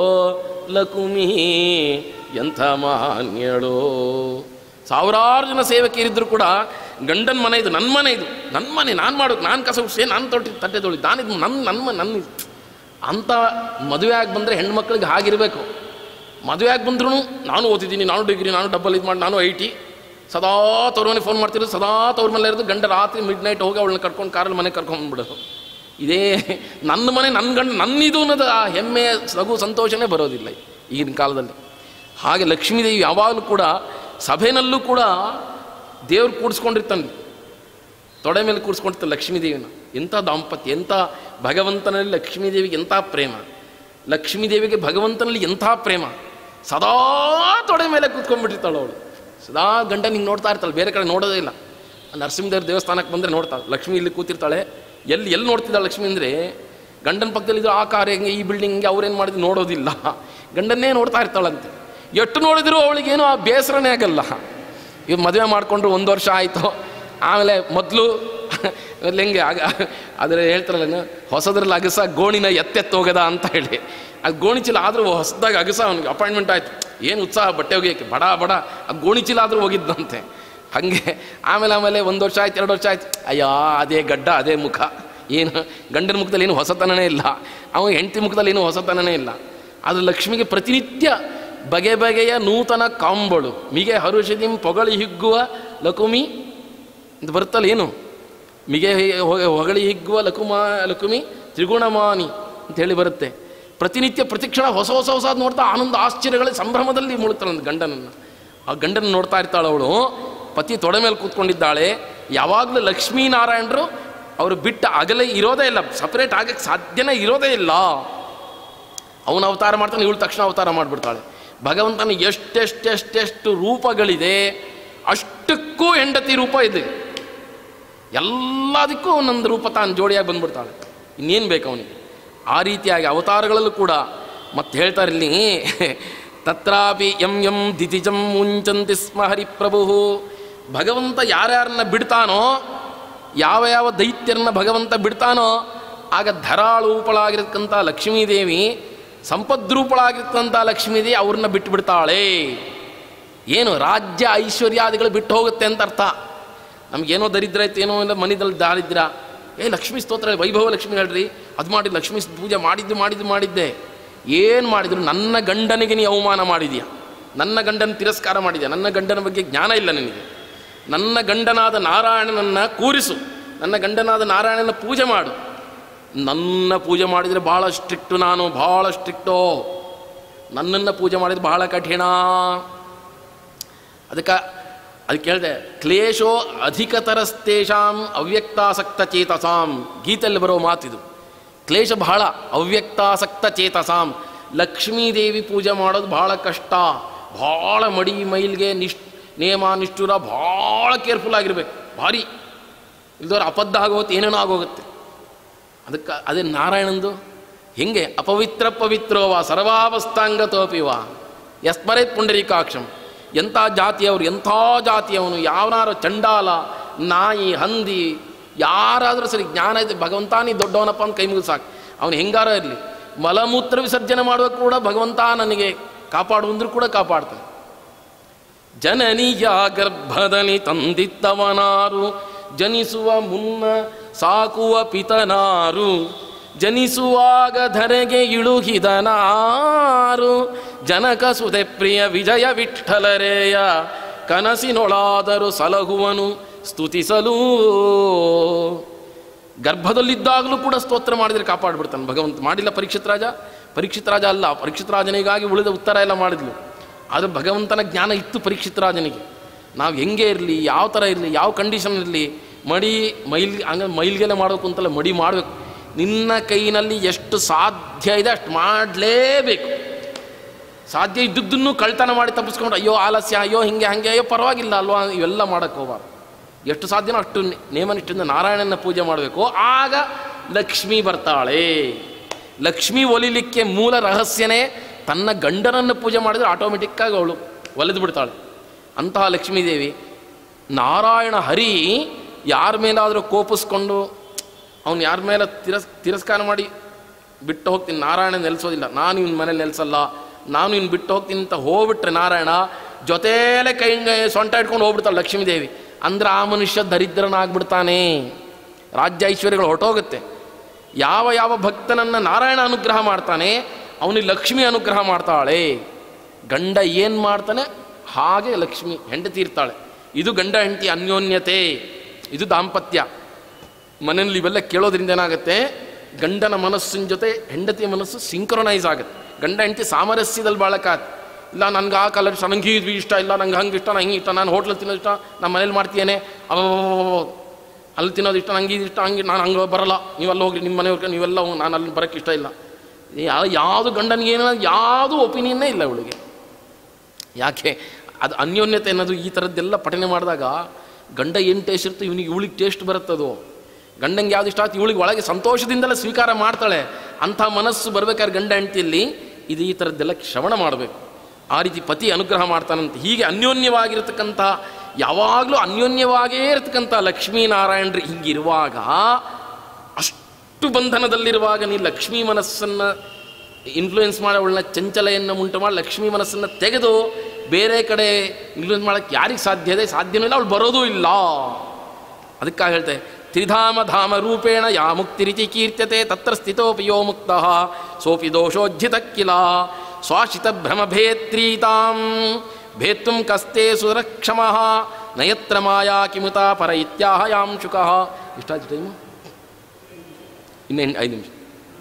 ಲಕುಮಿ ಎಂಥ ಮಾನ್ಯಳೋ ಸಾವಿರಾರು ಜನ ಸೇವಕಿರಿದ್ರು ಕೂಡ ಗಂಡನ ಮನೆ ಇದು ನನ್ನ ಮನೆ ಇದು ನನ್ನ ಮನೆ ನಾನು ಮಾಡೋಕೆ ನಾನು ಕಸ ಉಡ್ಸೆ ನಾನು ತೊಟ್ಟಿ ತಟ್ಟೆ ತೊಳಿ ನಾನಿದು ನನ್ನ ನನ್ನ ಮ- ನನ್ನ ಇದು. ಅಂಥ ಮದುವೆ ಆಗಿ ಬಂದರೆ ಹೆಣ್ಮಕ್ಳಿಗೆ ಹಾಗಿರಬೇಕು ಮದುವೆ ಆಗಿ ಬಂದ್ರೂ ನಾನು ಓದಿದ್ದೀನಿ ನಾನು ಡಿಗ್ರಿ ನಾನು ಡಬ್ಬಲ್ ಇದು ಮಾಡಿ ನಾನು ಐ ಟಿ ಸದಾ ತವ್ರ ಮನೆ ಫೋನ್ ಮಾಡ್ತಿರೋದು ಸದಾ ತವ್ರ ಮನೆ ಇರೋದು ಗಂಡ ರಾತ್ರಿ ಮಿಡ್ ನೈಟ್ ಹೋಗಿ ಅವಳನ್ನ ಕರ್ಕೊಂಡು ಕಾರಲ್ಲಿ ಮನೆ ಕರ್ಕೊಂಡ್ಬಿಡೋದು ಇದೇ ನನ್ನ ಮನೆ ನನ್ನ ಗಂಡ ನನ್ನಿದು ಅನ್ನೋದು ಆ ಹೆಮ್ಮೆ ಸಗು ಸಂತೋಷನೇ ಬರೋದಿಲ್ಲ ಈಗಿನ ಕಾಲದಲ್ಲಿ ಹಾಗೆ ಲಕ್ಷ್ಮೀದೇವಿ ಯಾವಾಗಲೂ ಕೂಡ ಸಭೆನಲ್ಲೂ ಕೂಡ ದೇವ್ರು ಕೂಡಿಸ್ಕೊಂಡಿರ್ತಾನೆ ತೊಡೆ ಮೇಲೆ ಕೂರಿಸ್ಕೊಂಡಿರ್ತಾನೆ ಲಕ್ಷ್ಮೀದೇವಿನ ಎಂಥ ದಾಂಪತ್ಯ ಎಂಥ ಭಗವಂತನಲ್ಲಿ ಲಕ್ಷ್ಮೀದೇವಿಗೆ ಎಂಥ ಪ್ರೇಮ ಲಕ್ಷ್ಮೀದೇವಿಗೆ ಭಗವಂತನಲ್ಲಿ ಎಂಥ ಪ್ರೇಮ ಸದಾ ತೊಡೆ ಮೇಲೆ ಕೂತ್ಕೊಂಡ್ಬಿಟ್ಟಿರ್ತಾಳೆ ಅವಳು ಸದಾ ಗಂಡ ನಿಂಗೆ ನೋಡ್ತಾ ಇರ್ತಾಳೆ ಬೇರೆ ಕಡೆ ನೋಡೋದೇ ಇಲ್ಲ ನರಸಿಂಹದೇವ್ರ ದೇವಸ್ಥಾನಕ್ಕೆ ಬಂದರೆ ನೋಡ್ತಾಳೆ ಲಕ್ಷ್ಮಿ ಇಲ್ಲಿ ಕೂತಿರ್ತಾಳೆ ಎಲ್ಲಿ ಎಲ್ಲಿ ನೋಡ್ತಿದ್ದಾಳೆ ಲಕ್ಷ್ಮಿ ಅಂದರೆ ಗಂಡನ ಪಕ್ಕದಲ್ಲಿದ್ದು ಆ ಕಾರ್ ಹೆಂಗೆ ಈ ಬಿಲ್ಡಿಂಗ್ಗೆ ಅವ್ರೇನು ಮಾಡಿದ್ರು ನೋಡೋದಿಲ್ಲ ಗಂಡನ್ನೇ ನೋಡ್ತಾ ಇರ್ತಾಳಂತೆ ಎಷ್ಟು ನೋಡಿದ್ರು ಅವಳಿಗೇನು ಆ ಬೇಸರನೇ ಆಗಲ್ಲ ಇವ್ ಮದುವೆ ಮಾಡಿಕೊಂಡ್ರು ಒಂದು ವರ್ಷ ಆಯಿತು ಆಮೇಲೆ ಮೊದಲು ಅಲ್ಲಿ ಹೆಂಗೆ ಆಗ ಆದರೆ ಹೇಳ್ತಾರಲ್ಲ ಹೊಸದ್ರಲ್ಲಿ ಅಗಸ ಗೋಣಿನ ಎತ್ತೆತ್ತೋಗದ ಅಂತ ಹೇಳಿ ಅದು ಗೋಣಿ ಚೀಲ ಆದರೂ ಹೊಸದಾಗಿ ಅಗಸ ಅವನಿಗೆ ಅಪಾಯಿಂಟ್ಮೆಂಟ್ ಆಯಿತು ಏನು ಉತ್ಸಾಹ ಬಟ್ಟೆ ಒಗೆಯೋಕ್ಕೆ ಬಡ ಬಡ ಆ ಗೋಣಿ ಚೀಲ ಆದರೂ ಹೋಗಿದ್ದಂತೆ ಹಾಗೆ ಆಮೇಲೆ ಆಮೇಲೆ ಒಂದು ವರ್ಷ ಆಯ್ತು ಎರಡು ವರ್ಷ ಆಯ್ತು ಅಯ್ಯೋ ಅದೇ ಗಡ್ಡ ಅದೇ ಮುಖ ಏನು ಗಂಡನ ಮುಖದಲ್ಲಿ ಏನು ಹೊಸತನನೇ ಇಲ್ಲ ಅವನ ಹೆಂಡತಿ ಮುಖದಲ್ಲಿ ಏನು ಹೊಸತನನೇ ಇಲ್ಲ ಆದರೆ ಲಕ್ಷ್ಮಿಗೆ ಪ್ರತಿನಿತ್ಯ ಬಗೆ ಬಗೆಯ ನೂತನ ಕಾಂಬಳು ಮಿಗೆ ಹರುಷದಿಂ ಪೊಗಳಿ ಹಿಗ್ಗುವ ಲಕುಮಿ ಅಂತ ಬರುತ್ತಲ್ಲ ಏನು ಮಿಗೆ ಹಿ- ಹೊ- ಹೊಗಳಿ ಹಿಗ್ಗುವ ಲಕುಮ ಲಕುಮಿ ತ್ರಿಗುಣಮಾನಿ ಅಂತ ಹೇಳಿ ಬರುತ್ತೆ ಪ್ರತಿನಿತ್ಯ ಪ್ರತಿಕ್ಷಣ ಹೊಸ ಹೊಸ ಹೊಸ ನೋಡ್ತಾ ಆನಂದ ಆಶ್ಚರ್ಯಗಳ ಸಂಭ್ರಮದಲ್ಲಿ ಮುಳುಗ್ತಾಳೆ ಒಂದು ಗಂಡನನ್ನು ಆ ಗಂಡನ ನೋಡ್ತಾ ಇರ್ತಾಳೆ ಅವಳು ಪತಿ ತೊಡೆ ಮೇಲೆ ಕೂತ್ಕೊಂಡಿದ್ದಾಳೆ ಯಾವಾಗಲೂ ಲಕ್ಷ್ಮೀನಾರಾಯಣರು ಅವರು ಬಿಟ್ಟ ಅಗಲೇ ಇರೋದೇ ಇಲ್ಲ ಸಪ್ರೇಟ್ ಆಗಕ್ಕೆ ಸಾಧ್ಯನೇ ಇರೋದೇ ಇಲ್ಲ ಅವನ ಅವತಾರ ಮಾಡ್ತಾನೆ ಇವಳು ತಕ್ಷಣ ಅವತಾರ ಮಾಡಿಬಿಡ್ತಾಳೆ ಭಗವಂತನ ಎಷ್ಟೆಷ್ಟೆಷ್ಟೆಷ್ಟು ರೂಪಗಳಿದೆ ಅಷ್ಟಕ್ಕೂ ಹೆಂಡತಿ ರೂಪ ಇದೆ ಎಲ್ಲದಕ್ಕೂ ಒಂದೊಂದು ರೂಪ ತಾನು ಜೋಡಿಯಾಗಿ ಬಂದ್ಬಿಡ್ತಾಳೆ ಇನ್ನೇನು ಬೇಕು ಅವನಿಗೆ ಆ ರೀತಿಯಾಗಿ ಅವತಾರಗಳಲ್ಲೂ ಕೂಡ ಮತ್ತೆ ಹೇಳ್ತಾರೆ ಇಲ್ಲಿ ತತ್ರಾಪಿ ಎಂ ಎಂ ದಿತಿಜಂ ಮುಂಚಂತಿ ಸ್ಮ ಹರಿಪ್ರಭು ಭಗವಂತ ಯಾರ್ಯಾರನ್ನ ಬಿಡ್ತಾನೋ ಯಾವ ಯಾವ ದೈತ್ಯರನ್ನ ಭಗವಂತ ಬಿಡ್ತಾನೋ ಆಗ ಧರಾಳೂಪಳಾಗಿರ್ತಕ್ಕಂಥ ಲಕ್ಷ್ಮೀದೇವಿ ಸಂಪದ್ರೂಪಳಾಗಿರ್ತಕ್ಕಂಥ ಲಕ್ಷ್ಮೀದೇವಿ ಅವ್ರನ್ನ ಬಿಟ್ಟು ಬಿಡ್ತಾಳೆ ಏನು ರಾಜ್ಯ ಐಶ್ವರ್ಯಾದಿಗಳು ಬಿಟ್ಟು ಹೋಗುತ್ತೆ ಅಂತ ಅರ್ಥ ನಮಗೇನೋ ದರಿದ್ರ ಐತೆ ಏನೋ ಇಲ್ಲ ಮನೆದಲ್ಲಿ ದಾರಿದ್ರ ಏ ಲಕ್ಷ್ಮೀ ಸ್ತೋತ್ರ ವೈಭವ ಲಕ್ಷ್ಮಿ ಹೇಳ್ರಿ ಅದು ಮಾಡಿ ಲಕ್ಷ್ಮೀ ಪೂಜೆ ಮಾಡಿದ್ದು ಮಾಡಿದ್ದು ಮಾಡಿದ್ದೆ ಏನು ಮಾಡಿದ್ರು ನನ್ನ ಗಂಡನಿಗೆ ನೀ ಅವಮಾನ ಮಾಡಿದ್ಯಾ ನನ್ನ ಗಂಡನ ತಿರಸ್ಕಾರ ಮಾಡಿದ್ಯಾ ನನ್ನ ಗಂಡನ ಬಗ್ಗೆ ಜ್ಞಾನ ಇಲ್ಲ ನಿನಗೆ ನನ್ನ ಗಂಡನಾದ ನಾರಾಯಣನನ್ನು ಕೂರಿಸು ನನ್ನ ಗಂಡನಾದ ನಾರಾಯಣನ ಪೂಜೆ ಮಾಡು ನನ್ನ ಪೂಜೆ ಮಾಡಿದರೆ ಭಾಳ ಸ್ಟ್ರಿಕ್ಟು ನಾನು ಭಾಳ ಸ್ಟ್ರಿಕ್ಟು ನನ್ನನ್ನು ಪೂಜೆ ಮಾಡಿದ್ರೆ ಬಹಳ ಕಠಿಣ ಅದಕ್ಕೆ ಅದು ಕೇಳಿದೆ ಕ್ಲೇಶೋ ಅಧಿಕತರಸ್ತೇಷಾಂ ಅವ್ಯಕ್ತಾಸಕ್ತ ಚೇತಸಾಂ ಗೀತೆಯಲ್ಲಿ ಬರೋ ಮಾತಿದು ಕ್ಲೇಶ ಬಹಳ ಅವ್ಯಕ್ತಾಸಕ್ತ ಚೇತಸಾಂ ಲಕ್ಷ್ಮೀದೇವಿ ಪೂಜೆ ಮಾಡೋದು ಭಾಳ ಕಷ್ಟ ಭಾಳ ಮಡಿ ಮೈಲ್ಗೆ ನಿಶ್ ನೇಮ ನಿಷ್ಠುರ ಭಾಳ ಕೇರ್ಫುಲ್ ಆಗಿರ್ಬೇಕು ಭಾರಿ ಇಲ್ದವ್ರು ಅಬದ್ಧ ಆಗೋಗುತ್ತೆ ಏನೇನೋ ಆಗೋಗುತ್ತೆ ಅದಕ್ಕೆ ಅದೇ ನಾರಾಯಣಂದು ಹೆಂಗೆ ಅಪವಿತ್ರ ಪವಿತ್ರೋವ ಸರ್ವಾವಸ್ಥಾಂಗತೋಪಿವ ಯಸ್ಮರೇತ್ ಪುಂಡರೀಕಾಕ್ಷಂ ಎಂಥ ಜಾತಿಯವರು ಎಂಥ ಜಾತಿಯವನು ಯಾವನಾರು ಚಂಡಾಲ ನಾಯಿ ಹಂದಿ ಯಾರಾದರೂ ಸರಿ ಜ್ಞಾನ ಇದೆ ಭಗವಂತ ನೀ ದೊಡ್ಡವನಪ್ಪ ಅಂತ ಕೈ ಮುಗಿದು ಸಾಕು ಅವನು ಹೆಂಗಾರ ಇರಲಿ ಮಲಮೂತ್ರ ವಿಸರ್ಜನೆ ಮಾಡುವಾಗ ಕೂಡ ಭಗವಂತ ನನಗೆ ಕಾಪಾಡುವಂದ್ರೂ ಕೂಡ ಕಾಪಾಡ್ತಾನೆ ಜನನಿಯ ಗರ್ಭದಲ್ಲಿ ತಂದಿತ್ತವನಾರು ಜನಿಸುವ ಮುನ್ನ ಸಾಕುವ ಪಿತನಾರು ಜನಿಸುವಾಗ ಧರೆಗೆ ಇಳುಹಿದನಾರು ಜನಕ ಸುದೆ ಪ್ರಿಯ ವಿಜಯ ವಿಠಲರೇಯ ಕನಸಿನೊಳಾದರೂ ಸಲಹುವನು ಸ್ತುತಿಸಲು ಗರ್ಭದಲ್ಲಿದ್ದಾಗಲೂ ಕೂಡ ಸ್ತೋತ್ರ ಮಾಡಿದರೆ ಕಾಪಾಡ್ಬಿಡ್ತಾನೆ ಭಗವಂತ ಮಾಡಿಲ್ಲ ಪರೀಕ್ಷಿತ್ ರಾಜ ಪರೀಕ್ಷಿತ್ ರಾಜ ಅಲ್ಲ ಪರೀಕ್ಷಿತ್ ರಾಜನಿಗಾಗಿ ಉಳಿದ ಉತ್ತರ ಎಲ್ಲ ಮಾಡಿದ್ಲು ಆದರೆ ಭಗವಂತನ ಜ್ಞಾನ ಇತ್ತು ಪರೀಕ್ಷಿತ್ ರಾಜನಿಗೆ ನಾವು ಹೆಂಗೆ ಇರಲಿ ಯಾವ ಥರ ಇರಲಿ ಯಾವ ಕಂಡೀಷನ್ ಇರಲಿ ಮಡಿ ಮೈಲ್ ಹಂಗೆ ಮೈಲ್ಗೆಲ್ಲ ಮಾಡಬೇಕು ಅಂತಲ್ಲ ಮಡಿ ಮಾಡಬೇಕು ನಿನ್ನ ಕೈನಲ್ಲಿ ಎಷ್ಟು ಸಾಧ್ಯ ಇದೆ ಅಷ್ಟು ಮಾಡಲೇಬೇಕು ಸಾಧ್ಯ ಇದ್ದದ್ದನ್ನು ಕಳ್ತನ ಮಾಡಿ ತಪ್ಪಿಸ್ಕೊಂಡು ಅಯ್ಯೋ ಆಲಸ್ಯ ಅಯ್ಯೋ ಹಿಂಗೆ ಹಾಗೆ ಅಯ್ಯೋ ಪರವಾಗಿಲ್ಲ ಅಲ್ವಾ ಇವೆಲ್ಲ ಮಾಡೋಕ್ಕೆ ಹೋಗಬಾರ್ದು ಎಷ್ಟು ಸಾಧ್ಯನೋ ಅಷ್ಟು ನೇಮನಿಷ್ಠದಿಂದ ನಾರಾಯಣನ ಪೂಜೆ ಮಾಡಬೇಕು ಆಗ ಲಕ್ಷ್ಮಿ ಬರ್ತಾಳೆ ಲಕ್ಷ್ಮಿ ಒಲಿಲಿಕ್ಕೆ ಮೂಲ ರಹಸ್ಯನೇ ತನ್ನ ಗಂಡನನ್ನು ಪೂಜೆ ಮಾಡಿದರೆ ಆಟೋಮೆಟಿಕ್ಕಾಗಿ ಅವಳು ಒಲಿದು ಬಿಡ್ತಾಳೆ ಅಂತಹ ಲಕ್ಷ್ಮೀದೇವಿ ನಾರಾಯಣ ಹರಿ ಯಾರ ಮೇಲಾದರೂ ಕೋಪಿಸ್ಕೊಂಡು ಅವನು ಯಾರ ಮೇಲೆ ತಿರಸ್ ತಿರಸ್ಕಾರ ಮಾಡಿ ಬಿಟ್ಟು ಹೋಗ್ತೀನಿ ನಾರಾಯಣ ನೆಲೆಸೋದಿಲ್ಲ ನಾನು ಇವನ ಮನೇಲಿ ನೆಲೆಸಲ್ಲ ನಾನು ಇನ್ನು ಬಿಟ್ಟು ಹೋಗ್ತೀನಿ ಅಂತ ಹೋಗ್ಬಿಟ್ರೆ ನಾರಾಯಣ ಜೊತೆಯಲ್ಲೇ ಕೈ ಸೊಂಟ ಇಟ್ಕೊಂಡು ಹೋಗ್ಬಿಡ್ತಾಳೆ ಲಕ್ಷ್ಮೀದೇವಿ ಅಂದ್ರೆ ಆ ಮನುಷ್ಯ ದರಿದ್ರನಾಗ್ಬಿಡ್ತಾನೆ ರಾಜ್ಯ ಐಶ್ವರ್ಯಗಳು ಹೊರಟೋಗುತ್ತೆ ಯಾವ ಯಾವ ಭಕ್ತನನ್ನು ನಾರಾಯಣ ಅನುಗ್ರಹ ಮಾಡ್ತಾನೆ ಅವನಿಗೆ ಲಕ್ಷ್ಮಿ ಅನುಗ್ರಹ ಮಾಡ್ತಾಳೆ ಗಂಡ ಏನು ಮಾಡ್ತಾನೆ ಹಾಗೆ ಲಕ್ಷ್ಮಿ ಹೆಂಡತಿ ಇರ್ತಾಳೆ ಇದು ಗಂಡ ಹೆಂಡತಿ ಅನ್ಯೋನ್ಯತೆ ಇದು ದಾಂಪತ್ಯ ಮನೆಯಲ್ಲಿ ಇವೆಲ್ಲ ಕೇಳೋದ್ರಿಂದ ಏನಾಗುತ್ತೆ ಗಂಡನ ಮನಸ್ಸಿನ ಜೊತೆ ಹೆಂಡತಿಯ ಮನಸ್ಸು ಸಿಂಕ್ರೊನೈಸ್ ಆಗುತ್ತೆ ಗಂಡ ಹೆಂಡತಿ ಸಾಮರಸ್ಯದಲ್ಲಿ ಬಾಳಕಾತ್ ಇಲ್ಲ ನನಗೆ ಆ ಕಲರ್ ಇಷ್ಟ ನಂಗೆ ಇದು ಇಷ್ಟ ಇಲ್ಲ ನಂಗೆ ಹಂಗೆ ಇಷ್ಟ ನಂಗೆ ಇಷ್ಟ ನಾನು ಹೋಟ್ಲಲ್ಲಿ ತಿನ್ನೋದು ಇಷ್ಟ ನಾನು ಮನೇಲಿ ಮಾಡ್ತೀಯೇನೆ ಅವ ಅಲ್ಲಿ ತಿನ್ನೋದು ಇಷ್ಟ ನಂಗೆ ಇದು ಇಷ್ಟ ಹಂಗೆ ನಾನು ಹಂಗೆ ಬರಲ್ಲ ನೀವೆಲ್ಲ ಹೋಗಿ ನಿಮ್ಮ ಮನೆಯವ್ರಿಗೆ ನೀವೆಲ್ಲ ಹೋಗಿ ನಾನು ಅಲ್ಲಿ ಬರೋಕ್ಕೆ ಇಷ್ಟ ಇಲ್ಲ ಯಾವ ಯಾವುದು ಗಂಡನಿಗೆ ಏನೋ ಯಾವುದು ಒಪಿನಿಯನ್ನೇ ಇಲ್ಲ ಇವಳಿಗೆ ಯಾಕೆ ಅದು ಅನ್ಯೋನ್ಯತೆ ಅನ್ನೋದು ಈ ಥರದ್ದೆಲ್ಲ ಪಠನೆ ಮಾಡಿದಾಗ ಗಂಡ ಏನು ಟೇಸ್ಟ್ ಇರುತ್ತೆ ಇವನಿಗೆ ಇವಳಿಗೆ ಟೇಸ್ಟ್ ಬರುತ್ತದು ಗಂಡಂಗೆ ಯಾವ್ದು ಇಷ್ಟ ಆಯ್ತು ಇವಳಿಗೆ ಒಳಗೆ ಸಂತೋಷದಿಂದಲೇ ಸ್ವೀಕಾರ ಮಾಡ್ತಾಳೆ ಅಂಥ ಮನಸ್ಸು ಬರ್ಬೇಕಾದ್ರೆ ಗಂಡ ಹೆಂಡತಿಯಲ್ಲಿ ಇದು ಈ ಥರದ್ದೆಲ್ಲ ಶ್ರವಣ ಮಾಡಬೇಕು ಆ ರೀತಿ ಪತಿ ಅನುಗ್ರಹ ಮಾಡ್ತಾನಂತೆ ಹೀಗೆ ಅನ್ಯೋನ್ಯವಾಗಿರತಕ್ಕಂಥ ಯಾವಾಗಲೂ ಅನ್ಯೋನ್ಯವಾಗೇ ಇರತಕ್ಕಂಥ ಲಕ್ಷ್ಮೀನಾರಾಯಣರು ಹಿಂಗಿರುವಾಗ ಅಷ್ಟು ಬಂಧನದಲ್ಲಿರುವಾಗ ನೀ ಲಕ್ಷ್ಮೀ ಮನಸ್ಸನ್ನು ಇನ್ಫ್ಲೂಯೆನ್ಸ್ ಮಾಡಿ ಅವಳನ್ನ ಚಂಚಲೆಯನ್ನು ಉಂಟು ಮಾಡಿ ಲಕ್ಷ್ಮೀ ಮನಸ್ಸನ್ನು ತೆಗೆದು ಬೇರೆ ಕಡೆ ಇನ್ಫ್ಲೂಯೆನ್ಸ್ ಮಾಡೋಕ್ಕೆ ಯಾರಿಗೆ ಸಾಧ್ಯ ಇದೆ ಸಾಧ್ಯನೂ ಇಲ್ಲ ಅವಳು ಬರೋದೂ ಇಲ್ಲ ಅದಕ್ಕಾಗಿ ಹೇಳ್ತೆ ತ್ರಿಧಾಮ ಧಾಮ ರೂಪೇಣ ಯಾ ಮುಕ್ತಿರಿತಿ ಕೀರ್ತ್ಯತೆ ತತ್ರ ಸ್ಥಿತೋಪಿ ಯೋ ಮುಕ್ತ ಸೋಪಿ ದೋಷೋಜ್ಜಿತ ಕಿಲ ಸ್ವಾಶಿತ ಭ್ರಮ ಭೇತ್ರೀತಾಂ ಭೇತ್ತುಂ ಕಸ್ತೆ ಸುರಕ್ಷಮ ನಯತ್ರ ಮಾಯಾ ಕಿಮುತ ಪರ ಇತ್ಯಾಹ ಯಾಂ ಶುಕಃ ಇಷ್ಟಾಯ್ತು ಟೈಮು ಇನ್ನೇನು ಐದು ನಿಮಿಷ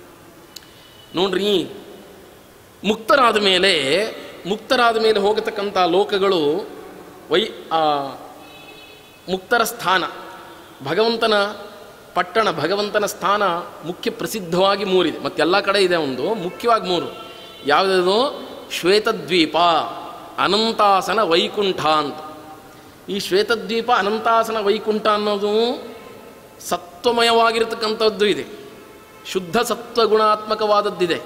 ನೋಡ್ರಿ ಮುಕ್ತರಾದ ಮೇಲೆ ಮುಕ್ತರಾದ ಮೇಲೆ ಹೋಗತಕ್ಕಂಥ ಲೋಕಗಳು ವೈ ಆ, ಮುಕ್ತರ ಸ್ಥಾನ ಭಗವಂತನ ಪಟ್ಟಣ ಭಗವಂತನ ಸ್ಥಾನ ಮುಖ್ಯ ಪ್ರಸಿದ್ಧವಾಗಿ ಮೂರಿದೆ ಮತ್ತೆಲ್ಲ ಕಡೆ ಇದೆ ಒಂದು ಮುಖ್ಯವಾಗಿ ಮೂರು ಯಾವುದದು ಶ್ವೇತದ್ವೀಪ ಅನಂತಾಸನ ವೈಕುಂಠ ಅಂತ ಈ ಶ್ವೇತದ್ವೀಪ ಅನಂತಾಸನ ವೈಕುಂಠ ಅನ್ನೋದು ಸತ್ವಮಯವಾಗಿರತಕ್ಕಂಥದ್ದು ಇದೆ ಶುದ್ಧ ಸತ್ವಗುಣಾತ್ಮಕವಾದದ್ದಿದೆ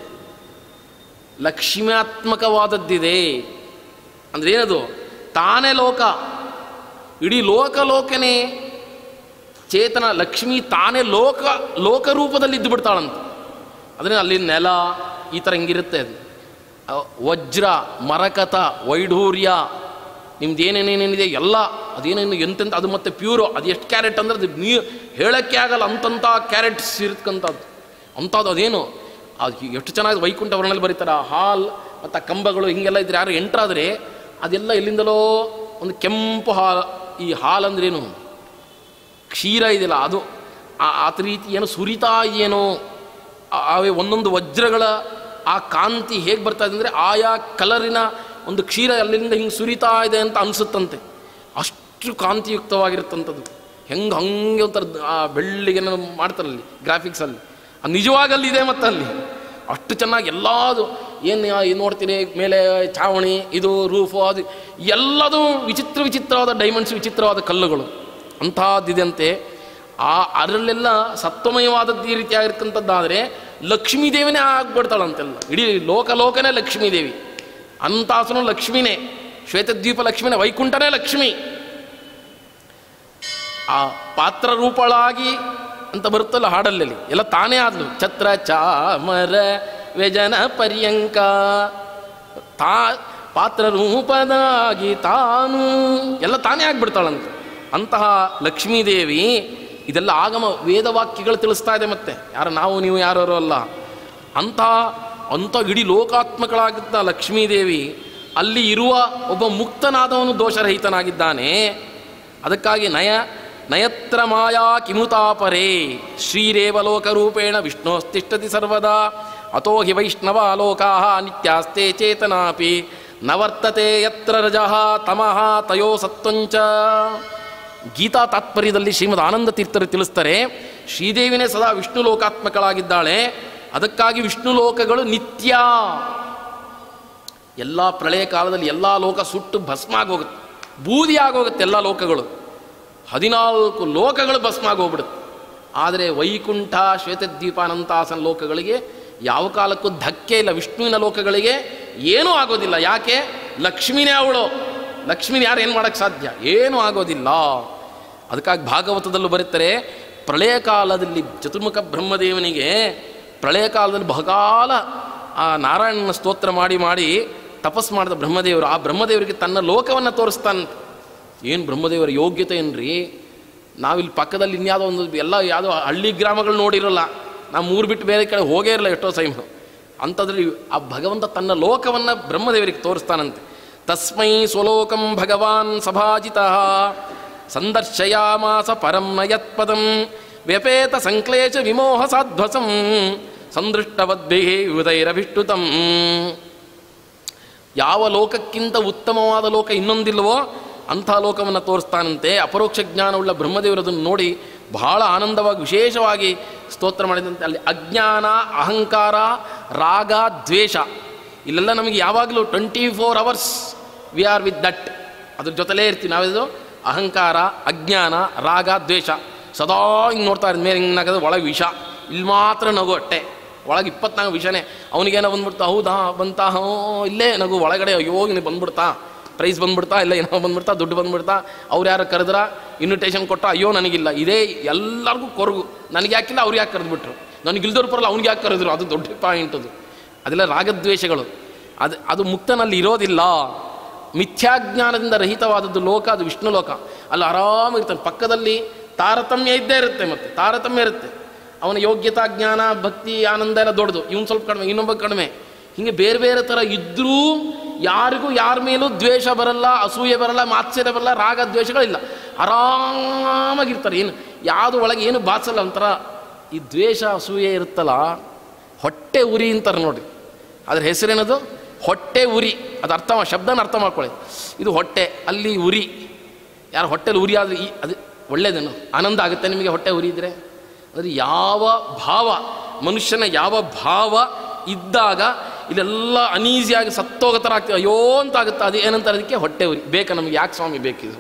ಲಕ್ಷ್ಮ್ಯಾತ್ಮಕವಾದದ್ದಿದೆ ಅಂದ್ರೆ ಏನದು ತಾನೇ ಲೋಕ ಇಡೀ ಲೋಕ ಲೋಕನೇ ಚೇತನ ಲಕ್ಷ್ಮಿ ತಾನೇ ಲೋಕ ಲೋಕರೂಪದಲ್ಲಿ ಇದ್ದು ಬಿಡ್ತಾಳಂತ ಅದನ್ನ ಅಲ್ಲಿ ನೆಲ ಈ ಥರ ಹಿಂಗಿರುತ್ತೆ ಅದು ಆ, ವಜ್ರ ಮರಕತ ವೈಢೂರ್ಯ ನಿಮ್ದು ಏನೇನೇನೇನಿದೆ ಎಲ್ಲ ಅದೇನೇನು ಎಂತೆಂತ ಅದು ಮತ್ತೆ ಪ್ಯೂರು ಅದು ಎಷ್ಟು ಕ್ಯಾರೆಟ್ ಅಂದ್ರೆ ಅದು ನೀ ಹೇಳೋಕ್ಕೆ ಆಗಲ್ಲ ಅಂತಂಥ ಕ್ಯಾರೆಟ್ಸ್ ಇರತಕ್ಕಂಥದ್ದು ಅಂಥದ್ದು ಅದೇನು ಅದು ಎಷ್ಟು ಚೆನ್ನಾಗಿ ವೈಕುಂಠ ವರ್ಣಲ್ಲಿ ಬರೀತಾರೆ ಆ ಹಾಲ್ ಮತ್ತು ಆ ಕಂಬಗಳು ಹಿಂಗೆಲ್ಲ ಇದ್ರೆ ಯಾರು ಎಂಟ್ರಾದರೆ ಅದೆಲ್ಲ ಎಲ್ಲಿಂದಲೋ ಒಂದು ಕೆಂಪು ಹಾಲ್ ಈ ಹಾಲ್ ಅಂದ್ರೇನು ಕ್ಷೀರ ಇದೆಯಲ್ಲ ಅದು ಆ- ಆ ರೀತಿ ಏನೋ ಸುರಿತಾ ಏನೋ ಆ- ಅವೇ ಒಂದೊಂದು ವಜ್ರಗಳ ಆ ಕಾಂತಿ ಹೇಗೆ ಬರ್ತಾ ಇದೆ ಅಂದರೆ ಆಯಾ ಕಲರಿನ ಒಂದು ಕ್ಷೀರ ಅಲ್ಲಿಂದ ಹಿಂಗೆ ಸುರಿತಾ ಇದೆ ಅಂತ ಅನಿಸುತ್ತಂತೆ ಅಷ್ಟು ಅಷ್ಟು ಕಾಂತಿಯುಕ್ತವಾಗಿರುತ್ತಂಥದ್ದು ಹೆಂಗೆ ಹಂಗೆ ಒಂಥರ ಆ ಬೆಳ್ಳಿಗೆ ಮಾಡ್ತಾರಲ್ಲಿ ಗ್ರಾಫಿಕ್ಸಲ್ಲಿ ಅದು ನಿಜವಾಗಲ್ಲಿ ಇದೆ ಮತ್ತು ಅಲ್ಲಿ ಅಷ್ಟು ಚೆನ್ನಾಗಿ ಎಲ್ಲದು ಏನು ಏನು ನೋಡ್ತೀನಿ ಮೇಲೆ ಛಾವಣಿ ಇದು ರೂಫು ಅದು ಎಲ್ಲದೂ ವಿಚಿತ್ರ ವಿಚಿತ್ರವಾದ ಡೈಮಂಡ್ಸ್ ವಿಚಿತ್ರವಾದ ಕಲ್ಲುಗಳು ಅಂಥದ್ದಿದೆಯಂತೆ ಆ ಅದರಲ್ಲೆಲ್ಲ ಸತ್ವಮಯವಾದದ್ದು ಈ ರೀತಿಯಾಗಿರ್ತಕ್ಕಂಥದ್ದಾದರೆ ಲಕ್ಷ್ಮೀ ದೇವಿನೇ ಆಗ್ಬಿಡ್ತಾಳಂತೆಲ್ಲ ಇಡೀ ಲೋಕ ಲೋಕನೇ ಲಕ್ಷ್ಮೀ ದೇವಿ ಅಂತಾಸನು ಲಕ್ಷ್ಮಿನೇ ಶ್ವೇತದ್ವೀಪ ಲಕ್ಷ್ಮಿನೇ ವೈಕುಂಠನೇ ಲಕ್ಷ್ಮಿ ಆ ಪಾತ್ರ ರೂಪಳಾಗಿ ಅಂತ ಬರುತ್ತಲ್ಲ ಹಾಡಲ್ಲಿ ಎಲ್ಲ ತಾನೇ ಆದ್ಲು ಛತ್ರ ಚಾಮರ ವ್ಯಜನ ಪರ್ಯಂಕ ತಾ ಪಾತ್ರ ರೂಪದಾಗಿ ತಾನು ಎಲ್ಲ ತಾನೇ ಆಗ್ಬಿಡ್ತಾಳಂತ ಅಂತಹ ಲಕ್ಷ್ಮೀದೇವಿ ಇದೆಲ್ಲ ಆಗಮ ವೇದವಾಕ್ಯಗಳು ತಿಳಿಸ್ತಾ ಇದೆ ಮತ್ತೆ ಯಾರು ನಾವು ನೀವು ಯಾರು ಅಲ್ಲ ಅಂತಹ ಅಂಥ ಇಡೀ ಲೋಕಾತ್ಮಕಳಾಗಿದ್ದ ಲಕ್ಷ್ಮೀದೇವಿ ಅಲ್ಲಿ ಇರುವ ಒಬ್ಬ ಮುಕ್ತನಾದವನು ದೋಷರಹಿತನಾಗಿದ್ದಾನೆ ಅದಕ್ಕಾಗಿ ನಯ ನಯತ್ರ ಮಾಯಾ ಕಿಮುತಾಪರೇ ಶ್ರೀರೇವ ಲೋಕರೂಪೇಣ ವಿಷ್ಣೋಸ್ತಿಷ್ಠತಿ ಸರ್ವದಾ ಅತೋ ಹಿ ವೈಷ್ಣವ ಲೋಕಾ ನಿತ್ಯಾಸ್ತೆ ಚೇತನಾಪಿ ನ ವರ್ತತೆ ಯತ್ರ ರಜಃ ತಮಃ ತಯೋ ಸತ್ವಂಚ ಗೀತಾ ತಾತ್ಪರ್ಯದಲ್ಲಿ ಶ್ರೀಮದ್ ಆನಂದ ತೀರ್ಥರು ತಿಳಿಸ್ತಾರೆ ಶ್ರೀದೇವಿನೇ ಸದಾ ವಿಷ್ಣು ಲೋಕಾತ್ಮಕಳಾಗಿದ್ದಾಳೆ ಅದಕ್ಕಾಗಿ ವಿಷ್ಣು ಲೋಕಗಳು ನಿತ್ಯ ಎಲ್ಲ ಪ್ರಳಯ ಕಾಲದಲ್ಲಿ ಎಲ್ಲ ಲೋಕ ಸುಟ್ಟು ಭಸ್ಮ ಆಗೋಗುತ್ತೆ ಬೂದಿ ಆಗೋಗುತ್ತೆ ಎಲ್ಲ ಲೋಕಗಳು ಹದಿನಾಲ್ಕು ಲೋಕಗಳು ಭಸ್ಮ ಆಗೋಗ್ಬಿಡುತ್ತೆ ಆದರೆ ವೈಕುಂಠ ಶ್ವೇತದ್ವೀಪಾನಂತಾಸನ ಲೋಕಗಳಿಗೆ ಯಾವ ಕಾಲಕ್ಕೂ ಧಕ್ಕೆ ಇಲ್ಲ ವಿಷ್ಣುವಿನ ಲೋಕಗಳಿಗೆ ಏನೂ ಆಗೋದಿಲ್ಲ ಯಾಕೆ ಲಕ್ಷ್ಮಿನೇ ಅವಳು ಲಕ್ಷ್ಮಿನ ಯಾರು ಏನು ಮಾಡೋಕ್ಕೆ ಸಾಧ್ಯ ಏನೂ ಆಗೋದಿಲ್ಲ ಅದಕ್ಕಾಗಿ ಭಾಗವತದಲ್ಲೂ ಬರುತ್ತಾರೆ ಪ್ರಳಯ ಕಾಲದಲ್ಲಿ ಚತುರ್ಮುಖ ಬ್ರಹ್ಮದೇವನಿಗೆ ಪ್ರಳಯ ಕಾಲದಲ್ಲಿ ಬಹುಕಾಲ ಆ ನಾರಾಯಣನ ಸ್ತೋತ್ರ ಮಾಡಿ ಮಾಡಿ ತಪಸ್ ಮಾಡಿದ ಬ್ರಹ್ಮದೇವರು ಆ ಬ್ರಹ್ಮದೇವರಿಗೆ ತನ್ನ ಲೋಕವನ್ನು ತೋರಿಸ್ತಾನಂತೆ ಏನು ಬ್ರಹ್ಮದೇವರ ಯೋಗ್ಯತೆ ಏನ್ರಿ ನಾವಿಲ್ಲಿ ಪಕ್ಕದಲ್ಲಿ ಇನ್ಯಾವುದೋ ಒಂದು ಎಲ್ಲ ಯಾವುದೋ ಹಳ್ಳಿ ಗ್ರಾಮಗಳು ನೋಡಿರಲ್ಲ ನಾವು ಮೂರು ಬಿಟ್ಟು ಬೇರೆ ಕಡೆ ಹೋಗೇ ಇರಲ್ಲ ಎಷ್ಟೋ ಸೈಮ್ ಅಂಥದ್ರಲ್ಲಿ ಆ ಭಗವಂತ ತನ್ನ ಲೋಕವನ್ನು ಬ್ರಹ್ಮದೇವರಿಗೆ ತೋರಿಸ್ತಾನಂತೆ ತಸ್ಮೈ ಸ್ವಲೋಕಂ ಭಗವಾನ್ ಸಭಾಜಿತ ಸಂದರ್ಶಯಾಮಾಸ ಪರಂ ನಯತ್ಪದಂ ವ್ಯಪೇತ ಸಂಕ್ಲೇಶ ವಿಮೋಹ ಸಾಧ್ವಸಂ ಸಂದೃಷ್ಟವದ್ಭಿ ಉದೈರಭಿಷ್ಟುತಂ ಯಾವ ಲೋಕಕ್ಕಿಂತ ಉತ್ತಮವಾದ ಲೋಕ ಇನ್ನೊಂದಿಲ್ವೋ ಅಂಥ ಲೋಕವನ್ನು ತೋರಿಸ್ತಾನಂತೆ ಅಪರೋಕ್ಷ ಜ್ಞಾನವುಳ್ಳ ಬ್ರಹ್ಮದೇವರದನ್ನು ನೋಡಿ ಬಹಳ ಆನಂದವಾಗಿ ವಿಶೇಷವಾಗಿ ಸ್ತೋತ್ರ ಮಾಡಿದಂತೆ ಅಲ್ಲಿ ಅಜ್ಞಾನ ಅಹಂಕಾರ ರಾಗ ದ್ವೇಷ ಇಲ್ಲೆಲ್ಲ ನಮಗೆ ಯಾವಾಗಲೂ twenty four hours we are with that ಅದ್ರ ಜೊತೆಲೇ ಇರ್ತೀವಿ ನಾವಿದು ಅಹಂಕಾರ ಅಜ್ಞಾನ ರಾಗ ದ್ವೇಷ ಸದಾ ಹಿಂಗೆ ನೋಡ್ತಾ ಇರೋದು ಮೇಲೆ ಹಿಂಗೆ ನಗದು ಒಳಗೆ ವಿಷ ಇಲ್ಲಿ ಮಾತ್ರ ನಗು ಅಟ್ಟೆ ಒಳಗೆ ಇಪ್ಪತ್ನಾಲ್ಕು ವಿಷನೇ ಅವನಿಗೇನೋ ಬಂದ್ಬಿಡ್ತಾ ಹೌದಾ ಬಂತಾ ಹ್ಞೂ ಇಲ್ಲೇ ನಗು ಒಳಗಡೆ ಅಯ್ಯೋ ಇನ್ನು ಬಂದ್ಬಿಡ್ತಾ ಪ್ರೈಸ್ ಬಂದ್ಬಿಡ್ತಾ ಇಲ್ಲ ಏನೋ ಬಂದ್ಬಿಡ್ತಾ ದುಡ್ಡು ಬಂದ್ಬಿಡ್ತಾ ಅವ್ರು ಯಾರು ಕರೆದ್ರ ಇನ್ವಿಟೇಷನ್ ಕೊಟ್ಟ ಅಯ್ಯೋ ನನಗಿಲ್ಲ ಇದೇ ಎಲ್ಲರಿಗೂ ಕೊರಗು ನನಗೆ ಯಾಕಿಲ್ಲ ಅವ್ರು ಯಾಕೆ ಕರೆದ್ಬಿಟ್ರು ನನಗೆ ಇಲ್ದವ್ರು ಬರಲ್ಲ ಅವ್ನಿಗೆ ಯಾಕೆ ಕರೆದ್ರು ಅದು ದೊಡ್ಡ ಪಾಯಿಂಟ್ ಅದು ಅದೆಲ್ಲ ರಾಗದ್ವೇಷಗಳು ಅದು ಅದು ಮುಕ್ತನಲ್ಲಿ ಇರೋದಿಲ್ಲ ಮಿಥ್ಯಾಜ್ಞಾನದಿಂದ ರಹಿತವಾದದ್ದು ಲೋಕ ಅದು ವಿಷ್ಣು ಲೋಕ ಅಲ್ಲಿ ಆರಾಮಿರ್ತಾನೆ ಪಕ್ಕದಲ್ಲಿ ತಾರತಮ್ಯ ಇದ್ದೇ ಇರುತ್ತೆ ಮತ್ತೆ ತಾರತಮ್ಯ ಇರುತ್ತೆ ಅವನ ಯೋಗ್ಯತಾ ಜ್ಞಾನ ಭಕ್ತಿ ಆನಂದ ಎಲ್ಲ ದೊಡ್ಡದು ಇವನು ಸ್ವಲ್ಪ ಕಡಿಮೆ ಇನ್ನೊಬ್ಬ ಕಡಿಮೆ ಹೀಗೆ ಬೇರೆ ಬೇರೆ ಥರ ಇದ್ದರೂ ಯಾರಿಗೂ ಯಾರ ಮೇಲೂ ದ್ವೇಷ ಬರಲ್ಲ ಅಸೂಯೆ ಬರಲ್ಲ ಮಾತ್ಸರ್ಯ ಬರಲ್ಲ ರಾಗ ದ್ವೇಷಗಳಿಲ್ಲ ಆರಾಮಾಗಿರ್ತಾರೆ ಏನು ಯಾವುದು ಒಳಗೆ ಏನು ಬಾಚಲ್ಲ ಒಂಥರ ಈ ದ್ವೇಷ ಅಸೂಯೆ ಇರುತ್ತಲ್ಲ ಹೊಟ್ಟೆ ಉರಿ ಅಂತಾರೆ ನೋಡಿ ಅದ್ರ ಹೆಸರೇನದು ಹೊಟ್ಟೆ ಉರಿ ಅದು ಅರ್ಥ ಮಾ- ಶಬ್ದನ ಅರ್ಥ ಮಾಡ್ಕೊಳ್ಳಿ ಇದು ಹೊಟ್ಟೆ ಅಲ್ಲಿ ಉರಿ ಯಾರು ಹೊಟ್ಟೆಲಿ ಉರಿ ಆದರೆ ಈ ಅದು ಒಳ್ಳೇದೇನು ಆನಂದ ಆಗುತ್ತೆ ನಿಮಗೆ ಹೊಟ್ಟೆ ಉರಿ ಇದ್ದರೆ ಅಂದರೆ ಯಾವ ಭಾವ ಮನುಷ್ಯನ ಯಾವ ಭಾವ ಇದ್ದಾಗ ಇಲ್ಲೆಲ್ಲ ಅನೀಸಿಯಾಗಿ ಸತ್ತೋಗೋ ಥರ ಆಗ್ತದೆ ಅಯ್ಯೋ ಅಂತ ಆಗುತ್ತೆ ಅದು ಏನಂತಾರೆ ಅದಕ್ಕೆ ಹೊಟ್ಟೆ ಉರಿ ಬೇಕಾ ನಮಗೆ ಯಾಕೆ ಸ್ವಾಮಿ ಬೇಕಿದು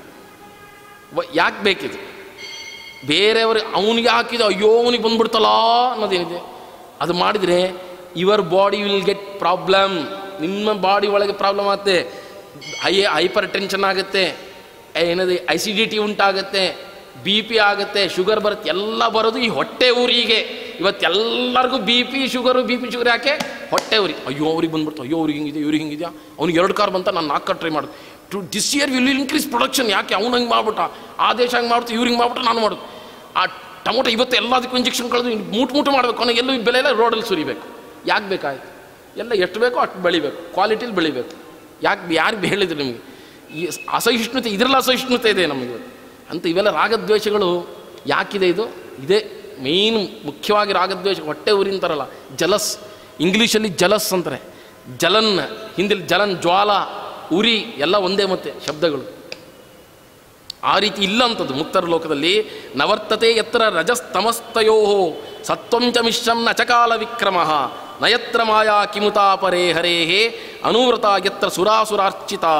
ಯಾಕೆ ಬೇಕಿದು ಬೇರೆಯವರು ಅವನಿಗೆ ಹಾಕಿದ ಅಯ್ಯೋ ಅವನಿಗೆ ಬಂದ್ಬಿಡ್ತಲ್ಲ ಅನ್ನೋದೇನಿದೆ ಅದು ಮಾಡಿದರೆ your body will get problem ನಿಮ್ಮ ಬಾಡಿ ಒಳಗೆ ಪ್ರಾಬ್ಲಮ್ ಆಗುತ್ತೆ ಹೈ ಹೈಪರ್ ಟೆನ್ಷನ್ ಆಗುತ್ತೆ ಏನದು ಐಸಿಡಿಟಿ ಉಂಟಾಗುತ್ತೆ ಬಿ ಪಿ ಆಗುತ್ತೆ ಶುಗರ್ ಬರುತ್ತೆ ಎಲ್ಲ ಬರೋದು ಈ ಹೊಟ್ಟೆ ಊರಿಗೆ ಇವತ್ತೆಲ್ಲರಿಗೂ B P sugar B P sugar ಯಾಕೆ ಹೊಟ್ಟೆ ಊರಿ ಅಯ್ಯೋ ಅವ್ರಿಗೆ ಬಂದ್ಬಿಡ್ತು ಅಯ್ಯೋ ಅವ್ರಿಗೆ ಹಿಂಗಿದೆ ಇವ್ರಿಗೆ ಹಿಂಗಿದೆಯಾ ಅವ್ನಿಗೆ ಎರಡು ಕಾರ್ ಬಂತ ನಾನು ನಾಲ್ಕು ಕಾರ್ ಟ್ರೈ ಮಾಡೋದು to this year will increase production ಯಾಕೆ ಅವ್ನು ಹಂಗೆ ಮಾಡ್ಬಿಟ್ಟ ಆ ದೇಶ ಹಂಗೆ ಮಾಡ್ಬಿಟ್ಟು ಇವ್ರಿಗೆ ಮಾಡ್ಬಿಟ್ಟು ನಾನು ಮಾಡೋದು ಆ ಟೊಮೊಟೊ ಇವತ್ತು ಎಲ್ಲದಕ್ಕೂ ಇಂಜೆಕ್ಷನ್ ಕಳೆದು ಮೂಟು ಮೂಟು ಮಾಡಬೇಕು ಅವನಿಗೆ ಎಲ್ಲೂ ಬೆಲೆ ಎಲ್ಲ ರೋಡಲ್ಲಿ ಸುರಿಬೇಕು ಯಾಕೆ ಬೇಕಾಯ್ತು ಎಲ್ಲ ಎಷ್ಟು ಬೇಕೋ ಅಷ್ಟು ಬೆಳಿಬೇಕು ಕ್ವಾಲಿಟಿಲಿ ಬೆಳಿಬೇಕು ಯಾಕೆ ಯಾರಿಗೆ ಹೇಳಿದ್ರು ನಿಮಗೆ ಈ ಅಸಹಿಷ್ಣುತೆ ಇದರಲ್ಲಿ ಅಸಹಿಷ್ಣುತೆ ಇದೆ ನಮಗೆ ಅಂತ ಇವೆಲ್ಲ ರಾಗದ್ವೇಷಗಳು ಯಾಕಿದೆ ಇದು ಇದೇ ಮೇಯ್ನ್ ಮುಖ್ಯವಾಗಿ ರಾಗದ್ವೇಷ ಹೊಟ್ಟೆ ಉರಿಂತಾರಲ್ಲ ಜಲಸ್ ಇಂಗ್ಲೀಷಲ್ಲಿ ಜಲಸ್ ಅಂತಾರೆ ಜಲನ್ ಹಿಂದಿಲ್ ಜಲನ್ ಜ್ವಾಲ ಉರಿ ಎಲ್ಲ ಒಂದೇ ಮತ್ತೆ ಶಬ್ದಗಳು ಆ ರೀತಿ ಇಲ್ಲ ಅಂತದ್ದು ಮುಕ್ತರ ಲೋಕದಲ್ಲಿ ನವರ್ತತೆ ಎತ್ತರ ರಜಸ್ತಮಸ್ತಯೋ ಸತ್ವಂಚ ಮಿಶ್ರಂ ನಚಕಾಲ ವಿಕ್ರಮ ನಯತ್ರ ಮಾಯಾ ಕಿಮುತಾ ಪರೇ ಹರೇಹೇ ಅನುವ್ರತ ಯತ್ರ ಸುರಾಸುರಾರ್ಚಿತಾ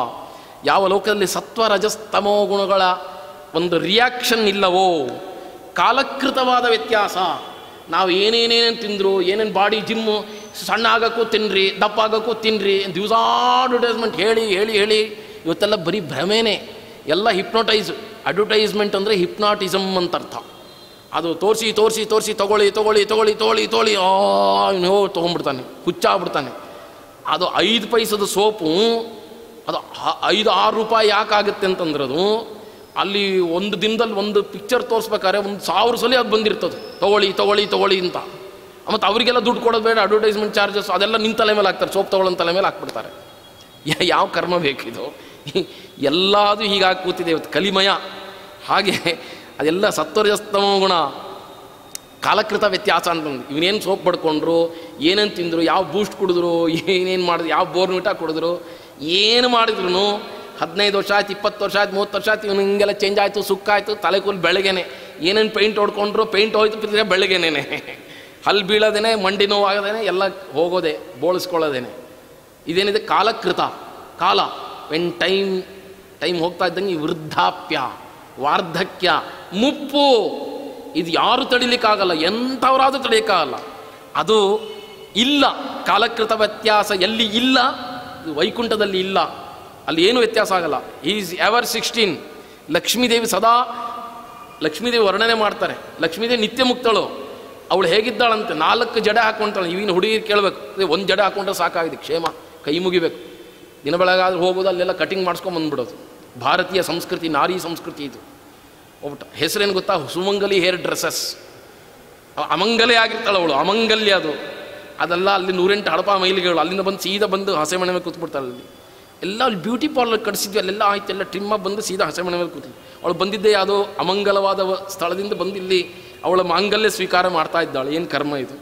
ಯಾವ ಲೋಕದಲ್ಲಿ ಸತ್ವ ರಜಸ್ತಮೋ ಗುಣಗಳ ಒಂದು ರಿಯಾಕ್ಷನ್ ಇಲ್ಲವೋ ಕಾಲಕೃತವಾದ ವ್ಯತ್ಯಾಸ ನಾವು ಏನೇನೇನೇನು ತಿಂದರು ಏನೇನು ಬಾಡಿ ಜಿಮ್ಮು ಸಣ್ಣ ಆಗೋಕ್ಕೂ ತಿನ್ನಿರಿ ದಪ್ಪ ಆಗೋಕ್ಕೂ ತಿನ್ನಿರಿ ದಿವಸ ಅಡ್ವರ್ಟೈಸ್ಮೆಂಟ್ ಹೇಳಿ ಹೇಳಿ ಹೇಳಿ ಇವತ್ತೆಲ್ಲ ಬರೀ ಭ್ರಮೆನೇ ಎಲ್ಲ ಹಿಪ್ನೋಟೈಸ್ ಅಡ್ವರ್ಟೈಸ್ಮೆಂಟ್ ಅಂದರೆ ಹಿಪ್ನಾಟಿಸಮ್ ಅಂತ ಅರ್ಥ ಅದು ತೋರಿಸಿ ತೋರಿಸಿ ತೋರಿಸಿ ತೊಗೊಳ್ಳಿ ತೊಗೊಳ್ಳಿ ತೊಗೊಳ್ಳಿ ತೊಗೊಳ್ಳಿ ತೊಗೊಳ್ಳಿ ಆ ಇವನು ತೊಗೊಂಡ್ಬಿಡ್ತಾನೆ ಹುಚ್ಚಾಗ್ಬಿಡ್ತಾನೆ ಅದು ಐದು ಪೈಸದ ಸೋಪು ಅದು ಹ- ಐದು ಆರು ರೂಪಾಯಿ ಯಾಕಾಗುತ್ತೆ ಅಂತಂದ್ರೆ ಅದು ಅಲ್ಲಿ ಒಂದು ದಿನದಲ್ಲಿ ಒಂದು ಪಿಕ್ಚರ್ ತೋರಿಸ್ಬೇಕಾದ್ರೆ ಒಂದು ಸಾವಿರ ಸಲ ಅದು ಬಂದಿರ್ತದೆ ತೊಗೊಳ್ಳಿ ತೊಗೊಳ್ಳಿ ತೊಗೊಳ್ಳಿ ಅಂತ ಮತ್ತು ಅವರಿಗೆಲ್ಲ ದುಡ್ಡು ಕೊಡೋದು ಬೇಡ ಅಡ್ವರ್ಟೈಸ್ಮೆಂಟ್ ಚಾರ್ಜಸ್ ಅದೆಲ್ಲ ನಿನ್ನ ತಲೆ ಮೇಲೆ ಹಾಕ್ತಾರೆ ಸೋಪ್ ತೊಗೊಳ್ಳೋ ತಲೆ ಮೇಲೆ ಹಾಕ್ಬಿಡ್ತಾರೆ ಯಾ- ಯಾವ ಕರ್ಮ ಬೇಕಿದು ಎಲ್ಲದೂ ಹೀಗಾಗಿ ಕೂತಿದೆ ಇವತ್ತು ಕಲಿಮಯ ಹಾಗೆ ಅದೆಲ್ಲ ಸತ್ವರಜಸ್ತಮ ಗುಣ ಕಾಲಕೃತ ವ್ಯತ್ಯಾಸ ಅಂತಂದು ಇವನೇನು ಸೋಪ್ ಪಡ್ಕೊಂಡ್ರು ಏನೇನು ತಿಂದರು ಯಾವ ಬೂಸ್ಟ್ ಕುಡಿದ್ರು ಏನೇನು ಮಾಡಿದ್ರು ಯಾವ ಬೋರ್ನ್ವಿಟ ಕುಡಿದ್ರು ಏನು ಮಾಡಿದ್ರು ಹದಿನೈದು ವರ್ಷ ಆಯ್ತು ಇಪ್ಪತ್ತು ವರ್ಷ ಆಯ್ತು ಮೂವತ್ತು ವರ್ಷ ಆಯ್ತು ಇವನು ಹಿಂಗೆಲ್ಲ ಚೇಂಜ್ ಆಯಿತು ಸುಕ್ಕಾಯಿತು ತಲೆ ಕೂಲ್ ಬೆಳಗ್ಗೆನೆ ಏನೇನು ಪೇಂಟ್ ಹೊಡ್ಕೊಂಡ್ರು ಪೇಂಟ್ ಹೋಯ್ತು ಬಿದ್ದರೆ ಬೆಳಗ್ಗೆನೇನೆ ಹಲ್ಲು ಬೀಳೋದೇನೆ ಮಂಡಿ ನೋವು ಆಗೋದೇನೆ ಎಲ್ಲ ಹೋಗೋದೆ ಬೋಳಿಸ್ಕೊಳ್ಳೋದೇನೆ ಇದೇನಿದೆ ಕಾಲಕೃತ ಕಾಲ ವೆನ್ ಟೈಮ್ ಟೈಮ್ ಹೋಗ್ತಾ ಇದ್ದಂಗೆ ಈ ವೃದ್ಧಾಪ್ಯ ವಾರ್ಧಕ್ಯ ಮುಪ್ಪು ಇದು ಯಾರು ತಡಿಲಿಕ್ಕಾಗಲ್ಲ ಎಂಥವರಾದ್ರೂ ತಡೆಯೋಕ್ಕಾಗಲ್ಲ ಅದು ಇಲ್ಲ ಕಾಲಕೃತ ವ್ಯತ್ಯಾಸ ಎಲ್ಲಿ ಇಲ್ಲ ಇದು ವೈಕುಂಠದಲ್ಲಿ ಇಲ್ಲ ಅಲ್ಲಿ ಏನು ವ್ಯತ್ಯಾಸ ಆಗಲ್ಲ ಈಸ್ ಎವರ್ ಸಿಕ್ಸ್ಟೀನ್ ಲಕ್ಷ್ಮೀದೇವಿ ಸದಾ ಲಕ್ಷ್ಮೀದೇವಿ ವರ್ಣನೆ ಮಾಡ್ತಾರೆ ಲಕ್ಷ್ಮೀದೇವಿ ನಿತ್ಯ ಮುಕ್ತಳು ಅವಳು ಹೇಗಿದ್ದಾಳಂತೆ ನಾಲ್ಕು ಜಡೆ ಹಾಕ್ಕೊಂತಾಳೆ ಇವಿನ ಹುಡುಗಿ ಕೇಳಬೇಕು ಒಂದು ಜಡೆ ಹಾಕ್ಕೊಂಡ್ರೆ ಸಾಕಾಗಿದೆ ಕ್ಷೇಮ ಕೈ ಮುಗಿಬೇಕು ದಿನ ಬೆಳಗಾದ್ರೆ ಹೋಗೋದು ಅಲ್ಲೆಲ್ಲ ಕಟಿಂಗ್ ಮಾಡಿಸ್ಕೊಂಡು ಬಂದ್ಬಿಡೋದು ಭಾರತೀಯ ಸಂಸ್ಕೃತಿ ನಾರಿ ಸಂಸ್ಕೃತಿ ಇದು ಒಬ್ಬಟ್ಟು ಹೆಸರೇನು ಗೊತ್ತಾ ಸುಮಂಗಲಿ ಹೇರ್ ಡ್ರೆಸ್ಸಸ್ ಅಮಂಗಲೇ ಆಗಿರ್ತಾಳೆ ಅವಳು ಅಮಂಗಲ್ಯ ಅದು ಅದೆಲ್ಲ ಅಲ್ಲಿ ನೂರೆಂಟು ಹಡಪ ಮೈಲಿಗೆಗಳು ಅಲ್ಲಿಂದ ಬಂದು ಸೀದಾ ಬಂದು ಹಸೆ ಮನೆ ಮೇಲೆ ಕೂತ್ಬಿಡ್ತಾಳೆ ಅಲ್ಲಿ ಎಲ್ಲ ಅಲ್ಲಿ ಬ್ಯೂಟಿ ಪಾರ್ಲರ್ ಕಟ್ಸಿದ್ವಿ ಅಲ್ಲೆಲ್ಲ ಆಯ್ತು ಎಲ್ಲ ಟ್ರಿಮ್ಮಾಗಿ ಬಂದು ಸೀದಾ ಹಸೆ ಮನೆ ಮೇಲೆ ಕೂತಿದ್ವಿ ಅವಳು ಬಂದಿದ್ದೆ ಯಾವುದೋ ಅಮಂಗಲವಾದ ವ- ಸ್ಥಳದಿಂದ ಬಂದಿಲ್ಲಿ ಅವಳ ಮಾಂಗಲ್ಯ ಸ್ವೀಕಾರ ಮಾಡ್ತಾ ಇದ್ದಾಳೆ ಏನು ಕರ್ಮ ಇದು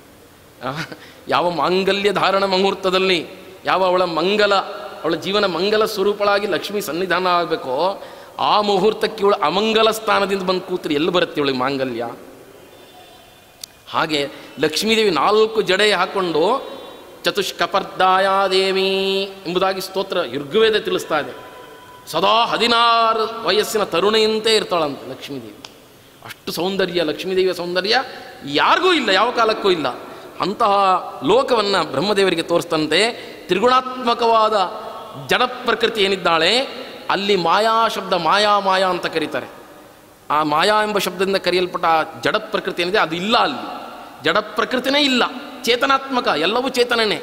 ಆ, ಯಾವ ಮಾಂಗಲ್ಯ ಧಾರಣ ಮುಹೂರ್ತದಲ್ಲಿ ಯಾವ ಅವಳ ಮಂಗಲ ಅವಳ ಜೀವನ ಮಂಗಲ ಸ್ವರೂಪಳಾಗಿ ಲಕ್ಷ್ಮಿ ಸನ್ನಿಧಾನ ಆಗಬೇಕೋ ಆ ಮುಹೂರ್ತಕ್ಕೆ ಇವಳು ಅಮಂಗಲ ಸ್ಥಾನದಿಂದ ಬಂದು ಕೂತ್ರೆ ಎಲ್ಲಿ ಬರುತ್ತೆ ಇವಳಿಗೆ ಮಾಂಗಲ್ಯ ಹಾಗೆ ಲಕ್ಷ್ಮೀದೇವಿ ನಾಲ್ಕು ಜಡೆ ಹಾಕ್ಕೊಂಡು ಚತುಷ್ಕಪರ್ದಾಯ ದೇವಿ ಎಂಬುದಾಗಿ ಸ್ತೋತ್ರ ಯುರ್ಗವೇದ ತಿಳಿಸ್ತಾ ಇದೆ ಸದಾ ಹದಿನಾರು ವಯಸ್ಸಿನ ತರುಣೆಯಂತೆ ಇರ್ತಾಳಂತೆ ಲಕ್ಷ್ಮೀದೇವಿ ಅಷ್ಟು ಸೌಂದರ್ಯ ಲಕ್ಷ್ಮೀದೇವಿಯ ಸೌಂದರ್ಯ ಯಾರಿಗೂ ಇಲ್ಲ ಯಾವ ಕಾಲಕ್ಕೂ ಇಲ್ಲ ಅಂತಹ ಲೋಕವನ್ನು ಬ್ರಹ್ಮದೇವರಿಗೆ ತೋರಿಸ್ತಂತೆ ತ್ರಿಗುಣಾತ್ಮಕವಾದ ಜಡ ಪ್ರಕೃತಿ ಏನಿದ್ದಾಳೆ ಅಲ್ಲಿ ಮಾಯಾ ಶಬ್ದ ಮಾಯಾ ಮಾಯಾ ಅಂತ ಕರೀತಾರೆ ಆ ಮಾಯಾ ಎಂಬ ಶಬ್ದದಿಂದ ಕರೆಯಲ್ಪಟ್ಟ ಆ ಜಡ ಪ್ರಕೃತಿ ಏನಿದೆ ಅದು ಇಲ್ಲ ಅಲ್ಲಿ ಜಡ ಪ್ರಕೃತಿನೇ ಇಲ್ಲ ಚೇತನಾತ್ಮಕ ಎಲ್ಲವೂ ಚೇತನನೇ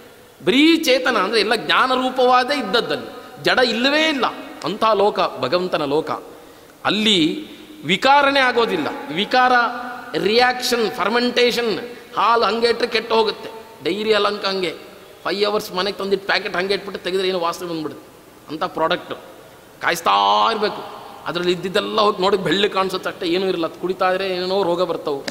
ಬರೀ ಚೇತನ ಅಂದರೆ ಎಲ್ಲ ಜ್ಞಾನರೂಪವಾದೇ ಇದ್ದದ್ದಲ್ಲಿ ಜಡ ಇಲ್ಲವೇ ಇಲ್ಲ ಅಂಥ ಲೋಕ ಭಗವಂತನ ಲೋಕ ಅಲ್ಲಿ ವಿಕಾರನೇ ಆಗೋದಿಲ್ಲ ವಿಕಾರ ರಿಯಾಕ್ಷನ್ ಫರ್ಮೆಂಟೇಷನ್ ಹಾಲು ಹಂಗೆ ಇಟ್ಟರೆ ಕೆಟ್ಟು ಹೋಗುತ್ತೆ ಡೈರಿ ಅಲಂಕ ಹಂಗೆ ಫೈವ್ ಅವರ್ಸ್ ಮನೆಗೆ ತಂದಿಟ್ಟು ಪ್ಯಾಕೆಟ್ ಹಂಗೆ ಇಟ್ಬಿಟ್ಟು ತೆಗೆದ್ರೆ ಏನು ವಾಸನೆ ಬಂದ್ಬಿಡುತ್ತೆ ಅಂಥ ಪ್ರಾಡಕ್ಟು ಕಾಯಿಸ್ತಾ ಇರಬೇಕು ಅದರಲ್ಲಿ ಇದ್ದಿದ್ದೆಲ್ಲ ಹೋಗಿ ನೋಡಿ ಬೆಳ್ಳಿ ಕಾಣಿಸುತ್ತೆ ಅಷ್ಟೇ ಏನೂ ಇರಲ್ಲ ಅದು ಕುಡಿತಾ ಇದ್ರೆ ಏನೇನೋ ರೋಗ ಬರ್ತವೆ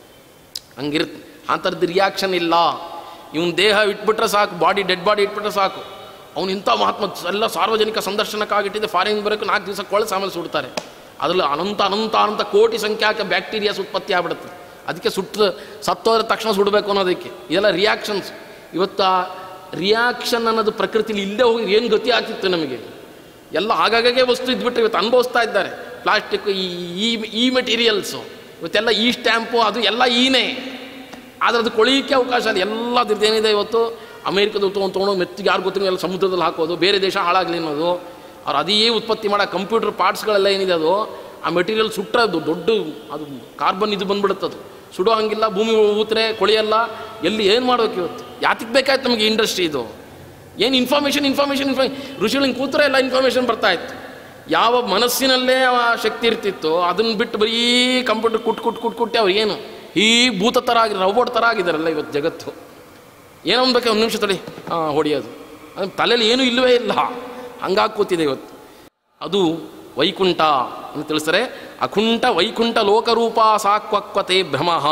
ಹಂಗಿರುತ್ತೆ ಅಂಥದ್ದು ರಿಯಾಕ್ಷನ್ ಇಲ್ಲ ಇವನ್ ದೇಹ ಇಟ್ಬಿಟ್ರೆ ಸಾಕು ಬಾಡಿ ಡೆಡ್ ಬಾಡಿ ಇಟ್ಬಿಟ್ರೆ ಸಾಕು ಅವನು ಇಂಥ ಮಹಾತ್ಮ ಎಲ್ಲ ಸಾರ್ವಜನಿಕ ಸಂದರ್ಶನಕ್ಕಾಗಿಟ್ಟಿದ್ದೆ ಫಾರಿನ್ ಬರೋಕ್ಕೆ ನಾಲ್ಕು ದಿವಸ ಕೊಳಸ ಆಮೇಲೆ ಸುಡ್ತಾರೆ ಅದರಲ್ಲಿ ಅನಂತ ಅನಂತ ಅನಂತ ಕೋಟಿ ಸಂಖ್ಯಾಕ ಬ್ಯಾಕ್ಟೀರಿಯಾಸ್ ಉತ್ಪತ್ತಿ ಆಗ್ಬಿಡುತ್ತೆ ಅದಕ್ಕೆ ಸುಟ್ಟು ಸತ್ತೋದ್ರೆ ತಕ್ಷಣ ಸುಡಬೇಕು ಅನ್ನೋದಕ್ಕೆ ಇದೆಲ್ಲ ರಿಯಾಕ್ಷನ್ಸ್ ಇವತ್ತು ಆ ರಿಯಾಕ್ಷನ್ ಅನ್ನೋದು ಪ್ರಕೃತಿಲಿ ಇಲ್ಲದೆ ಹೋಗಿ ಏನು ಗತಿ ಆಗ್ತಿತ್ತು ನಮಗೆ ಎಲ್ಲ ಆಗಾಗ್ಗೆ ವಸ್ತು ಇದ್ಬಿಟ್ಟು ಇವತ್ತು ಅನುಭವಿಸ್ತಾ ಇದ್ದಾರೆ ಪ್ಲಾಸ್ಟಿಕ್ ಈ ಈ- ಈ ಮೆಟೀರಿಯಲ್ಸು ಇವತ್ತೆಲ್ಲ ಈ ಸ್ಟ್ಯಾಂಪು ಅದು ಎಲ್ಲ ಈನೇ ಆದರೆ ಅದು ಕೊಳೀಲಿಕ್ಕೆ ಅವಕಾಶ ಇಲ್ಲ ಎಲ್ಲದ್ರದ್ದು ಏನಿದೆ ಇವತ್ತು ಅಮೇರಿಕದ ತೊಗೊಂಡು ತೊಗೊಂಡು ಮೆತ್ತಿಗೆ ಯಾರು ಗೊತ್ತಿಲ್ಲ ಎಲ್ಲ ಸಮುದ್ರದಲ್ಲಿ ಹಾಕೋದು ಬೇರೆ ದೇಶ ಹಾಳಾಗಲಿ ಅನ್ನೋದು ಅವ್ರು ಅದೇ ಉತ್ಪತ್ತಿ ಮಾಡೋ ಕಂಪ್ಯೂಟರ್ ಪಾರ್ಟ್ಸ್ಗಳೆಲ್ಲ ಏನಿದೆ ಅದು ಆ ಮೆಟೀರಿಯಲ್ ಸುಟ್ಟದ್ದು ದೊಡ್ಡ ಅದು ಕಾರ್ಬನ್ ಇದು ಬಂದ್ಬಿಡುತ್ತೆ ಅದು ಸುಡೋ ಹಂಗಿಲ್ಲ ಭೂಮಿ ಊತ್ರೆ ಕೊಳೆಯಲ್ಲ ಎಲ್ಲಿ ಏನು ಮಾಡ್ಬೇಕು ಇವತ್ತು ಯಾತಕ್ಕೆ ಬೇಕಾಯ್ತು ನಮಗೆ ಇಂಡಸ್ಟ್ರಿ ಇದು ಏನು ಇನ್ಫಾರ್ಮೇಷನ್ ಇನ್ಫಾರ್ಮೇಷನ್ ಇನ್ಫಾ ಋಷಿಗಳಿಗೆ ಕೂತ್ರೆ ಎಲ್ಲ ಇನ್ಫಾರ್ಮೇಷನ್ ಬರ್ತಾ ಇತ್ತು ಯಾವ ಮನಸ್ಸಿನಲ್ಲೇ ಆ ಶಕ್ತಿ ಇರ್ತಿತ್ತು ಅದನ್ನು ಬಿಟ್ಟು ಬರೀ ಕಂಪ್ಯೂಟರ್ ಕುಟ್ ಕುಟ್ ಕುಟ್ ಕುಟ್ಟಿ ಅವ್ರು ಏನು ಈ ಭೂತ ಥರ ಆಗಿ ರೋಬೋಟ್ ಥರ ಆಗಿದ್ದಾರಲ್ಲ ಇವತ್ತು ಜಗತ್ತು ಏನೋ ಅನ್ಬೇಕು ಒಂದು ನಿಮಿಷ ತಡಿ ಹಾಂ ಹೊಡಿಯೋದು ಅದು ತಲೆಯಲ್ಲಿ ಏನೂ ಇಲ್ಲವೇ ಇಲ್ಲ ಹಂಗಾಗಿ ಕೂತಿದೆ ಇವತ್ತು ಅದು ವೈಕುಂಠ ಅಂತ ತಿಳಿಸ್ತಾರೆ ಅಕುಂಠ ವೈಕುಂಠ ಲೋಕರೂಪ ಸಾಕ್ವಕ್ವತೆ ಭ್ರಮಃ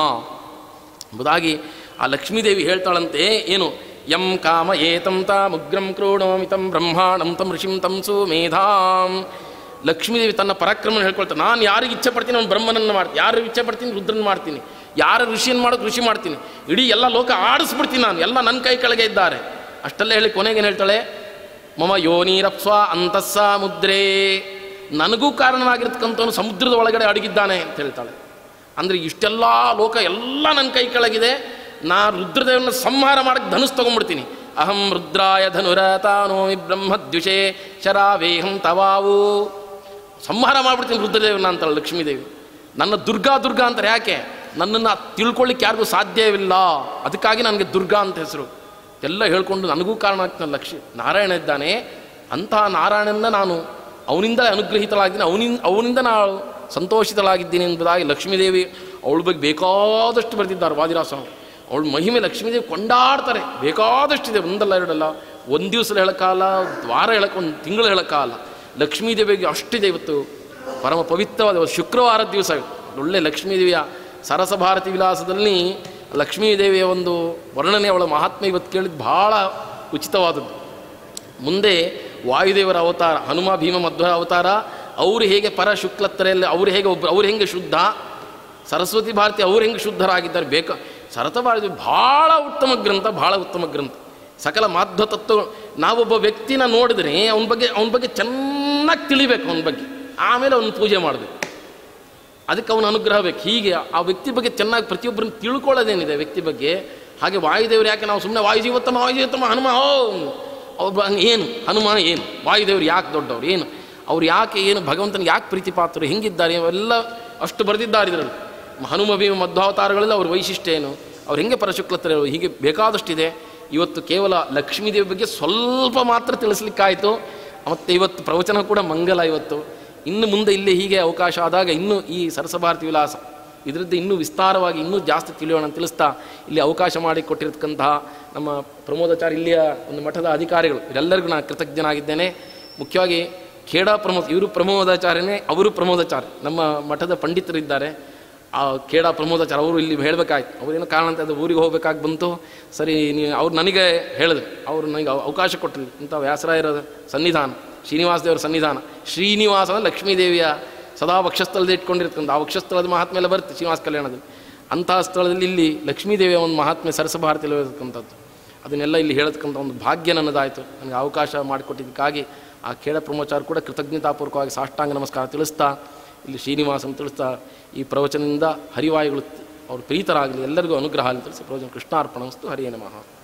ಎಂಬುದಾಗಿ ಆ ಲಕ್ಷ್ಮೀದೇವಿ ಹೇಳ್ತಾಳಂತೆ ಏನು ಯಂ ಕಾಮ ಏತಂ ತಾಮುಗ್ರಂ ಕ್ರೋಣೋಮಿ ತಂ ಬ್ರಹ್ಮಾಣಂ ತಂ ಋಷಿಂ ತಂ ಸುಮೇಧಾಂ ಲಕ್ಷ್ಮೀದೇವಿ ತನ್ನ ಪರಾಕ್ರಮ ಹೇಳ್ಕೊಳ್ತಾಳೆ ನಾನು ಯಾರಿಗೆ ಇಚ್ಛೆ ಪಡ್ತೀನಿ ಅವ್ನು ಬ್ರಹ್ಮನನ್ನು ಮಾಡ್ತೀನಿ ಯಾರು ಇಚ್ಛೆ ಪಡ್ತೀನಿ ರುದ್ರನ ಮಾಡ್ತೀನಿ ಯಾರ ಋಷಿಯನ್ನು ಮಾಡೋದು ಋಷಿ ಮಾಡ್ತೀನಿ ಇಡೀ ಎಲ್ಲ ಲೋಕ ಆಡಿಸ್ಬಿಡ್ತೀನಿ ನಾನು ಎಲ್ಲ ನನ್ನ ಕೈ ಕೆಳಗೆ ಇದ್ದಾರೆ ಅಷ್ಟೆಲ್ಲ ಹೇಳಿ ಕೊನೆಗೇನು ಹೇಳ್ತಾಳೆ ಮಮ ಯೋನೀರಪ್ಸ್ವ ಅಂತಸ್ಸ ಮುದ್ರೇ ನನಗೂ ಕಾರಣವಾಗಿರ್ತಕ್ಕಂಥವನು ಸಮುದ್ರದ ಒಳಗಡೆ ಅಡಗಿದ್ದಾನೆ ಅಂತ ಹೇಳ್ತಾಳೆ ಅಂದರೆ ಇಷ್ಟೆಲ್ಲ ಲೋಕ ಎಲ್ಲ ನನ್ನ ಕೈ ಕೆಳಗಿದೆ ನಾ ರುದ್ರದೇವನ ಸಂಹಾರ ಮಾಡಕ್ಕೆ ಧನುಸ್ ತೊಗೊಂಡ್ಬಿಡ್ತೀನಿ ಅಹಂ ರುದ್ರಾಯ ಧನುರತಾನೋಮಿ ಬ್ರಹ್ಮದ್ವಿಷೇ ಶರಾವೇಹಂ ತವಾವು ಸಂಹಾರ ಮಾಡಿಬಿಡ್ತೀನಿ ರುದ್ರದೇವನ ಅಂತಾಳೆ ಲಕ್ಷ್ಮೀದೇವಿ ನನ್ನ ದುರ್ಗಾ ದುರ್ಗಾ ಅಂತಾರೆ ಯಾಕೆ ನನ್ನನ್ನು ತಿಳ್ಕೊಳ್ಳಿಕ್ಕೆ ಯಾರಿಗೂ ಸಾಧ್ಯವಿಲ್ಲ ಅದಕ್ಕಾಗಿ ನನಗೆ ದುರ್ಗಾ ಅಂತ ಹೆಸರು ಎಲ್ಲ ಹೇಳ್ಕೊಂಡು ನನಗೂ ಕಾರಣ ಆಗ್ತಾನೆ ಲಕ್ಷ್ಮಿ ನಾರಾಯಣ ಇದ್ದಾನೆ ಅಂತಹ ನಾರಾಯಣನ ನಾನು ಅವನಿಂದಲೇ ಅನುಗ್ರಹಿತಳಾಗಿದ್ದೀನಿ ಅವನಿಂದ ಅವನಿಂದ ನಾನು ಸಂತೋಷಿತಳಾಗಿದ್ದೀನಿ ಎಂಬುದಾಗಿ ಲಕ್ಷ್ಮೀದೇವಿ ಅವಳ ಬಗ್ಗೆ ಬೇಕಾದಷ್ಟು ಬರೆದಿದ್ದಾರೆ ವಾದಿರಾಸ್ವಾಮಿ ಅವಳ ಮಹಿಮೆ ಲಕ್ಷ್ಮೀದೇವಿ ಕೊಂಡಾಡ್ತಾರೆ ಬೇಕಾದಷ್ಟಿದೆ ಒಂದಲ್ಲ ಎರಡಲ್ಲ ಒಂದು ದಿವಸ ಹೇಳೋಕ್ಕಾಗಲ್ಲ ವಾರ ಹೇಳಕ್ಕೆ ಒಂದು ತಿಂಗಳು ಹೇಳೋಕ್ಕಾಗಲ್ಲ ಲಕ್ಷ್ಮೀದೇವಿಗೆ ಅಷ್ಟಿದೆ ಇವತ್ತು ಪರಮ ಪವಿತ್ರವಾದ ಇವತ್ತು ಶುಕ್ರವಾರದ ದಿವಸ ಒಳ್ಳೆ ಲಕ್ಷ್ಮೀದೇವಿಯ ಸರಸ ಭಾರತಿ ವಿಲಾಸದಲ್ಲಿ ಲಕ್ಷ್ಮೀದೇವಿಯ ಒಂದು ವರ್ಣನೆ ಅವಳ ಮಹಾತ್ಮೆ ಇವತ್ತು ಕೇಳಿದ್ದು ಭಾಳ ಉಚಿತವಾದದ್ದು ಮುಂದೆ ವಾಯುದೇವರ ಅವತಾರ ಹನುಮ ಭೀಮ ಮಧ್ವ ಅವತಾರ ಅವರು ಹೇಗೆ ಪರ ಶುಕ್ಲತ್ತರೆಯಲ್ಲಿ ಅವರು ಹೇಗೆ ಒಬ್ಬರು ಅವ್ರು ಹೆಂಗೆ ಶುದ್ಧ ಸರಸ್ವತಿ ಭಾರತಿ ಅವ್ರು ಹೆಂಗೆ ಶುದ್ಧರಾಗಿದ್ದಾರೆ ಬೇಕ ಸರತ ಭಾರತಿ ಭಾಳ ಉತ್ತಮ ಗ್ರಂಥ ಭಾಳ ಉತ್ತಮ ಗ್ರಂಥ ಸಕಲ ಮಾಧ್ವ ತತ್ವ ನಾವೊಬ್ಬ ವ್ಯಕ್ತಿನ ನೋಡಿದ್ರೆ ಅವನ ಬಗ್ಗೆ ಅವನ ಬಗ್ಗೆ ಚೆನ್ನಾಗಿ ತಿಳಿಬೇಕು ಅವನ ಬಗ್ಗೆ ಆಮೇಲೆ ಅವನ ಪೂಜೆ ಮಾಡಬೇಕು ಅದಕ್ಕೆ ಅವನ ಅನುಗ್ರಹ ಬೇಕು ಹೀಗೆ ಆ ವ್ಯಕ್ತಿ ಬಗ್ಗೆ ಚೆನ್ನಾಗಿ ಪ್ರತಿಯೊಬ್ಬರನ್ನು ತಿಳ್ಕೊಳ್ಳೋದೇನಿದೆ ವ್ಯಕ್ತಿ ಬಗ್ಗೆ ಹಾಗೆ ವಾಯುದೇವರು ಯಾಕೆ ನಾವು ಸುಮ್ಮನೆ ವಾಯುಜೀವೋತ್ತಮ ವಾಯುಜೀವೋತ್ತಮ ಹನುಮ ಓ ಒಬ್ಬ ಏನು ಹನುಮ ಏನು ವಾಯುದೇವರು ಯಾಕೆ ದೊಡ್ಡವರು ಏನು ಅವ್ರು ಯಾಕೆ ಏನು ಭಗವಂತನ ಯಾಕೆ ಪ್ರೀತಿ ಪಾತ್ರರು ಹೆಂಗಿದ್ದಾರೆ ಅವೆಲ್ಲ ಅಷ್ಟು ಬರೆದಿದ್ದಾರೆ ಇದರಲ್ಲಿ ಹನುಮ ಭೀಮ ಮಧ್ವಾವತಾರಗಳಲ್ಲಿ ಅವ್ರ ವೈಶಿಷ್ಟ್ಯ ಏನು ಅವ್ರು ಹೆಂಗೆ ಪರಶುಕ್ಲತ್ತರ ಹೀಗೆ ಬೇಕಾದಷ್ಟಿದೆ ಇವತ್ತು ಕೇವಲ ಲಕ್ಷ್ಮೀದೇವಿ ಬಗ್ಗೆ ಸ್ವಲ್ಪ ಮಾತ್ರ ತಿಳಿಸ್ಲಿಕ್ಕಾಯಿತು ಮತ್ತು ಇವತ್ತು ಪ್ರವಚನ ಕೂಡ ಮಂಗಲ ಇವತ್ತು ಇನ್ನು ಮುಂದೆ ಇಲ್ಲೇ ಹೀಗೆ ಅವಕಾಶ ಆದಾಗ ಇನ್ನೂ ಈ ಸರಸಭಾರತಿ ವಿಲಾಸ ಇದರದ್ದು ಇನ್ನೂ ವಿಸ್ತಾರವಾಗಿ ಇನ್ನೂ ಜಾಸ್ತಿ ತಿಳಿಯೋಣ ಅಂತ ತಿಳಿಸ್ತಾ ಇಲ್ಲಿ ಅವಕಾಶ ಮಾಡಿ ಕೊಟ್ಟಿರತಕ್ಕಂತಹ ನಮ್ಮ ಪ್ರಮೋದಾಚಾರ್ಯ ಇಲ್ಲಿಯ ಒಂದು ಮಠದ ಅಧಿಕಾರಿಗಳು ಇವರೆಲ್ಲರಿಗೂ ನಾನು ಕೃತಜ್ಞನಾಗಿದ್ದೇನೆ ಮುಖ್ಯವಾಗಿ ಖೇಡಾ ಪ್ರಮೋದ್ ಇವರು ಪ್ರಮೋದಾಚಾರ್ಯನೇ ಅವರು ಪ್ರಮೋದಾಚಾರ್ಯ ನಮ್ಮ ಮಠದ ಪಂಡಿತರಿದ್ದಾರೆ ಆ ಖೇಡಾ ಪ್ರಮೋದಾಚಾರ್ಯ ಅವರು ಇಲ್ಲಿ ಹೇಳಬೇಕಾಯ್ತು ಅವರೇನೋ ಕಾರಣ ಅಂತ ಅದು ಊರಿಗೆ ಹೋಗ್ಬೇಕಾಗಿ ಬಂತು ಸರಿ ನೀವು ಅವ್ರು ನನಗೆ ಹೇಳಿದ್ರು ಅವರು ನನಗೆ ಅವ- ಅವಕಾಶ ಕೊಟ್ಟರು ಇಂಥ ವ್ಯಾಸರಾಯರ ಸನ್ನಿಧಾನ ಶ್ರೀನಿವಾಸ ದೇವರ ಸನ್ನಿಧಾನ ಶ್ರೀನಿವಾಸ ಅಂದ್ರೆ ಲಕ್ಷ್ಮೀದೇವಿಯ ಸದಾ ವಕ್ಷಸ್ಥಳದಲ್ಲಿ ಇಟ್ಕೊಂಡಿರ್ತಕ್ಕಂಥ ಆ ವಕ್ಷಸ್ಥಳದ ಮಹಾತ್ಮೆ ಎಲ್ಲ ಬರುತ್ತೆ ಶ್ರೀನಿವಾಸ ಕಲ್ಯಾಣದಲ್ಲಿ ಅಂತಹ ಸ್ಥಳದಲ್ಲಿ ಇಲ್ಲಿ ಲಕ್ಷ್ಮೀದೇವಿಯ ಒಂದು ಮಹಾತ್ಮೆ ಸರಸ ಭಾರತಿಯಲ್ಲಿ ಇರತಕ್ಕಂಥದ್ದು ಅದನ್ನೆಲ್ಲ ಇಲ್ಲಿ ಹೇಳತಕ್ಕಂಥ ಒಂದು ಭಾಗ್ಯ ನನ್ನದಾಯಿತು ನನಗೆ ಅವಕಾಶ ಮಾಡಿಕೊಟ್ಟಿದ್ದಕ್ಕಾಗಿ ಆ ಖೇಡ ಪ್ರಮೋಚಾರ ಕೂಡ ಕೃತಜ್ಞತಾಪೂರ್ವಕವಾಗಿ ಸಾಷ್ಟಾಂಗ ನಮಸ್ಕಾರ ತಿಳಿಸ್ತಾ ಇಲ್ಲಿ ಶ್ರೀನಿವಾಸನ್ ತಿಳಿಸ್ತಾ ಈ ಪ್ರವಚನದಿಂದ ಹರಿವಾಯುಗಳು ಅವರು ಪ್ರೀತರಾಗಲಿ ಎಲ್ಲರಿಗೂ ಅನುಗ್ರಹ ಆಗಲಿ ತಿಳಿಸಿ ಪ್ರವಚನ ಕೃಷ್ಣಾರ್ಪಣ ವಸ್ತು ಹರಿಯೇ ನಮಃ